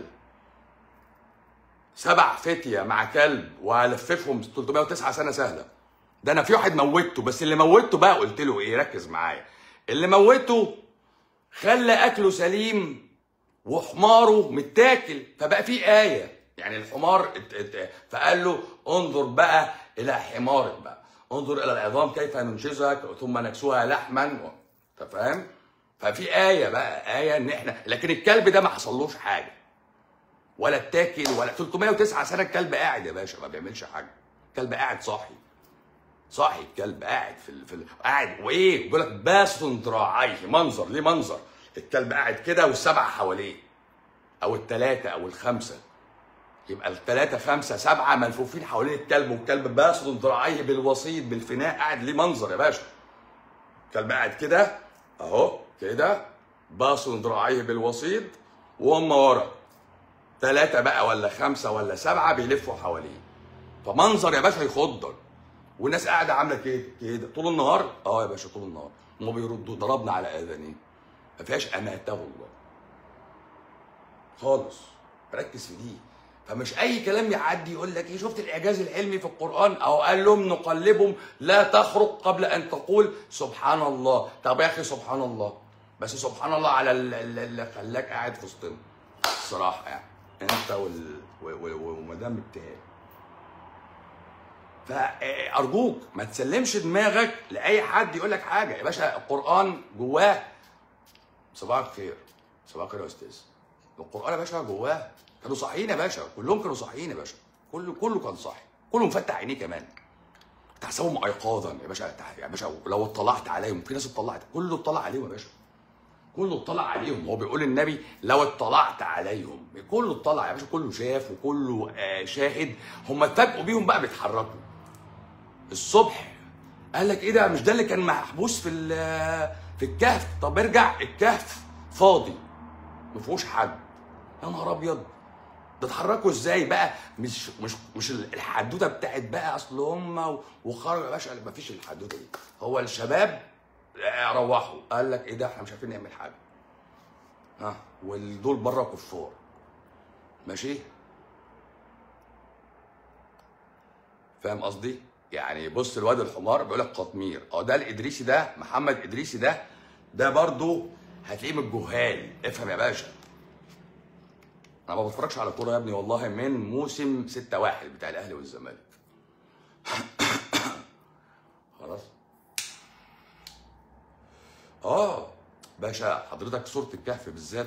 سبع فتيه مع كلب والففهم 309 سنه سهله ده انا في واحد موتته بس اللي موتته بقى قلت له ايه ركز معايا اللي موته خلى اكله سليم وحماره متاكل فبقى في ايه يعني الحمار ات- ات- فقال له انظر بقى الى حمارك بقى انظر الى العظام كيف ننشزها ثم نكسوها لحما انت فاهم ففي ايه بقى ايه ان احنا لكن الكلب ده ما حصلوش حاجه ولا اتاكل ولا 309 سنه الكلب قاعد يا باشا ما بيعملش حاجه الكلب قاعد صاحي صاحي الكلب قاعد في ال... في ال... قاعد وايه بيقول لك باسط ذراعيه منظر ليه منظر الكلب قاعد كده والسبعه حواليه او الثلاثه او الخمسه يبقى الثلاثه خمسه سبعه ملفوفين حوالين الكلب والكلب باسط ذراعيه بالوسيط بالفناء قاعد ليه منظر يا باشا الكلب قاعد كده اهو كده باسط ذراعيه بالوسيط وهم ورا ثلاثة بقى ولا خمسة ولا سبعة بيلفوا حواليه فمنظر يا باشا يخضك والناس قاعدة عاملة كده كده طول النهار اه يا باشا طول النهار هما بيردوا ضربنا على اذانين ما فيهاش اماته والله خالص ركز في دي فمش اي كلام يعدي يقول لك ايه شفت الاعجاز العلمي في القران او قال لهم نقلبهم لا تخرق قبل ان تقول سبحان الله طب يا اخي سبحان الله بس سبحان الله على ال- ال- اللي خلاك قاعد في وسطنا الصراحه يعني انت وال... و- و- ومدام ابتهال فارجوك ما تسلمش دماغك لاي حد يقول لك حاجه يا باشا القران جواه صباح الخير صباح الخير يا استاذ القران يا باشا جواه كانوا صاحيين يا باشا كلهم كانوا صاحيين يا باشا كله كله كان صاحي كله مفتح عينيه كمان تحسبهم ايقاظا يا باشا يا باشا لو اطلعت عليهم في ناس اطلعت كله اطلع عليهم يا باشا كله اطلع عليهم هو بيقول النبي لو اطلعت عليهم كله اطلع يا باشا كله شاف وكله آه شاهد هم اتفاجئوا بيهم بقى بيتحركوا الصبح قال لك ايه ده مش ده اللي كان محبوس في ال- في الكهف طب ارجع الكهف فاضي ما فيهوش حد يا نهار ابيض ده اتحركوا ازاي بقى مش مش مش الحدوته بتاعت بقى اصل هم وخرجوا يا باشا ما فيش الحدوته دي هو الشباب آه، روحوا قال لك ايه ده احنا مش عارفين نعمل حاجه ها والدول بره كفار ماشي فاهم قصدي؟ يعني بص الواد الحمار بيقول لك قطمير اه ده الادريسي ده محمد ادريسي ده ده برضه هتلاقيه من الجهال افهم يا باشا انا ما بتفرجش على كوره يا ابني والله من موسم 6 1 بتاع الاهلي والزمالك خلاص اه باشا حضرتك سوره الكهف بالذات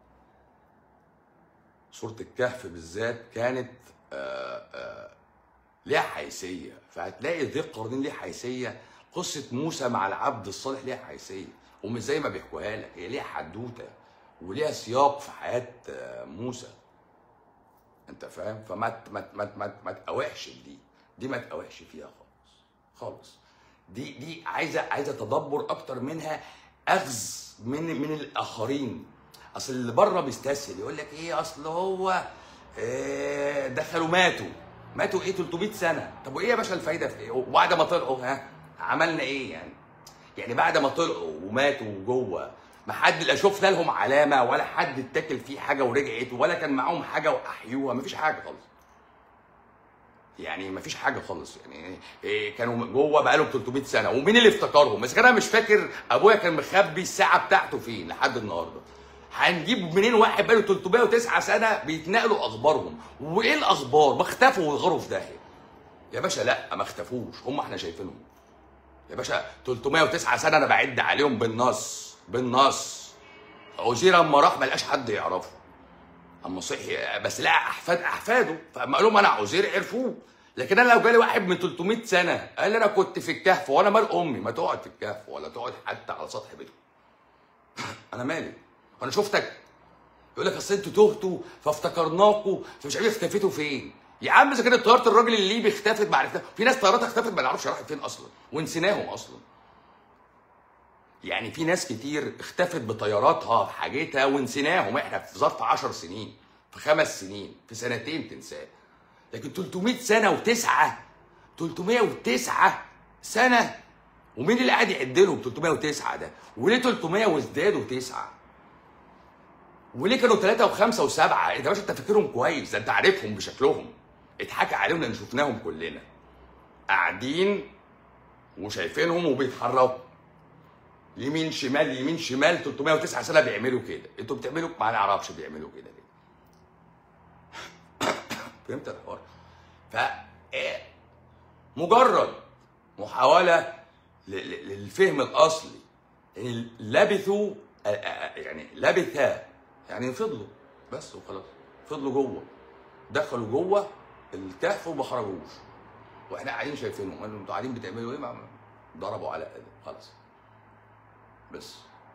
سوره الكهف بالذات كانت آه آه ليها حيثيه فهتلاقي ذي القرنين ليه حيثيه قصه موسى مع العبد الصالح ليها حيثيه ومش زي ما بيحكوها لك هي ليها حدوته وليها سياق في حياه آه، موسى انت فاهم فما ت- ما ت- ما ت- ما ت- ما تقاوحش في دي دي ما تقاوحش فيها خالص خالص دي دي عايزه عايزه تدبر اكتر منها اخذ من من الاخرين اصل اللي بره بيستسهل يقول لك ايه اصل هو آه، دخلوا ماتوا ماتوا ايه 300 سنه طب وايه يا باشا الفايده في ايه وبعد ما طلعوا ها عملنا ايه يعني يعني بعد ما طلعوا وماتوا جوه ما حد لا شفنا لهم علامه ولا حد اتاكل فيه حاجه ورجعت ولا كان معاهم حاجه واحيوها مفيش حاجه خالص يعني ما فيش حاجه خالص يعني إيه كانوا جوه بقالهم 300 سنه ومين اللي افتكرهم بس انا مش فاكر ابويا كان مخبي الساعه بتاعته فين لحد النهارده هنجيب منين واحد بقاله 309 سنه بيتنقلوا اخبارهم وايه الاخبار ما اختفوا ويغاروا في داهيه يا باشا لا ما اختفوش هم احنا شايفينهم يا باشا 309 سنه انا بعد عليهم بالنص بالنص عزير اما راح ما لقاش حد يعرفه اما صحي بس لقى احفاد احفاده فاما قال لهم انا عزير عرفوه لكن انا لو جالي واحد من 300 سنه قال لي انا كنت في الكهف وانا مال امي ما تقعد في الكهف ولا تقعد حتى على سطح بيتهم انا مالي انا شفتك يقول لك اصل انتوا تهتوا فافتكرناكوا فمش عارف اختفيتوا فين يا عم اذا كانت طياره الراجل الليبي اختفت ما عرفنا في ناس طياراتها اختفت ما نعرفش راحت فين اصلا ونسيناهم اصلا يعني في ناس كتير اختفت بطياراتها بحاجتها ونسيناهم احنا في ظرف 10 سنين في خمس سنين في سنتين تنساه لكن 300 سنه وتسعه 309 سنه ومين اللي قاعد يعد لهم 309 ده وليه 300 وازدادوا تسعه وليه كانوا ثلاثة وخمسة وسبعة؟ انت يا باشا انت فاكرهم كويس، ده انت عارفهم بشكلهم. اتحكى عليهم لان شفناهم كلنا. قاعدين وشايفينهم وبيتحركوا. يمين شمال يمين شمال 309 سنة بيعملوا كده، انتوا بتعملوا ما نعرفش بيعملوا كده ليه. فهمت الحوار؟ ف إيه؟ مجرد محاولة ل- ل- للفهم الأصلي يعني لبثوا آه، آه، يعني لبثا يعني فضلوا بس وخلاص فضلوا جوه دخلوا جوه الكهف وما خرجوش واحنا قاعدين شايفينهم قالوا انتوا قاعدين بتعملوا ايه ما- ضربوا على قد خلاص بس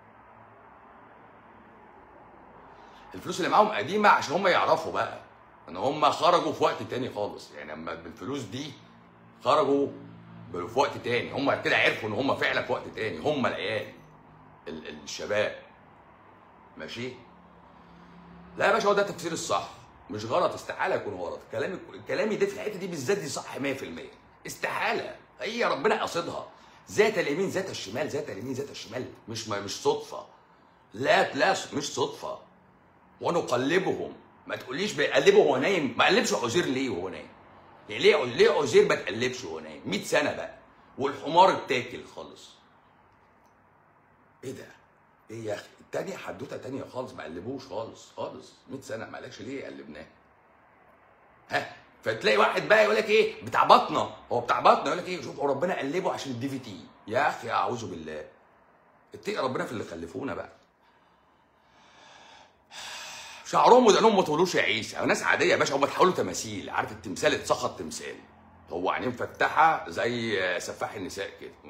الفلوس اللي معاهم قديمه عشان هم يعرفوا بقى ان هم خرجوا في وقت تاني خالص يعني اما بالفلوس دي خرجوا ب- في وقت تاني هم كده عرفوا ان هم فعلا في وقت تاني هم العيال ال- ال- الشباب ماشي لا يا باشا هو ده التفسير الصح مش غلط استحاله يكون غلط كلامي كلامي ده في الحته دي بالذات دي صح 100% استحاله هي ربنا قاصدها ذات اليمين ذات الشمال ذات اليمين ذات الشمال مش ما مش صدفه لا لا مش صدفه ونقلبهم ما تقوليش بيقلبه وهو نايم ما قلبش عزير ليه وهو نايم يعني ليه ليه عزير ما تقلبش وهو نايم 100 سنه بقى والحمار اتاكل خالص ايه ده ايه يا اخي التانية حدوته تانية خالص ما قلبوش خالص خالص 100 سنه ما قالكش ليه قلبناه ها فتلاقي واحد بقى يقول لك ايه بتاع بطنه هو بتاع بطنه يقول لك ايه شوف هو ربنا قلبه عشان الدي في تي يا اخي اعوذ بالله اتقي ربنا في اللي خلفونا بقى شعرهم ودقنهم ما طولوش يا عيسى ناس عاديه يا باشا هم اتحولوا تماثيل عارف التمثال اتسخط تمثال هو عينيه مفتحه زي سفاح النساء كده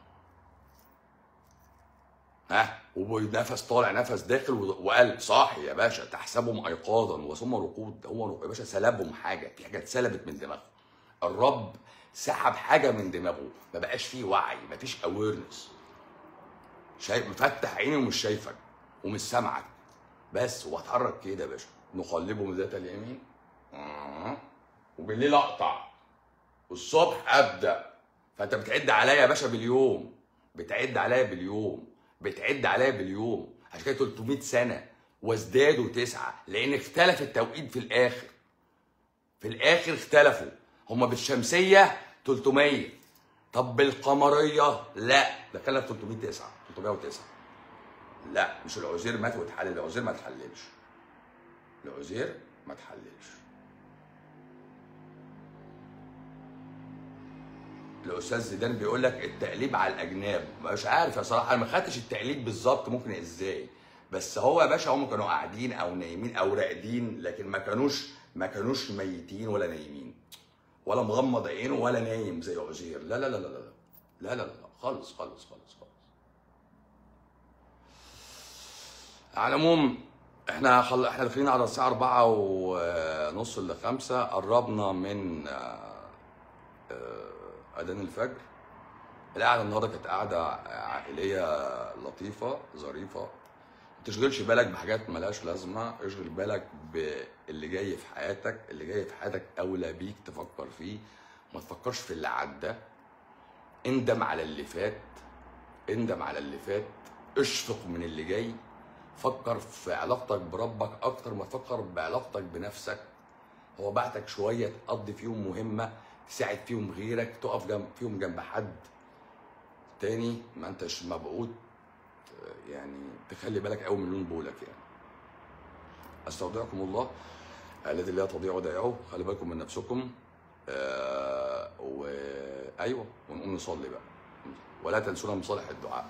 ها ونفس طالع نفس داخل و- وقلب صاحي يا باشا تحسبهم ايقاظا وثم رقود هو يا باشا سلبهم حاجه في حاجه اتسلبت من دماغهم الرب سحب حاجه من دماغه ما بقاش فيه وعي ما فيش اويرنس شايف مفتح عيني ومش شايفك ومش سامعك بس وهتحرك كده يا باشا نقلبهم ذات اليمين آه. وبالليل اقطع والصبح ابدا فانت بتعد عليا يا باشا باليوم بتعد عليا باليوم بتعد عليا باليوم عشان كده 300 سنه وازدادوا تسعه لان اختلف التوقيت في الاخر في الاخر اختلفوا هما بالشمسيه 300 طب بالقمريه لا دخلنا في 309 309 لا مش العزير مات واتحلل العزير ما اتحللش العزير ما اتحللش الاستاذ زيدان بيقول لك التقليب على الاجناب مش عارف يا صراحه انا ما خدتش التقليد بالظبط ممكن ازاي بس هو يا باشا هم كانوا قاعدين او نايمين او راقدين لكن ما كانوش ما كانوش ميتين ولا نايمين ولا مغمض عينه ولا نايم زي عزير لا لا لا لا لا لا لا لا, لا. خالص خالص خالص خالص على العموم احنا خل... احنا داخلين على الساعة أربعة ونص ل 5 قربنا من آه، آه، أذان الفجر القعدة النهاردة كانت قعدة عائلية لطيفة ظريفة ما تشغلش بالك بحاجات ملهاش لازمة اشغل بالك باللي جاي في حياتك اللي جاي في حياتك أولى بيك تفكر فيه ما تفكرش في اللي عدى اندم على اللي فات اندم على اللي فات اشفق من اللي جاي فكر في علاقتك بربك اكتر ما تفكر بعلاقتك بنفسك هو بعتك شويه تقضي فيهم مهمه تساعد فيهم غيرك تقف جنب فيهم جنب حد تاني ما انتش مبعوث آه، يعني تخلي بالك قوي من لون بولك يعني استودعكم الله الذي لا تضيع ودائعه خلي بالكم من نفسكم آه وايوه ونقوم نصلي بقى ولا تنسونا من صالح الدعاء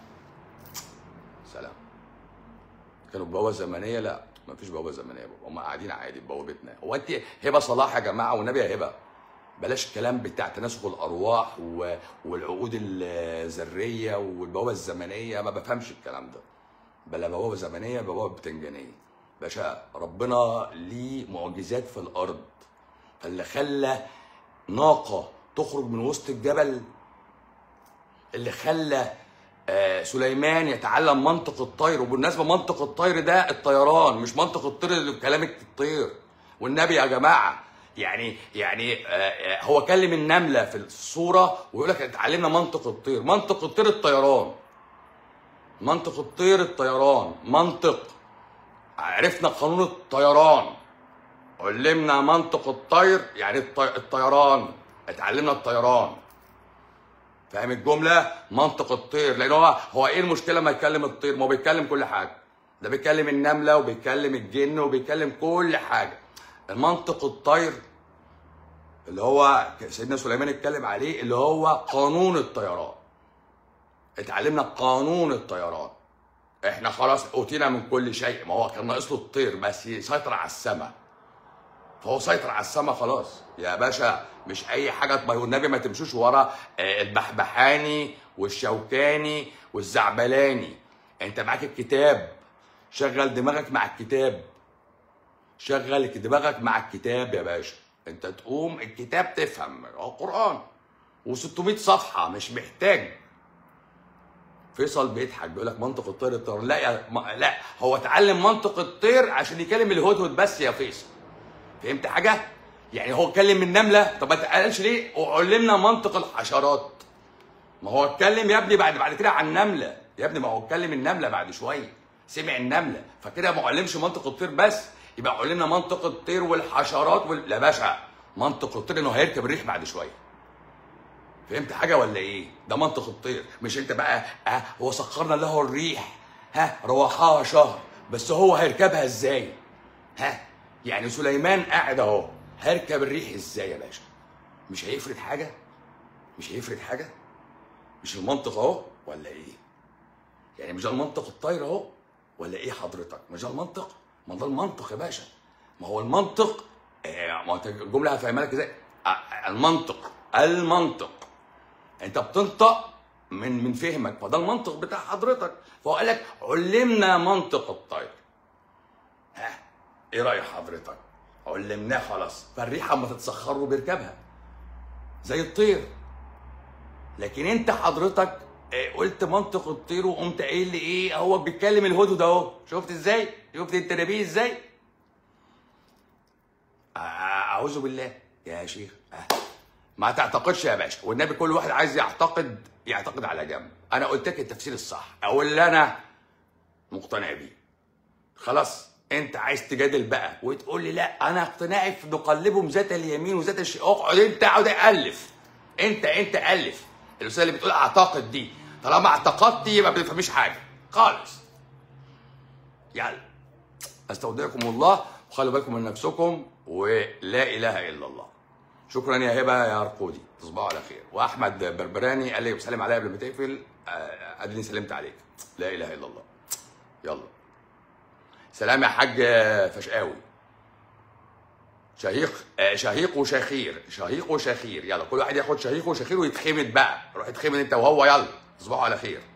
سلام كانوا بوابه زمنيه لا ما فيش بوابه زمنيه بابا هم قاعدين عادي بوابتنا هو انت هبه صلاح يا جماعه والنبي يا هبه بلاش الكلام بتاع تناسخ الارواح و... والعقود الذريه والبوابه الزمنيه ما بفهمش الكلام ده بلا بوابه زمنيه بوابه بتنجانيه باشا ربنا ليه معجزات في الارض فاللي خلى ناقه تخرج من وسط الجبل اللي خلى آه، سليمان يتعلم منطق الطير وبالمناسبه منطق الطير ده الطيران مش منطق الطير اللي كلام الطير والنبي يا جماعه يعني يعني آه، آه، هو كلم النمله في الصوره ويقول لك اتعلمنا منطق الطير منطق الطير الطيران منطق الطير الطيران منطق عرفنا قانون الطيران علمنا منطق الطير يعني الطي... الطيران اتعلمنا الطيران فاهم الجمله منطق الطير لان هو هو ايه المشكله ما يتكلم الطير ما هو بيتكلم كل حاجه ده بيتكلم النمله وبيتكلم الجن وبيتكلم كل حاجه المنطق الطير اللي هو سيدنا سليمان اتكلم عليه اللي هو قانون الطيران اتعلمنا قانون الطيران احنا خلاص اوتينا من كل شيء ما هو كان ناقص له الطير بس يسيطر على السماء فهو سيطر على السماء خلاص يا باشا مش اي حاجه ما هو النبي ما تمشوش ورا آه، البحبحاني والشوكاني والزعبلاني انت معاك الكتاب شغل دماغك مع الكتاب شغل دماغك مع الكتاب يا باشا انت تقوم الكتاب تفهم هو قران و600 صفحه مش محتاج فيصل بيضحك بيقول لك منطق الطير الطيران لا يا ما لا هو اتعلم منطق الطير عشان يكلم الهدهد بس يا فيصل فهمت حاجه يعني هو اتكلم النمله طب ما تقالش ليه وعلمنا منطق الحشرات ما هو اتكلم يا ابني بعد بعد كده عن النمله يا ابني ما هو اتكلم النمله بعد شويه سمع النمله فكده ما علمش منطق الطير بس يبقى علمنا منطق الطير والحشرات وال... لا باشا منطق الطير انه هيركب الريح بعد شويه فهمت حاجه ولا ايه ده منطق الطير مش انت بقى اه هو سخرنا له الريح ها رواحها شهر بس هو هيركبها ازاي ها يعني سليمان قاعد اهو هيركب الريح ازاي يا باشا مش هيفرد حاجه مش هيفرد حاجه مش المنطق اهو ولا ايه يعني مش ده المنطق الطاير اهو ولا ايه حضرتك مش ده المنطق ما ده المنطق يا باشا ما هو المنطق آه، ما انت الجمله هفهمها لك ازاي آه، المنطق المنطق انت بتنطق من من فهمك فده المنطق بتاع حضرتك فهو قال لك علمنا منطق الطير ها ايه راي حضرتك علمناه خلاص فالريحه اما تتسخره بيركبها زي الطير لكن انت حضرتك آه، قلت منطق الطير وقمت قايل لي ايه هو بيتكلم الهدهد اهو شفت ازاي شفت انت نبيه ازاي آه، اعوذ بالله يا شيخ آه. ما تعتقدش يا باشا والنبي كل واحد عايز يعتقد يعتقد على جنب انا قلت لك التفسير الصح او اللي انا مقتنع بيه خلاص انت عايز تجادل بقى وتقول لي لا انا اقتناعي في نقلبهم ذات اليمين وذات الشمال اقعد انت اقعد الف انت انت الف الاستاذ اللي بتقول اعتقد دي طالما اعتقدت يبقى ما بتفهميش حاجه خالص يلا استودعكم الله وخلوا بالكم من نفسكم ولا اله الا الله شكرا يا هبه يا رقودي تصبحوا على خير واحمد بربراني قال لي بسلم عليا قبل ما تقفل آه، قال لي سلمت عليك لا اله الا الله يلا سلام يا حاج فشقاوي شهيق آه، شهيق وشخير شهيق وشخير يلا كل واحد ياخد شهيق وشخير ويتخمد بقى روح اتخمد انت وهو يلا تصبحوا على خير